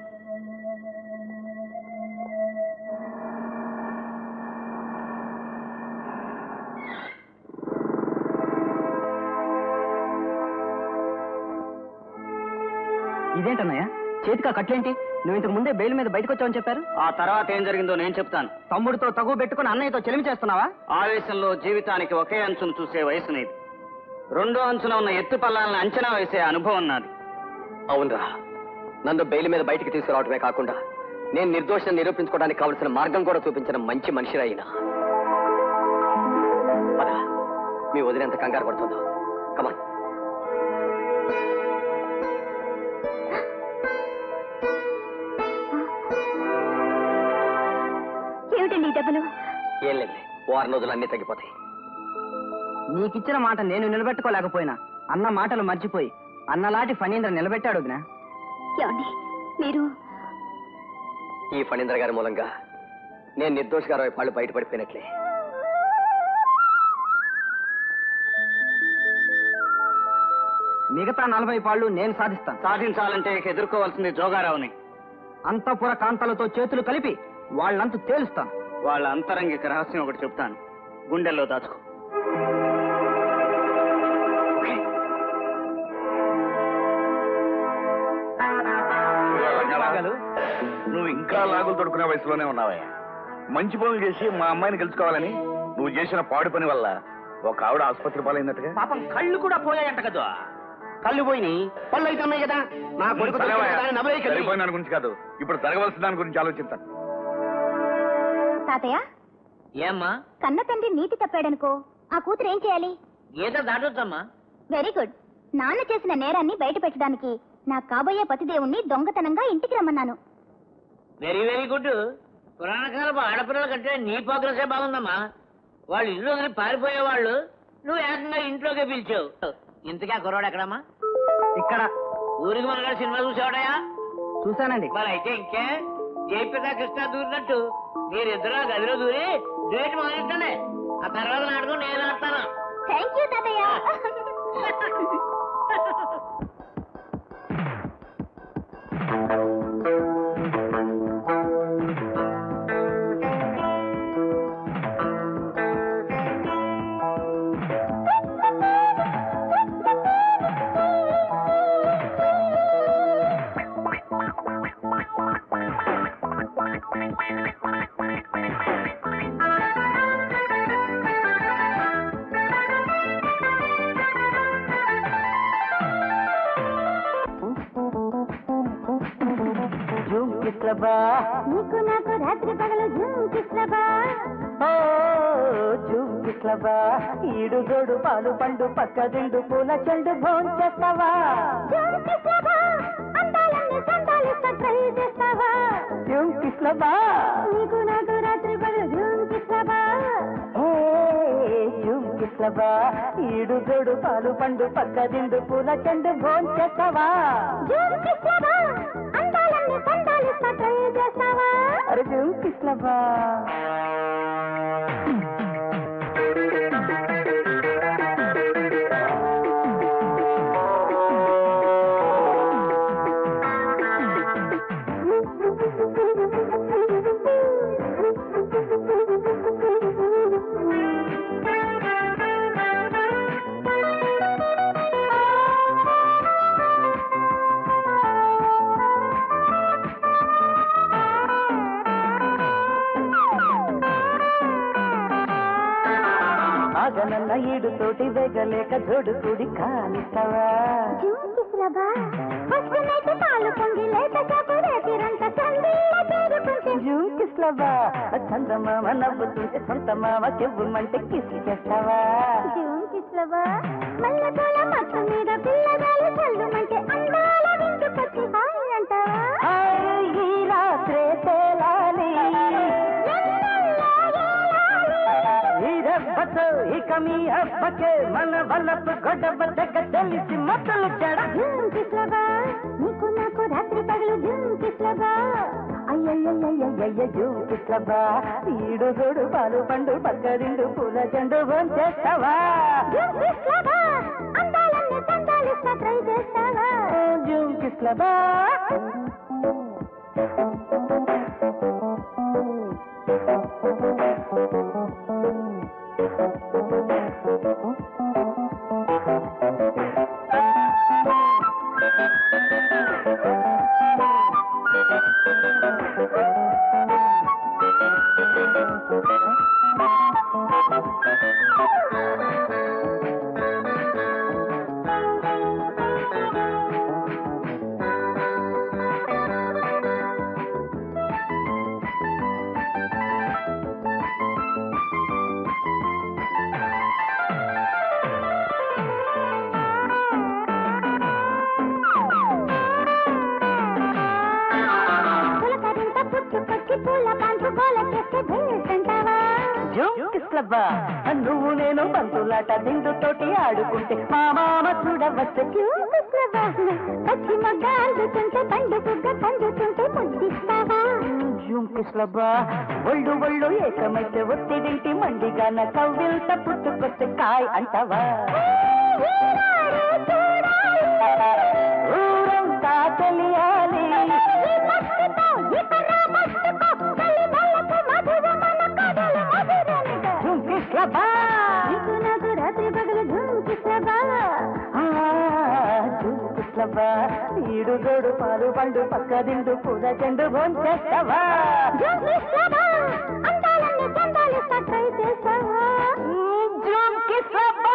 ఇదేంటన్నయ్య చేతికా కట్లేంటి నువ్వు ఇంతకు ముందే బెయిల్ మీద బయటకు వచ్చావని చెప్పారు ఆ తర్వాత ఏం జరిగిందో నేను చెప్తాను తమ్ముడితో తగు పెట్టుకుని అన్నయ్యతో చెలిమి చేస్తున్నావా ఆవేశంలో జీవితానికి ఒకే అంచును చూసే వయసు నీది రెండో అంచున ఉన్న ఎత్తు పల్లాలను అంచనా వేసే అనుభవం నాది అవునరా నన్ను బెయిల్ మీద బయటికి తీసుకురావడమే కాకుండా నేను నిర్దోషం నిరూపించుకోవడానికి కావలసిన మార్గం కూడా చూపించిన మంచి మనిషిరా అయినా మీ వదిన ఎంత కంగారు పడుతుందో కమాన్ ఏమిటండి ఈ దెబ్బలు ఏం లేదు వారం రోజులు అన్నీ తగ్గిపోతాయి నీకిచ్చిన మాట నేను నిలబెట్టుకోలేకపోయినా అన్న మాటలు మర్చిపోయి అన్నలాంటి ఫణీంద్ర నిలబెట్టాడు వదినా ఏమండి మీరు ఈ ఫణీంద్ర గారి మూలంగా నేను నిర్దోషిగా అరవై పాళ్ళు బయటపడిపోయినట్లే మిగతా నలభై పాళ్ళు నేను సాధిస్తాను సాధించాలంటే ఇక ఎదుర్కోవాల్సింది జోగారావుని అంతఃపుర కాంతలతో చేతులు కలిపి వాళ్ళంతు తేలుస్తాను వాళ్ళ అంతరంగిక రహస్యం ఒకటి చెప్తాను గుండెల్లో దాచుకో నువ్వు ఇంకా లాగులు తొడుకునే వయసులోనే ఉన్నావయ్యా మంచి పనులు చేసి మా అమ్మాయిని గెలుచుకోవాలని నువ్వు చేసిన పాడు పని వల్ల ఒక ఆవిడ ఆసుపత్రి పాలైనట్టుగా పాపం కళ్ళు కూడా పోయాయంట కదా కళ్ళు పోయినాయి పళ్ళు అయితే ఉన్నాయి కదా నా కొడుకు సరేవయ్యా. దాన్ని నమలేయకండి. సరిపోయిన దాని గురించి కాదు ఇప్పుడు జరగవలసిన దాని గురించి ఆలోచిస్తాను తాతయ్య ఏమ్మా కన్న తండ్రి నీతి తప్పాడనుకో ఆ కూతురు ఏం చేయాలి గీత దాటొచ్చమ్మా వెరీ గుడ్ నాన్న చేసిన నేరాన్ని బయట పెట్టడానికి నా కాబోయే పతిదేవుణ్ణి దొంగతనంగా ఇంటికి రమ్మన్నాను వెరీ వెరీ గుడ్ పురాణకాలపు ఆడపిల్లల కంటే నీ ప్రోగ్రెసే బాగుందమ్మా వాళ్ళు ఇల్లు వదిలి పారిపోయేవాళ్ళు నువ్వు ఏకంగా ఇంట్లోకే పిలిచావు ఇంతకే ఆ కుర్రాడు ఎక్కడమ్మా ఇక్కడ ఊరికి మనగాడు సినిమా చూసేవాడయా చూశానండి మరి అయితే ఇంకే జయప్రద కృష్ణ దూరినట్టు మీరిద్దరు ఆ గదిలో దూరి డేట్ మొదలెట్టండి ఆ తర్వాత నాటకం నేను ఆడతాను థ్యాంక్ యూ తాతయ్య జూమ్ కిస్లబా నీకు నాకు రాత్రి పగలు జూమ్ కిస్లబా ఓ జూమ్ కిస్లబా ఈడు జోడు పాలు పండు పక్క దిండు పూల చెండు భోన్ చేస్తావా జూమ్ కిస్లబా అందాలన్నీ సందాలిస్తా ట్రై చేస్తావా జూమ్ కిస్లబా నీకు నాకు రాత్రి పగలు జూమ్ కిస్లబా ఏ జూమ్ కిస్లబా ఈడు జోడు పాలు పండు పక్క దిండు పూల చెండు భోన్ చేస్తావా జూమ్ కిస్లబా అందాలన్నీ సందాలిస్తా ట్రై చేస్తావా అరే జూమ్ కిస్లబా ఆగనన్న ఈడు తోటి వేగలేక జోడు కూడి కానిస్తావా జూమ్ కిస్లబా ఫస్ట్ నైట్ పాలు పొంగి లేత చాపు రేతిరంత సందీల పేరుకుంటే జూమ్ కిస్లబా చందమామ నవ్వుతుంటే సొంత మామ చెవ్వుమంటే కిస్ చేస్తావా జూమ్ కిస్లబా మల్లె పూల మట్టు మీద పిల్లగాలి చల్లుమంటే అందాల విందుకొచ్చి హాయ్ అంటావా హాయ్, ఈ రాత్రే తేలాలి ఈ దెబ్బతో ఈ ఇక మీ అబ్బకే మన వల్లపు గొడవ తెగ తెలిసి మొదలు జడ కిస్లబా నీకు నాకు రాత్రి పగలు జూమ్ కిస్లబా అయ్యయ్యయ్యయ్యయ్య జూమ్ కిస్లబా ఈడు గోడు పాలు పండు పక్కరిండు పూల చెండు చేస్తావా జూమ్ కిస్లబా అందాలన్నీ తందాలిస్తా ట్రై చేస్తావా జూమ్ కిస్లబా పులకరింత పుట్టుకొచ్చి పూల పాంచు గోల చేస్తే భేసంటావా జూమ్ కిస్లబా నువ్వు నేను బంతులాట దిండుతోటి ఆడుకుంటే మా మామ చూడవచ్చు జూమ్ కిస్లబా పచ్చి మొగ్గ అందుతుంటే పండు బుగ్గ కందుతుంటే ముద్దిస్తావా జూమ్ కిస్లబా ఒళ్ళు ఒళ్ళు ఏకమైతే ఒత్తిడింటి మండిగాన కవ్విల్త పుట్టుకొస్తే కాయ్ అంటావా ఊరంతా తెలియాలి జూమ్ కిస్లబా నీకు నాకు రాత్రి పగలు జూమ్ కిస్లబా ఆ, జూమ్ కిస్లబా ఈడు గోడు పాలు పండు పక్క దిండు పూల చెండు భోంచేస్తావా జూమ్ కిస్లబా అందాలన్నీ తందాలిస్తా ట్రై చేస్తావా జూమ్ కిస్లబా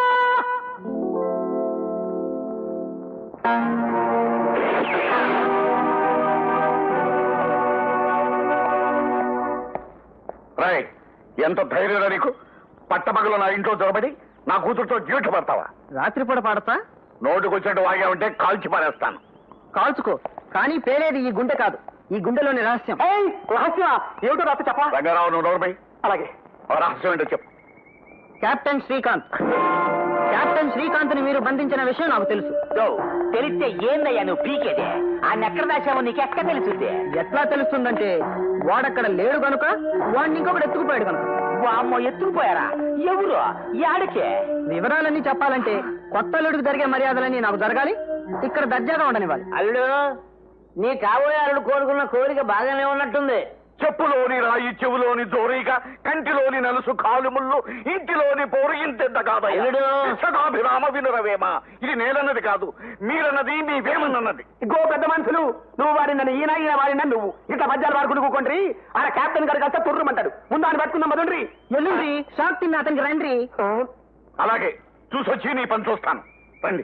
రాయ్ ఎంత ధైర్యం నీకు పట్టపగలు నా ఇంట్లో జొరబడి నా కూతురుతో డ్యూటీ పడతావా రాత్రిపూట పాడతా నోటుకొచ్చినట్టు వాగా ఉంటే కాల్చి పారేస్తాను కాల్చుకో కానీ పేలేది ఈ గుండె కాదు ఈ గుండెలోని రహస్యం రహస్యం ఏమిటో రాత్రి చెప్పా రంగారావు నువ్వు నోరుపై అలాగే ఆ రహస్యం ఏంటో చెప్పు కెప్టెన్ శ్రీకాంత్ కెప్టెన్ శ్రీకాంత్ ని మీరు బంధించిన విషయం నాకు తెలుసు తెలిస్తే ఏందయ్యా నువ్వు పీకేదే ఆయన ఎక్కడ దాచావో నీకెక్కడ తెలుసుద్ది ఎట్లా తెలుస్తుందంటే వాడక్కడ లేడు కనుక వాడిని ఇంకొకటి ఎత్తుకుపోయాడు కనుక వామ్మో ఎత్తుకుపోయారా ఎవరు యాడికే వివరాలన్నీ చెప్పాలంటే కొత్త అల్లుడికి జరిగే మర్యాదలన్నీ నాకు జరగాలి ఇక్కడ దర్జాగా ఉండనివ్వాలి అల్లుడు నీ కాబోయే అల్లుడు కోరుకున్న కోరిక బాగానే ఉన్నట్టుంది చెప్పులోని రాయి చెవులోని జోరీగా కంటిలోని నలుసు కాలుముళ్ళు ఇంటిలోని పోరు ఇంతెంత కాదయ్యా అల్లుడు. సదాభిరామ వినురవేమ ఇది నేలన్నది కాదు మీరన్నది మీ వేమన్నది గో పెద్ద మనుషులు నువ్వు వాడిన ఈయన ఈయన వాడిన నువ్వు ఇట్లా మధ్యాలు వాడుకుంటూ కూకుండ్రి ఆయన కెప్టెన్ గారికి అంతా తుర్రమంటాడు ముందు ఆయన పట్టుకుందాం మధుండ్రి ఎల్లుండి షాక్ తిన్న అతనికి రండి అలాగే చూసొచ్చి నీ పని చూస్తాను రండి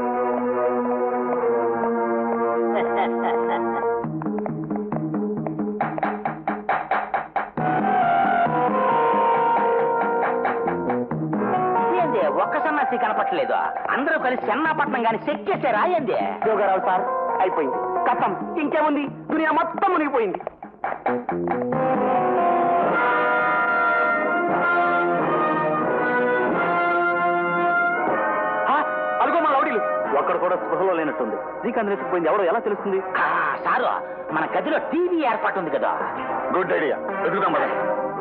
ఏంది ఒక్క సన్నాసి కనపట్లేదు అందరూ కలిసి చెన్నాపట్నం గాని సెట్ చేశారా ఏంది జోగారావు సార్ అయిపోయింది కథం ఇంకేముంది దునియా మొత్తం మునిగిపోయింది ఆ, అదిగో మా రౌడీలు ఒక్కడు కూడా స్పృహలో లేనట్టుంది శ్రీకాంత్ ఎత్తుకుపోయింది ఎవరో ఎలా తెలుస్తుంది సారు మన గదిలో టీవీ ఏర్పాటు ఉంది కదా గుడ్ ఐడియా వెతుకుదాం పద.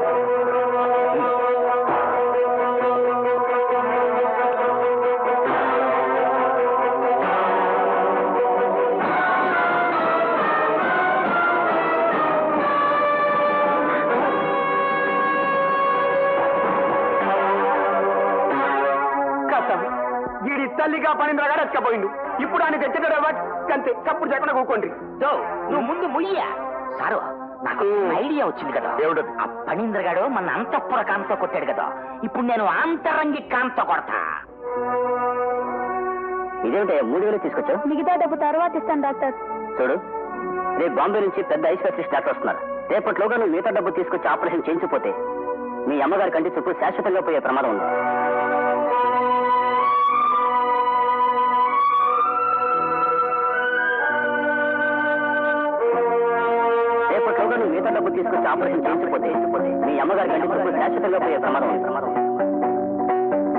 కథం వీడి తల్లిగా పనింద్ర గారు ఎచ్చకపోయిండు ఇప్పుడు ఆయన తెచ్చడం అంతే చప్పుడు చెప్పకుండా కూకోండి సో నువ్వు ముందు ముయ్య సారు నాకు ఐడియా వచ్చింది కదా ఏమిటది? ఆ పనీంద్ర గాడు మన అంతఃపుర కాంతో కొట్టాడు కదా ఇప్పుడు నేను ఆంతరంగి కాంతో కొడతా ఇదేమిటే మూడు వేలు తీసుకొచ్చావు మిగతా డబ్బు తర్వాత ఇస్తాను డాక్టర్ చూడు రేపు బాంబే నుంచి పెద్ద ఐ స్పెషలిస్ట్ డాక్టర్ వస్తున్నారు రేపట్లోగా నువ్వు మిగతా డబ్బు తీసుకొచ్చి ఆపరేషన్ చేయించిపోతే మీ అమ్మగారి కంటి చూపు శాశ్వతంగా పోయే ప్రమాదం ఉంది రేపట్లోగా నువ్వు మిగతా డబ్బు తీసుకొచ్చి ఆపరేషన్ చేయించిపోతే మీ అమ్మగారి కంటి చూపు శాశ్వతంగా పోయే ప్రమాదం ఉంది ప్రమాదం ఉంది.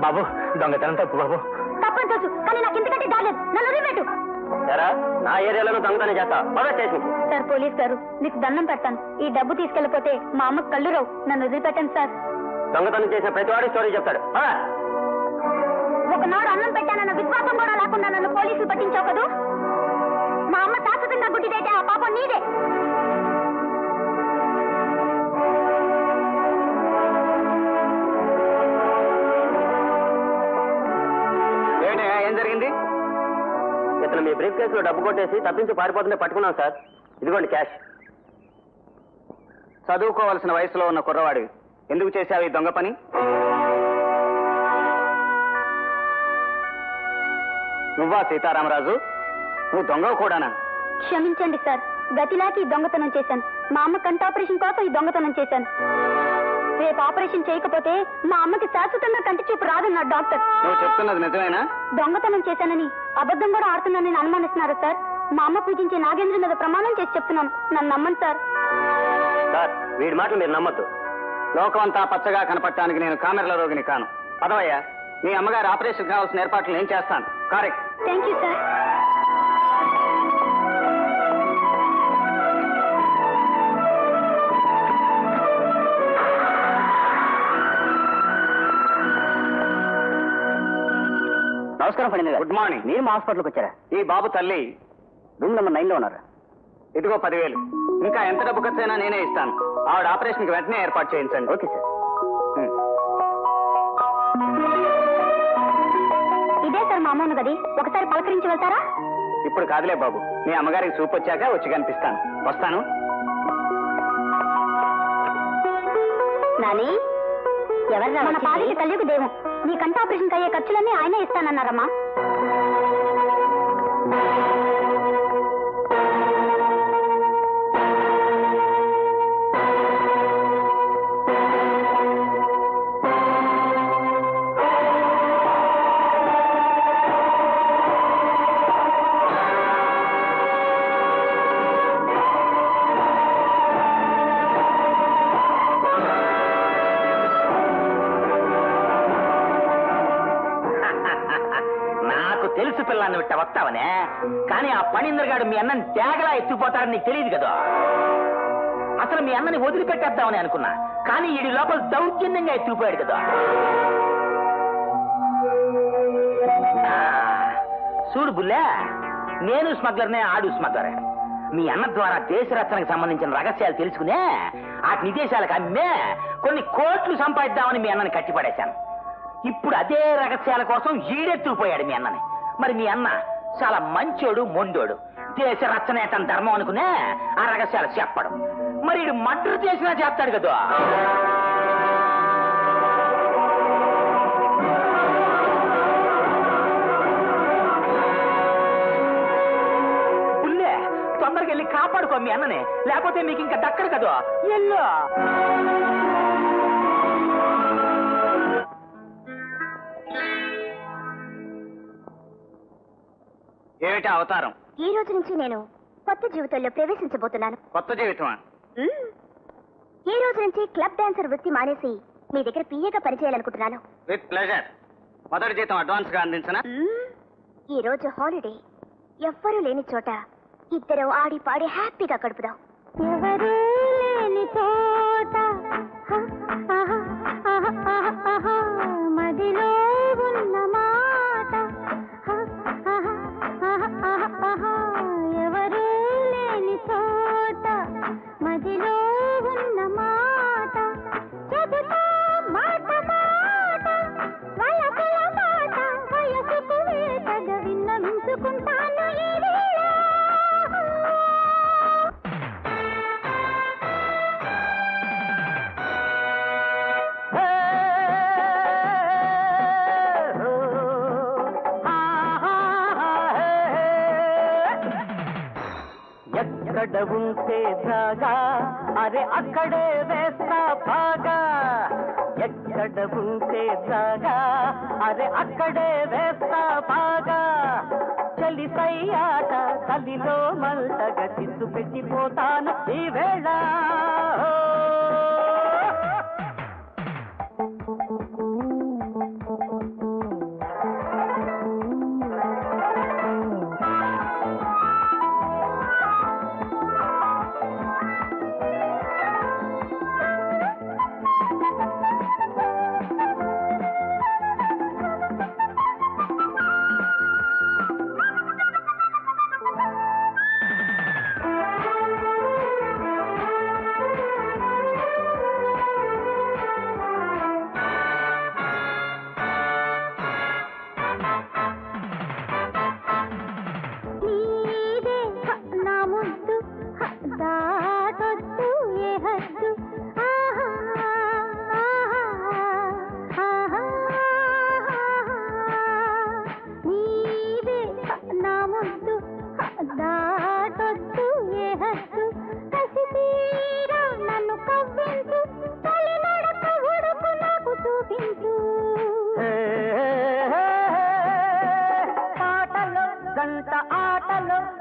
బాబు దొంగతనం తప్పు బాబు తప్పని తెలుసు కానీ నాకు ఇంతకంటే దాలేదు నన్ను వదిలిపెట్టు ఎరా నా ఏరియాలో దొంగతనం చేస్తా పద స్టేషన్ సార్ పోలీస్ గారు మీకు దండం పెడతాను ఈ డబ్బు తీసుకెళ్ళిపోతే మా అమ్మకు కళ్ళు రావు నన్ను వదిలిపెట్టండి సార్ దొంగతనం చేసిన ప్రతివాడు స్టోరీ చెప్తాడు పద. ఒకనాడు అన్నం పెట్టానన్న విశ్వాసం కూడా లేకుండా నన్ను పోలీసులు పట్టించావు కదూ మా అమ్మ శాశ్వతంగా గుడ్డిదైతే ఆ పాపం నీదే ఏంటి ఏం జరిగింది ఇతను మీ బ్రీఫ్ కేసులో డబ్బు కొట్టేసి తప్పించి పారిపోతుంటే పట్టుకున్నాం సార్ ఇదిగోండి క్యాష్ చదువుకోవాల్సిన వయసులో ఉన్న కుర్రవాడివి ఎందుకు చేశావు ఈ దొంగ పని నువ్వా సీతారామరాజు నువ్వు దొంగ కూడానా క్షమించండి సార్ గతిలాకి ఈ దొంగతనం చేశాను మా అమ్మ కంట ఆపరేషన్ కోసం ఈ దొంగతనం చేశాను రేపు ఆపరేషన్ చేయకపోతే మా అమ్మకి శాశ్వతంగా కంటి చూపు రాదన్నాడు డాక్టర్ నువ్వు చెప్తున్నది నిజమేనా దొంగతనం చేశానని అబద్ధం కూడా ఆడుతున్నానని అనుమానిస్తున్నారు సార్ మా అమ్మ పూజించే నాగేంద్ర మీద ప్రమాణం చేసి చెప్తున్నాను నన్ను నమ్మండి సార్ సార్ వీడి మాటలు మీరు నమ్మద్దు లోకం అంతా పచ్చగా కనపడటానికి నేను కామెరల రోగిని కాను పదవయ్యా మీ అమ్మగారి ఆపరేషన్ కావాల్సిన ఏర్పాట్లు నేను చేస్తాను కరెక్ట్ థ్యాంక్ యూ సార్ నమస్కారం పండింది గుడ్ మార్నింగ్ మీరు మా హాస్పిటల్కి వచ్చారా ఈ బాబు తల్లి రూమ్ నెంబర్ నైన్ లో ఉన్నారు ఇదిగో పదివేలు ఇంకా ఎంత డబ్బు ఖర్చు అయినా నేనే ఇస్తాను ఆవిడ ఆపరేషన్ కి వెంటనే ఏర్పాటు చేయించండి ఓకే సార్ ఇదే సార్ మా అమ్మను గది ఒకసారి పలకరించి వెళ్తారా ఇప్పుడు కాదులే బాబు మీ అమ్మగారికి సూప్ వచ్చాక వచ్చి కనిపిస్తాను వస్తాను నాని ఎవరు మన పాలిటి కలియుగ దేవం నీ కంట ఆపరేషన్ అయ్యే ఖర్చులన్నీ ఆయనే ఇస్తానన్నారమ్మా నాకు తెలుసు పిల్లాన్ని విట్ట వస్తావనే కానీ ఆ పనిందరగాడు మీ అన్నని తేగలా ఎత్తుకుపోతాడని నీకు తెలియదు కదా అసలు మీ అన్నని వదిలిపెట్టేద్దామని అనుకున్నా కానీ ఈడి లోపల దౌర్జన్యంగా ఎత్తుకుపోయాడు కదా ఆ, చూడు బుల్లే నేను స్మగ్లర్నే ఆడు స్మగ్లరే మీ అన్న ద్వారా దేశ రక్షణకు సంబంధించిన రహస్యాలు తెలుసుకునే ఆ విదేశాలకు అమ్మే కొన్ని కోట్లు సంపాదిద్దామని మీ అన్నని కట్టిపడేశాను ఇప్పుడు అదే రహస్యాల కోసం ఈడెత్తుకుపోయాడు మీ అన్నని మరి మీ అన్న చాలా మంచోడు మొండోడు దేశ రక్షణ తన ధర్మం అనుకునే ఆ రహస్యాలు చెప్పడం మరి ఈడు మర్డర్ చేసినా చెప్తాడు కదా పుల్లే తొందరగా వెళ్ళి కాపాడుకో మీ అన్నని లేకపోతే మీకు ఇంకా దక్కడు కదా ఎల్లో ఏమిటి అవతారం ఈ రోజు నుంచి నేను కొత్త జీవితంలో ప్రవేశించబోతున్నాను కొత్త జీవితమా మ్మ్. ఈ రోజు నుంచి క్లబ్ డాన్సర్ వృత్తి మానేసి మీ దగ్గర పిఏగా పనిచేయాలనుకుంటున్నాను విత్ ప్లెజర్ మొదటి జీతం అడ్వాన్స్ గా అందించనా మ్మ్. ఈ రోజు హాలిడే ఎవ్వరూ లేని చోట ఇద్దరు ఆడి పాడి హ్యాపీగా గడుపుదాం ఎవరు లేని చోట మదిలో ఉన్న మాట ఎవరు లేని చోట మదిలో ఉన్న మాట చెబుతా మాట మాట వయసుల మాట వయసుకు వేటగా విన్నవించుకుంటాను ఈ వేళ ఎక్కడ ఉంటే జాగా అరే అక్కడే వేస్తా బాగా ఎక్కడ ఉంటే జాగా అరే అక్కడే వేస్తా బాగా చలి సయ్యాట చలిలో మల్టగా చిచ్చు పెట్టిపోతాను ఈ వేళ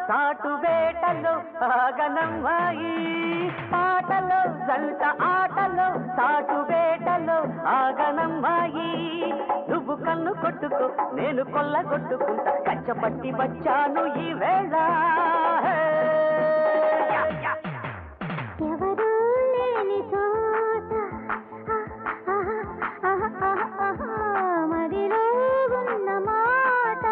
సాటు వేటలో ఆగనమ్మాయి ఆటలో జంట ఆటలో సాటు వేటలో ఆగనమ్మాయి నువ్వు కన్ను కొట్టుకో నేను కొల్ల కొట్టుకుంటా కచ్చపట్టి వచ్చాను ఈ వేళ ఎవరూ లేని చోట మదిలో ఉన్న మాట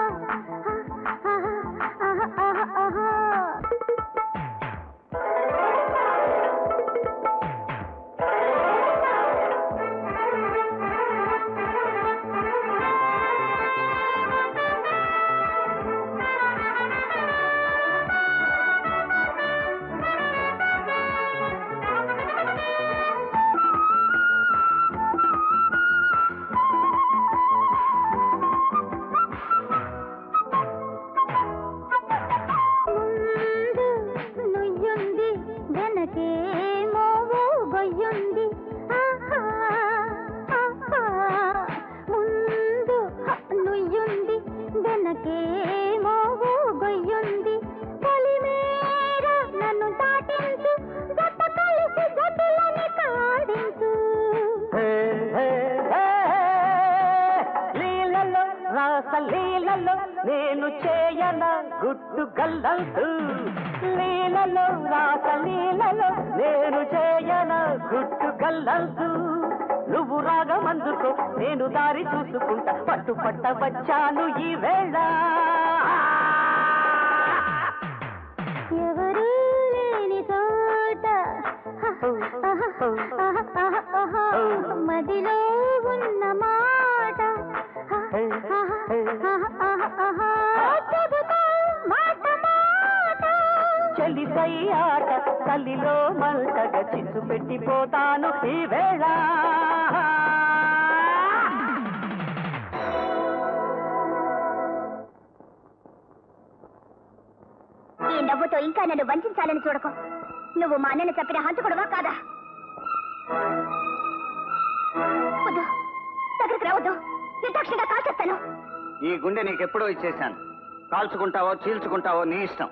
ముందు నుయ్యుంది వెనకేమో గొయ్యుంది ఆహా, ఆహా. ముందు హ, నుయ్యుంది వెనకేమో గొయ్యుంది పొలిమేర నన్ను దాటించు జత కలిసి జతులని కాడించు హే, హే, హే. లీలలో రాస లీలలో నేను చేయన గుట్టు గల్లంతు లీలలో రాస లీలలో నేను చేయన గుట్టు గల్లంతు నువ్వు రాగమందుకో నేను దారి చూసుకుంటా పట్టు పట్ట వచ్చాను ఈ వేళ ఎవరూ లేని చోట మదిలో ఉన్న మాట చెబుతా మాట మాట చెలి ఆట తల్లిలో మంటగా చిచ్చు పెట్టిపోతాను ఈ వేళ ఈ నవ్వుతో ఇంకా నన్ను వంచాలని చూడకు నువ్వు మా అన్నని చెప్పిన హంతకుడువా కాదా వద్దు దగ్గరికి రావద్దు నిర్దాక్షిగా కాల్చేస్తాను ఈ గుండె నీకెప్పుడో ఇచ్చేశాను కాల్చుకుంటావో చీల్చుకుంటావో నీ ఇష్టం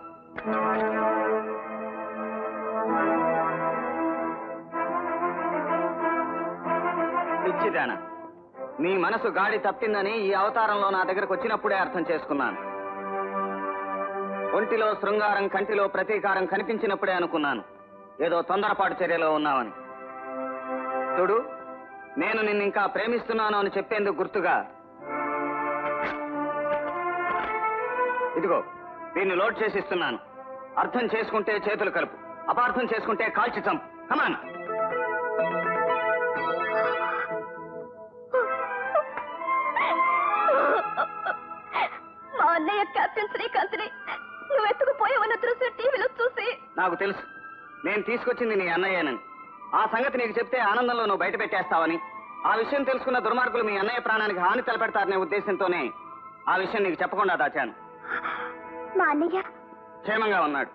పిచ్చిదానా నీ మనసు గాడి తప్పిందని ఈ అవతారంలో నా దగ్గరకు వచ్చినప్పుడే అర్థం చేసుకున్నాను ఒంటిలో శృంగారం కంటిలో ప్రతీకారం కనిపించినప్పుడే అనుకున్నాను ఏదో తొందరపాటు చర్యలో ఉన్నావని చూడు నేను నిన్ను ఇంకా ప్రేమిస్తున్నాను అని చెప్పేందుకు గుర్తుగా ఇదిగో దీన్ని లోడ్ చేసి ఇస్తున్నాను అర్థం చేసుకుంటే చేతులు కలుపు అపార్థం చేసుకుంటే కాల్చి చంపు కమాన్ మా అన్నయ్య కెప్టెన్ శ్రీకాంత్ని నువ్వు ఎత్తుకుపోయావన్న దృశ్యం టీవీలో చూసి నాకు తెలుసు నేను తీసుకొచ్చింది నీ అన్నయ్యనని ఆ సంగతి నీకు చెప్తే ఆనందంలో నువ్వు బయట పెట్టేస్తావని ఆ విషయం తెలుసుకున్న దుర్మార్గులు మీ అన్నయ్య ప్రాణానికి హాని తలపెడతారనే ఉద్దేశంతోనే ఆ విషయం నీకు చెప్పకుండా దాచాను మా అన్నయ్య క్షేమంగా ఉన్నాడు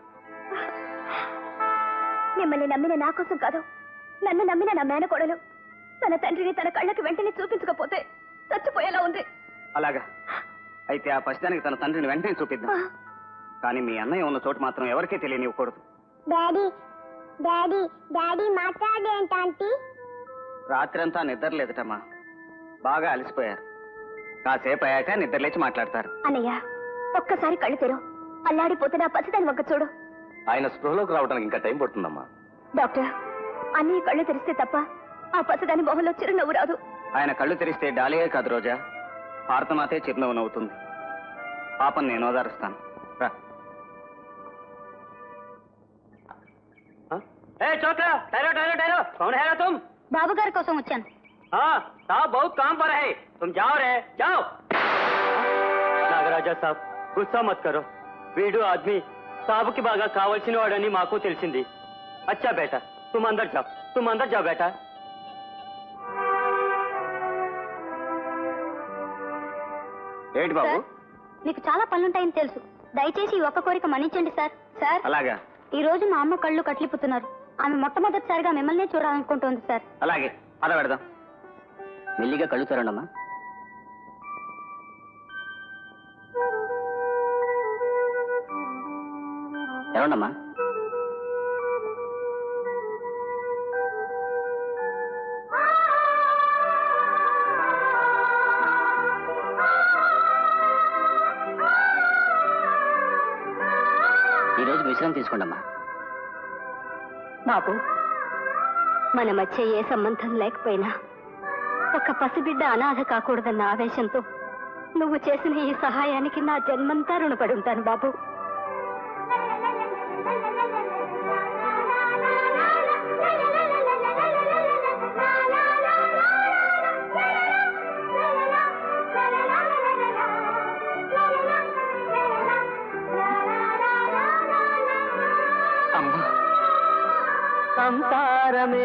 మిమ్మల్ని నమ్మిన నా కోసం కాదు నన్ను నమ్మిన నా మేనకోడలు తన తండ్రిని తన కళ్ళకి వెంటనే చూపించకపోతే చచ్చిపోయేలా ఉంది అలాగా అయితే ఆ పసిదానికి తన తండ్రిని వెంటనే చూపిద్దాం కానీ మీ అన్నయ్య ఉన్న చోటు మాత్రం ఎవరికీ తెలియనివ్వకూడదు డాడీ డాడీ డాడీ మాట్లాడేంటి రాత్రంతా నిద్రలేదటమ్మా బాగా అలసిపోయారు కాసేపు అయ్యాక నిద్రలేచి మాట్లాడతారు అన్నయ్య ఒక్కసారి కళ్ళు తెరు అల్లాడిపోతే నా పసిదాని వంక చూడు ఆయన స్పృహలోకి రావడానికి ఇంకా టైం పడుతుందమ్మా డాక్టర్ అన్నయ్య కళ్ళు తెరిస్తే తప్ప ఆ పసిదాని మొహంలో చిరునవ్వు రాదు ఆయన కళ్ళు తెరిస్తే డాలియే కాదు రోజా భారతమాతే చిరునవ్వు నవ్వుతుంది పాపం నేను ఓదారుస్తాను రా ఏ చోట్ల టైరో టైరో టైరో कौन है तुम బాబు గారి కోసం వచ్చాను हाँ साहब बहुत काम पर है तुम जाओ रे जाओ నాగరాజా సాబ్ గుస్సా మత్ కరో వీడు ఆద్మీ సాబుకి బాగా కావలసిన వాడని మాకు తెలిసింది అచ్చా బేటా తుమ్ అందర్ జావ్ తుమ్ అందర్ జావ్ బేటా ఏంటి బాబు సార్, మీకు చాలా పనులుంటాయని తెలుసు దయచేసి ఈ ఒక్క కోరిక మన్నించండి సార్ సార్ అలాగా ఈ రోజు మా అమ్మ కళ్ళు కట్లిపుతున్నారు ఆమె మొట్టమొదటిసారిగా మిమ్మల్నే చూడాలనుకుంటోంది సార్ అలాగే పద పెడదాం మెల్లిగా కళ్ళు తెరండమ్మా ఏమండమ్మా ఈరోజు విశ్రాంతి తీసుకోండమ్మా బాబు మన మధ్య ఏ సంబంధం లేకపోయినా ఒక పసిబిడ్డ అనాథ కాకూడదన్న ఆవేశంతో నువ్వు చేసిన ఈ సహాయానికి నా జన్మంతా రుణపడి ఉంటాను బాబు అమ్మా సంసారమే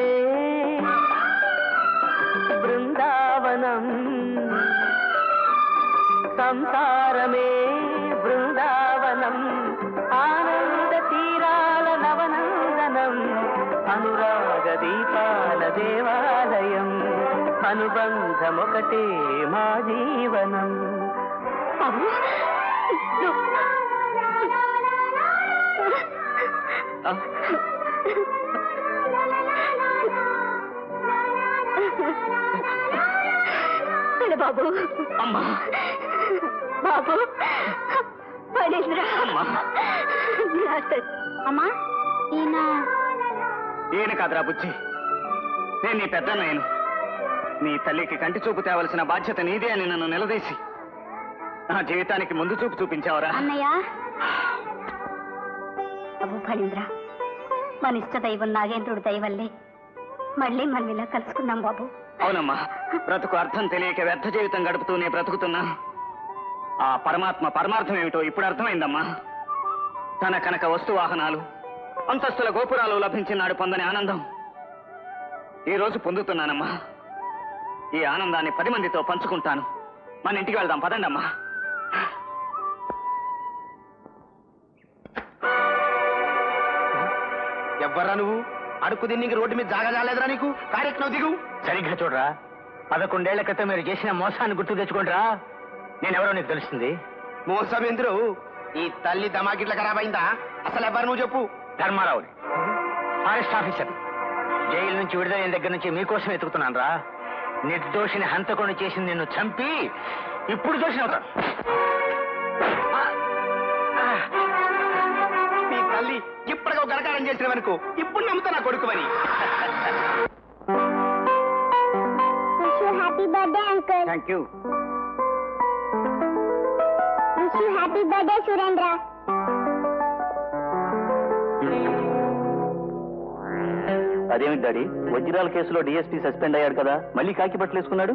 బృందావనం సంసారమే బృందావనం ఆనంద తీరాల నవనందనం అనురాగ దీపాల దేవాలయం అనుబంధమొకటే మా జీవనం బాబు పిల్ల బాబు అమ్మా బాబు పడేంద్ర అమ్మా. అమ్మా ఈయన ఈయన కాదురా బుజ్జి నేను నీ పెద్ద నేను నీ తల్లికి కంటి చూపు తేవలసిన బాధ్యత నీదే అని నన్ను నిలదీసి నా జీవితానికి ముందు చూపు చూపించావరా అన్నయ్య బాబు ఫణీంద్ర మన ఇష్ట దైవం నాగేంద్రుడి దయ వల్లే మళ్ళీ మనం ఇలా కలుసుకున్నాం బాబు అవునమ్మా బ్రతుకు అర్థం తెలియక వ్యర్థ జీవితం గడుపుతూనే బ్రతుకుతున్నా ఆ పరమాత్మ పరమార్థం ఏమిటో ఇప్పుడు అర్థమైందమ్మా తన కనుక వస్తు వాహనాలు అంతస్తుల గోపురాలు లభించినాడు పొందని ఆనందం ఈ రోజు పొందుతున్నానమ్మా ఈ ఆనందాన్ని పది మందితో పంచుకుంటాను మన ఇంటికి వెళ్దాం పదండమ్మా ఎవ్వరా నువ్వు అడుక్కు తిన్నికి రోడ్డు మీద జాగా జాలేదురా నీకు కార్యక్రమం దిగు సరిగ్గా చూడరా పదకొండేళ్ల క్రితం మీరు చేసిన మోసాన్ని గుర్తు తెచ్చుకోండిరా నేనెవరో నీకు తెలుస్తుంది మోసం ఎందురు ఈ తల్లి దమాకిట్ల ఖరాబ్ అయిందా అసలు ఎవ్వరు నువ్వు చెప్పు ధర్మారావుని ఫారెస్ట్ ఆఫీసర్ జైలు నుంచి విడుదలైన దగ్గర నుంచి మీకోసం ఎతుకుతున్నాను రా నిర్దోషిని హంతకొని చేసి నిన్ను చంపి ఇప్పుడు దోషిని అవుతాను నీ తల్లి ఇప్పటికో గరకారం చేసిన వరకు ఇప్పుడు నమ్ముతా నా కొడుకువని happy birthday uncle thank you wish you happy birthday Surendra అదేమిటి డాడీ వజ్రాల కేసులో డిఎస్పీ సస్పెండ్ అయ్యాడు కదా మళ్ళీ కాకి బట్టలు వేసుకున్నాడు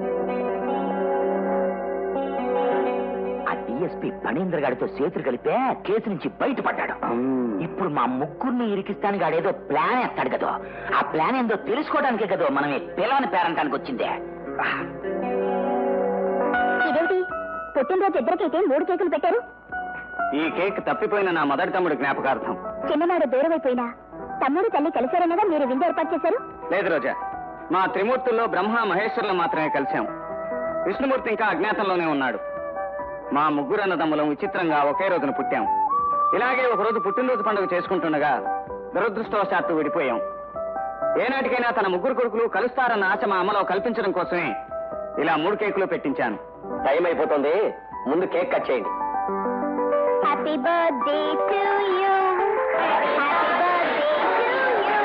ఆ డిఎస్పీ ఫణీంద్ర గారితో చేతులు కలిపే కేసు నుంచి బయటపడ్డాడు ఇప్పుడు మా ముగ్గురిని ఇరికిస్తానికి ఆడేదో ప్లాన్ వేస్తాడు కదా ఆ ప్లాన్ ఏందో తెలుసుకోవడానికే కదా మనం ఈ పిల్లని పేరంటానికి వచ్చిందే ఇదేంటి పుట్టినరోజు ఇద్దరికైతే మూడు కేకులు పెట్టారు ఈ కేక్ తప్పిపోయిన నా మొదటి తమ్ముడు జ్ఞాపకార్థం చిన్ననాడు దూరమైపోయినా తమ్ముడు తల్లి కలిశారనగా మీరు విందు ఏర్పాటు చేశారు లేదు రోజా మా త్రిమూర్తుల్లో బ్రహ్మ మహేశ్వరులు మాత్రమే కలిశాం విష్ణుమూర్తి ఇంకా అజ్ఞాతంలోనే ఉన్నాడు మా ముగ్గురు అన్నదమ్ములం విచిత్రంగా ఒకే రోజున పుట్టాం ఇలాగే ఒక రోజు పుట్టినరోజు పండుగ చేసుకుంటుండగా దురదృష్టవశాత్తు విడిపోయాం ఏనాటికైనా తన ముగ్గురు కొడుకులు కలుస్తారన్న ఆశ మా అమ్మలో కల్పించడం కోసమే ఇలా మూడు కేకులు పెట్టించాను టైం అయిపోతుంది ముందు కేక్ కట్ చేయండి happy birthday to you happy birthday to you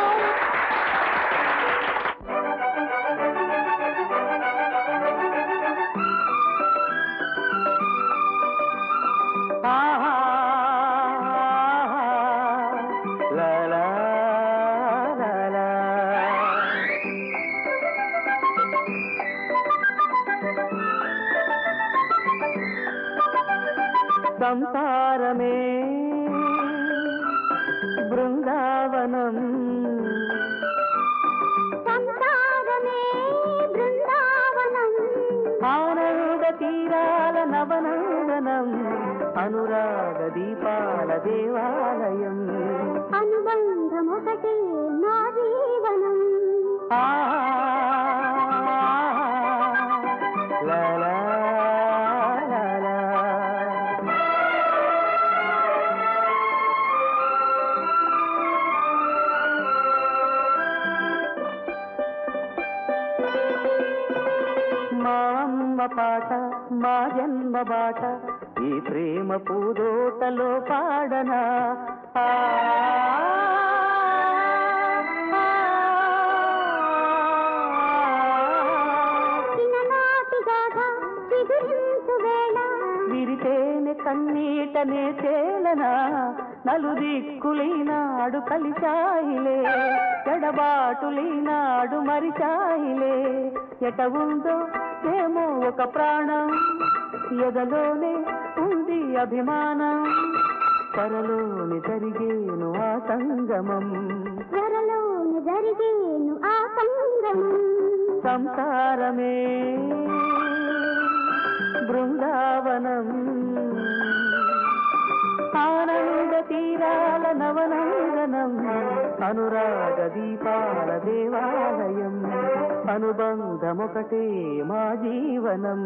ఆహా, లా, లా, లా, లా. సంసారమే బృందావనం సంసారమే బృందావనం ఆనంద తీరాల నవనందనం అనురాగ దీపాల దేవాలయం అనుబంధం ఒకటే నా జీవనం ఆ లా, లా, లా, లా. మా జన్మ బాట ఈ ప్రేమ పూదోటలో పాడనా ఆ, చిన్ననాటి గాథ చిగురించు వేళ విరితేనె కన్నీటనే తేలనా నలుదిక్కులీనాడు కలిశాయిలే ఎడబాటులీనాడు మరిచాయిలే ఎట ఉందో ఏమో ఒక ప్రాణం ఎదలోనే ఉంది అభిమానం త్వరలోని జరిగేను ఆ సంగమం త్వరలోనే జరిగేను ఆ సంగమం సంసారమే బృందావనం ఆనంద తీరాల నవనందనం అనురాగ దీపాల దేవాలయం అనుబంధమొకటే మా జీవనం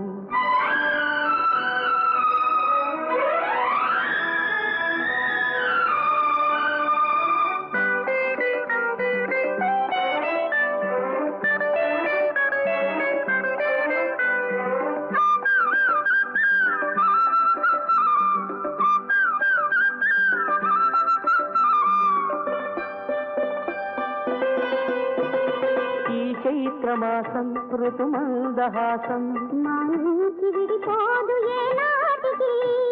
ఈ చైత్రమాసం ఋతుమందహాసం మా నుంచి విడిపోదు ఏనాటికి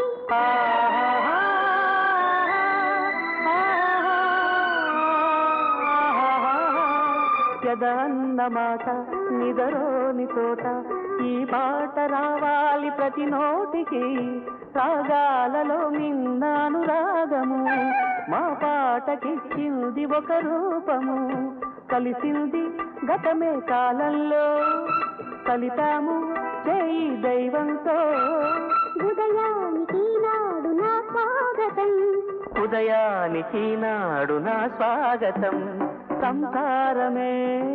ఎదన్న మాట నిదరోని తోట ఈ పాట రావాలి ప్రతి నోటికి రాగాలలో మిన్నాను రాగము మా పాటకిచ్చింది ఒక రూపము కలిసింది గతమే కాలంలో కలితాము చేయి దైవంతో ఉదయానికి నాడు నా స్వాగతం ఉదయానికి నాడు నా స్వాగతం సంసారమే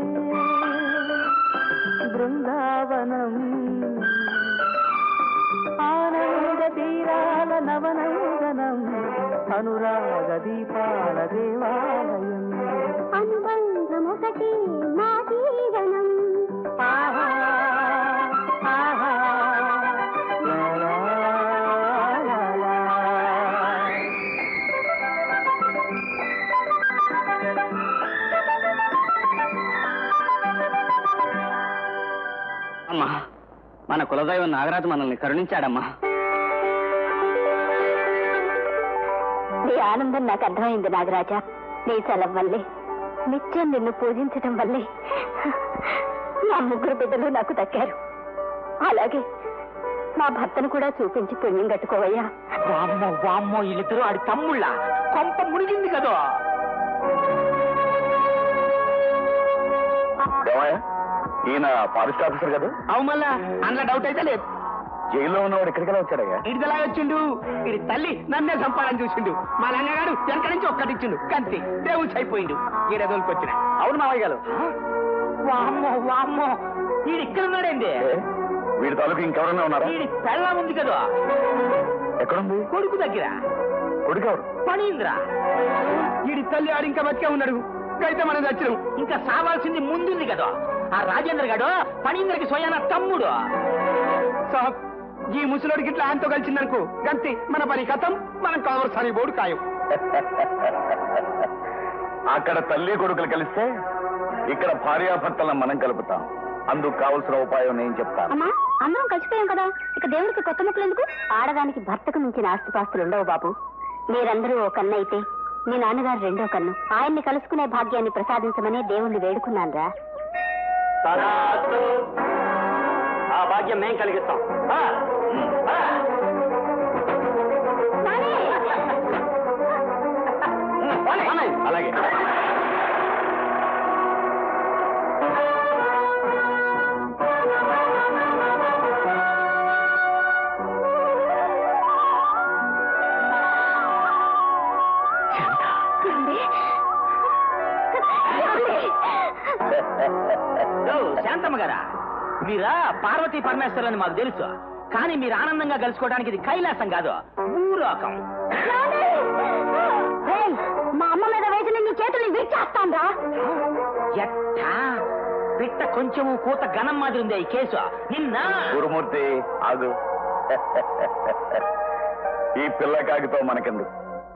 బృందావనం ఆనంద తీరాల నవనందనం అనురాగ దీపాల దేవాలయం అనుబంధం ఒకటి మా జీవనం ఆహా, ఆహా, లా, లా, లా, లా. అమ్మా మన కులదైవం నాగరాజు మనల్ని కరుణించాడమ్మా నీ ఆనందం నాకు అర్థమైంది నాగరాజా నీ చలం వల్లే నిత్యం నిన్ను పూజించటం వల్లే నా ముగ్గురు బిడ్డలు నాకు దక్కారు అలాగే నా భర్తను కూడా చూపించి పుణ్యం కట్టుకోవయ్యా వామ్మో వామ్మో వీళ్ళిద్దరూ ఆడి తమ్ముళ్ళ కొంప మునిగింది కదా ఈయన ఫారెస్ట్ ఆఫీసర్ కదా అవు మళ్ళా అందులో డౌట్ అయితే లేదు జైల్లో ఉన్నవాడు ఎక్కడికి వచ్చాడయ్యా ఇడిదలా వచ్చిండు ఇది తల్లి నన్నే చంపాలని చూసిండు మా లంగగాడు వెనక నుంచి ఒక్కటిచ్చిండు కంతి దేవుడు అయిపోయిండు ఈడ దొరికొచ్చిన అవును మావయ్య గారు వామ్మో వామ్మో వీడు ఇక్కడ ఉన్నాడేంది వీడి తాలూకు ఇంకెవరైనా ఉన్నారా వీడి పెళ్ళం ఉంది కదా ఎక్కడుంది కొడుకు దగ్గర కొడుకెవరు పనీంద్ర వీడి తల్లి ఆడు ఇంకా బతికే ఉన్నాడు అయితే మనం చచ్చినాం ఇంకా సావాల్సింది ముందుంది కదా ఆ రాజేంద్ర గాడు పనీంద్రకి స్వయాన తమ్ముడు సాబ్ ఈ ముసలోడికి ఇట్లా ఆయనతో కలిసిందనుకో గంతి మన పని కథం మనం కావలసిన బోర్డు ఖాయం అక్కడ తల్లి కొడుకులు కలిస్తే ఇక్కడ భార్యాభర్తలను మనం కలుపుతాం అందుకు కావలసిన ఉపాయం నేను చెప్తాను అమ్మా అందరం కలిసిపోయాం కదా ఇక దేవుడికి కొత్త ముక్కలు ఎందుకు ఆడదానికి భర్తకు మించిన ఆస్తిపాస్తులు ఉండవు బాబు మీరందరూ ఓ కన్ను అయితే మీ నాన్నగారు రెండో కన్ను ఆయన్ని కలుసుకునే భాగ్యాన్ని ప్రసాదించమని దేవుణ్ణి వేడుకున్నాను రా ఆ భాగ్యం మేం కలిగిస్తాం ఆ, ఆ. అలాగే ఓ, శాంతమ్మ గారా మీరా పార్వతీ పరమేశ్వరు అని మాకు తెలుసు కానీ మీరు ఆనందంగా కలుసుకోవడానికి ఇది కైలాసం కాదు భూలోకం ఏయ్, మా అమ్మ మీద వేసిన నీ చేతుల్ని విరిచేస్తాను రా ఎట్టా పిట్ట కొంచెము కూత గణం మాదిరి ఉంది ఈ కేసు నిన్న గురుమూర్తి ఆగు ఈ పిల్ల కాకితో మనకెందుకు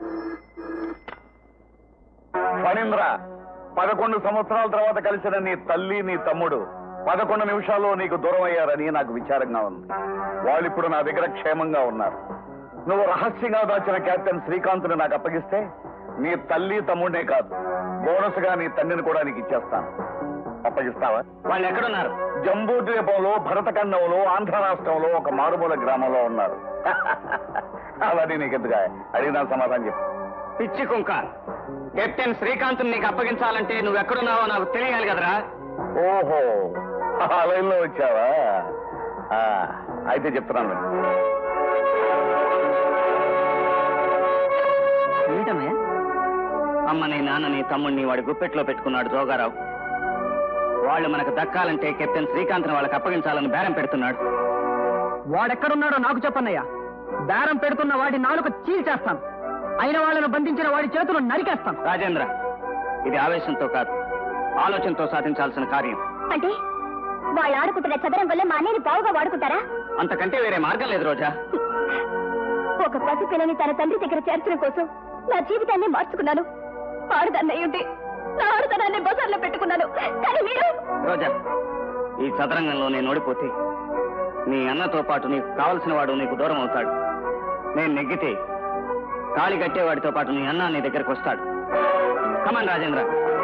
ఫణీంద్ర పదకొండు సంవత్సరాల తర్వాత కలిసిన నీ తల్లి నీ తమ్ముడు పదకొండు నిమిషాల్లో నీకు దూరం అయ్యారని నాకు విచారంగా ఉంది వాళ్ళు ఇప్పుడు నా దగ్గర క్షేమంగా ఉన్నారు నువ్వు రహస్యంగా దాచిన కెప్టెన్ శ్రీకాంత్ని నాకు అప్పగిస్తే నీ తల్లి తమ్ముడినే కాదు బోనస్ గా నీ తండ్రిని కూడా నీకు ఇచ్చేస్తాను అప్పగిస్తావా వాళ్ళు ఎక్కడున్నారు జంబూ ద్వీపంలో భరతఖండంలో ఆంధ్ర రాష్ట్రంలో ఒక మారుమూల గ్రామంలో ఉన్నారు అవన్నీ నీకెందుగా అడిగిన సమాధానం చెప్పు పిచ్చి కుంక కెప్టెన్ శ్రీకాంత్ నీకు అప్పగించాలంటే నువ్వు ఎక్కడున్నావో నాకు తెలియాలి కదరా ఓహో ఆ లైన్లో వచ్చావా ఆ, అయితే చెప్తున్నాను విను. ఏంటమ్మయ్య అమ్మని నాన్నని తమ్ముడిని వాడి గుప్పెట్లో పెట్టుకున్నాడు జోగారావు వాళ్ళు మనకు దక్కాలంటే కెప్టెన్ శ్రీకాంత్ని వాళ్ళకి అప్పగించాలని బేరం పెడుతున్నాడు వాడెక్కడున్నాడో నాకు చెప్పన్నయ్యా బేరం పెడుతున్న వాడి నాలుక చీల్చేస్తాను అయిన వాళ్ళను బంధించిన వాడి చేతులు నరికేస్తాను రాజేంద్ర ఇది ఆవేశంతో కాదు ఆలోచనతో సాధించాల్సిన కార్యం అంటే వాళ్ళు ఆడుకుంటున్న చదరంగంలో మా అన్నయ్యని బావుగా వాడుకుంటారా అంతకంటే వేరే మార్గం లేదు రోజా ఒక పసిపిల్లని తన తండ్రి దగ్గర చేర్చడం కోసం నా జీవితాన్ని మార్చుకున్నాను ఆడుదన్నయ్యుండి నా ఆడుదనాన్ని బజార్లో పెట్టుకున్నాను కానీ మీరు రోజా ఈ చదరంగంలో నేను ఓడిపోతే నీ అన్నతో పాటు నీకు కావలసిన వాడు నీకు దూరం అవుతాడు నేను నెగ్గితే కాలి కట్టేవాడితో పాటు నీ అన్న నీ దగ్గరకు వస్తాడు కమాన్ రాజేంద్ర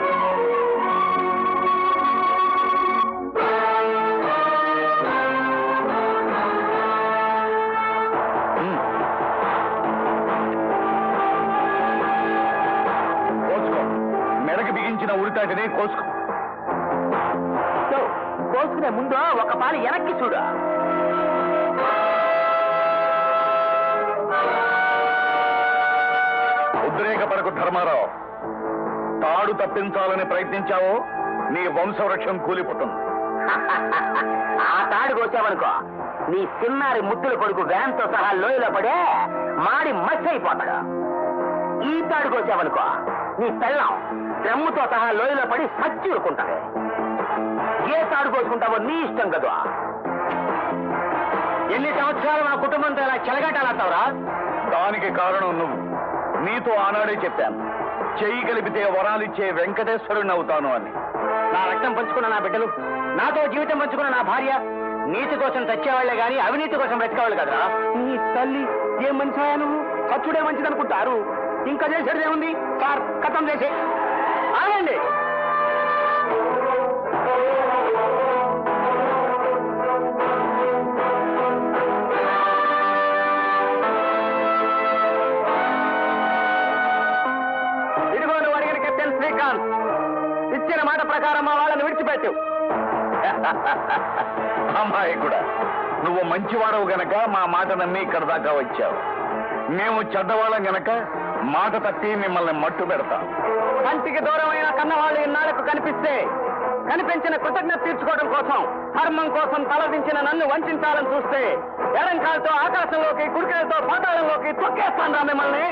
కోసుకో మెడకి బిగించిన ఉరితాటిని కోసుకో సో, కోసుకునే ముందు ఒక పాలు వెనక్కి చూడు ఉద్రేకపడకు ధర్మారావు తాడు తప్పించాలని ప్రయత్నించావో నీ వంశవృక్షం కూలిపోతుంది ఆ తాడు కోసావనుకో నీ చిన్నారి ముద్దుల కొడుకు వ్యాన్తో సహా లోయలో పడే మాడి మసి అయిపోతాడు ఈ తాడు కోసావనుకో నీ పెళ్ళం డ్రమ్ముతో సహా లోయలో పడి సచ్చి ఊరుకుంటాడు ఏ తాడు కోసుకుంటావో నీ ఇష్టం కదా ఎన్ని సంవత్సరాలు నా కుటుంబంతో ఇలా చెలగాటాలాడతావురా దానికి కారణం నువ్వు నీతో ఆనాడే చెప్పాను చెయ్యి కలిపితే వరాలిచ్చే వెంకటేశ్వరుని అవుతాను అని నా రక్తం పంచుకున్న నా బిడ్డలు నాతో జీవితం పంచుకున్న నా భార్య నీతి కోసం చచ్చేవాళ్లే గాని అవినీతి కోసం బ్రతికేవాళ్ళు కదరా నీ తల్లి ఏం మనిషి నువ్వు చచ్చుడే మంచిదనుకుంటారు ఇంకా చేసేది ఏముంది సార్ కథం చేసే ఆగండి ఇదిగో నువ్వు అడిగిన కెప్టెన్ శ్రీకాంత్ ఇచ్చిన మాట ప్రకారం మా వాళ్ళని విడిచిపెట్టు అమ్మాయి కూడా నువ్వు మంచివాడవు గనక మా మాట నమ్మి ఇక్కడ దాకా వచ్చావు మేము చెడ్డవాళ్ళం గనక మాట తప్పి మిమ్మల్ని మట్టు పెడతాం కంటికి దూరమైన కన్నవాళ్ళు ఇన్నాళ్లకు కనిపిస్తే కనిపించిన కృతజ్ఞత తీర్చుకోవడం కోసం ధర్మం కోసం తలదించిన నన్ను వంచాలని చూస్తే ఎడంకాలతో ఆకాశంలోకి కుడికాలతో పాతాళంలోకి తొక్కేస్తాను రా మిమ్మల్ని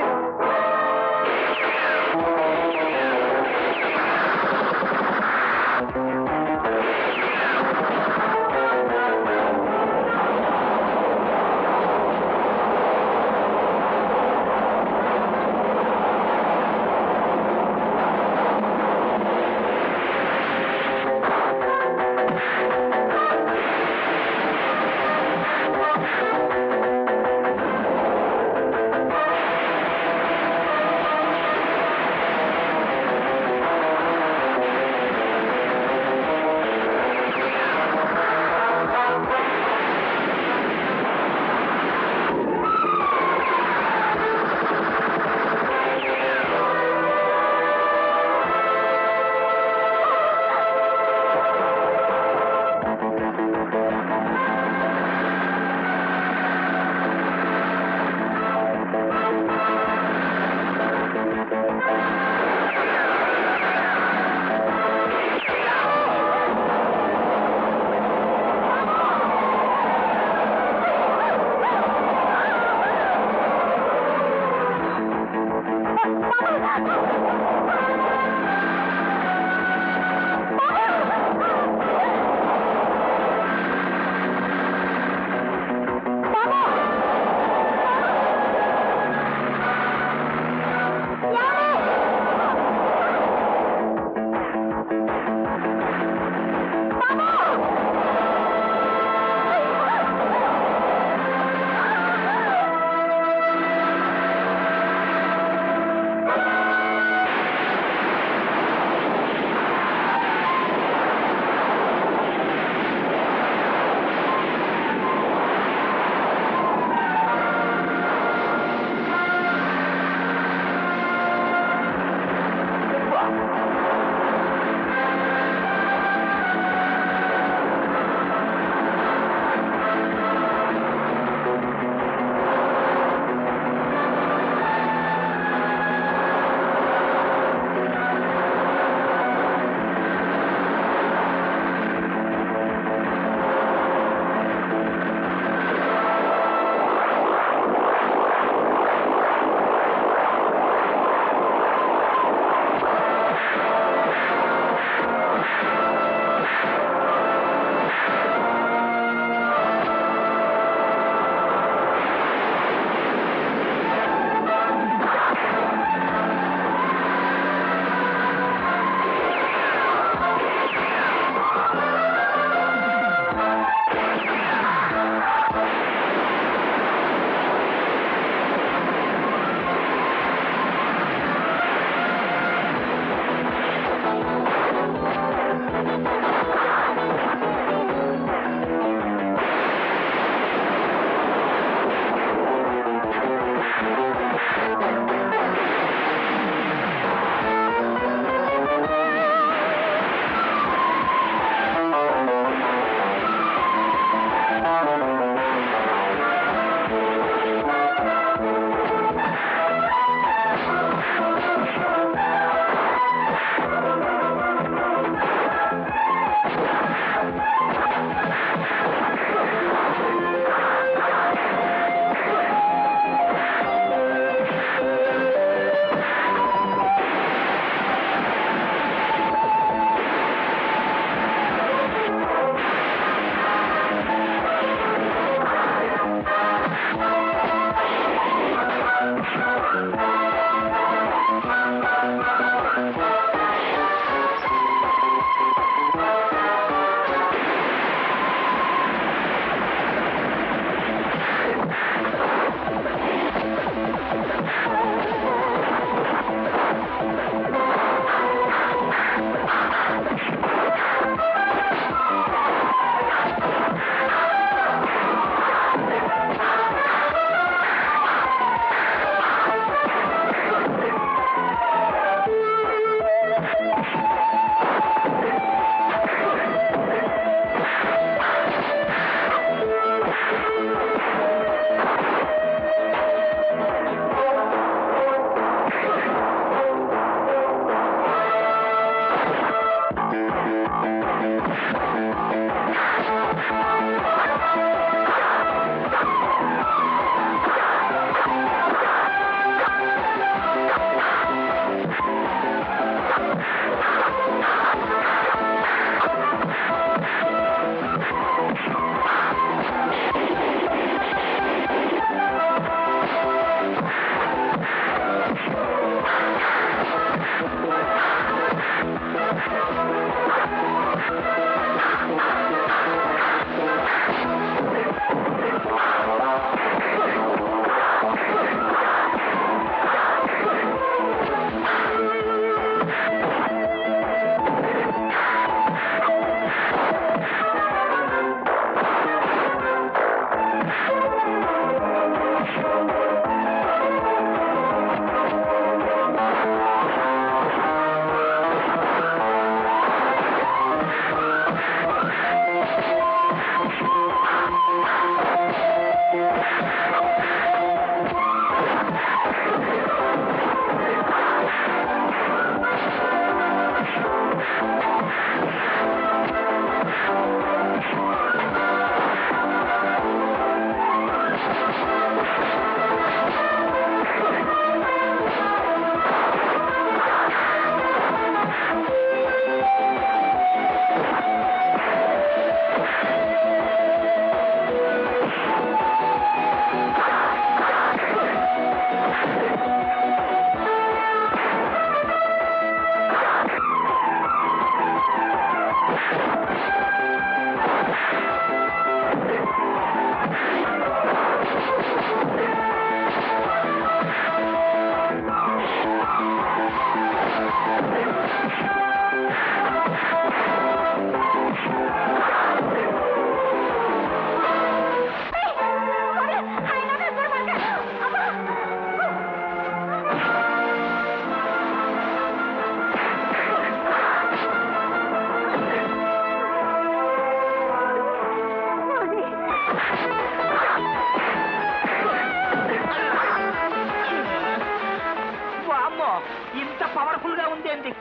వచ్చింది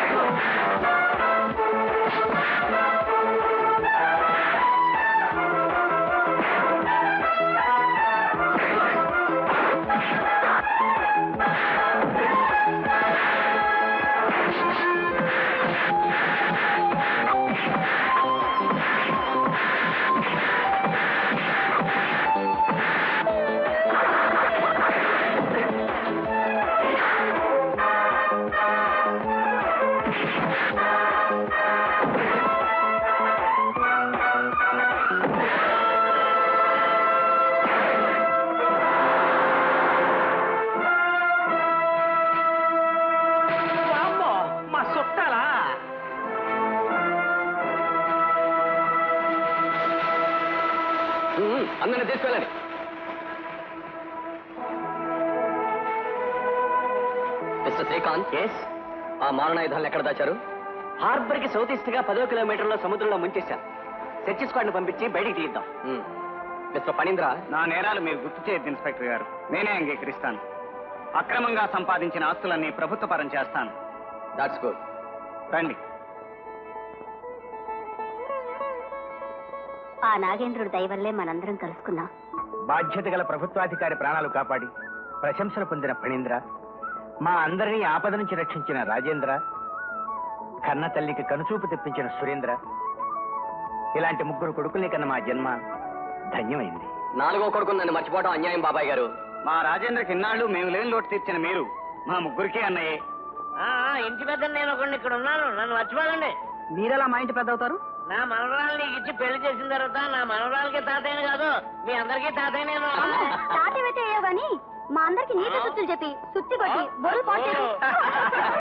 వామ్మో, మా చుట్టాలా ఉమ్, అందరిని తీసుకెళ్ళండి మిస్టర్ శ్రీకాంత్ ఎస్ ఆ మారణాయుధాలను ఎక్కడ దాచారు హార్బర్ కి సౌత్ ఈస్ట్ గా పదో కిలోమీటర్ల సముద్రంలో ముంచేశాను సెర్చ్ స్క్వాడ్ ని పంపించి బయటికి తీద్దాం ఉమ్. మిస్టర్ పనీంద్ర నా నేరాలు మీరు గుర్తు చేయొద్దు ఇన్స్పెక్టర్ గారు నేనే అంగీకరిస్తాను అక్రమంగా సంపాదించిన ఆస్తులన్నీ ప్రభుత్వ పరం చేస్తాను దాట్స్ గుడ్ రండి ఆ నాగేంద్రుడి దయ వల్లే మనందరం కలుసుకున్నాం బాధ్యత గల ప్రభుత్వాధికారి ప్రాణాలు కాపాడి ప్రశంసలు పొందిన ఫణీంద్ర మా అందరినీ ఆపద నుంచి రక్షించిన రాజేంద్ర కన్న తల్లికి కనుచూపు తెప్పించిన సురేంద్ర ఇలాంటి ముగ్గురు కొడుకుల్ని కన్న మా జన్మ ధన్యమైంది నాలుగో కొడుకు నన్ను మర్చిపోవడం అన్యాయం బాబాయ్ గారు మా రాజేంద్రకి ఇన్నాళ్ళు మేము లేని లోటు తీర్చిన మీరు మా ముగ్గురికి అన్నయ్యే ఆ, ఆ, ఇంటి పెద్ద నేను ఒకడిని ఇక్కడ ఉన్నాను నన్ను మర్చిపోకండి మీరెలా మా ఇంటి పెద్ద అవుతారు నా మనవరాలు నీకు ఇచ్చి పెళ్లి చేసిన తర్వాత నా మనవరాలకి తాతయ్యని కాదు మీ అందరికీ తాతయ్య నేను తాతయ్య అయితే అయ్యావు గాని మా అందరికి నీతి సుత్తులు చెప్పి సుత్తి కొట్టి బొరులు పోటీ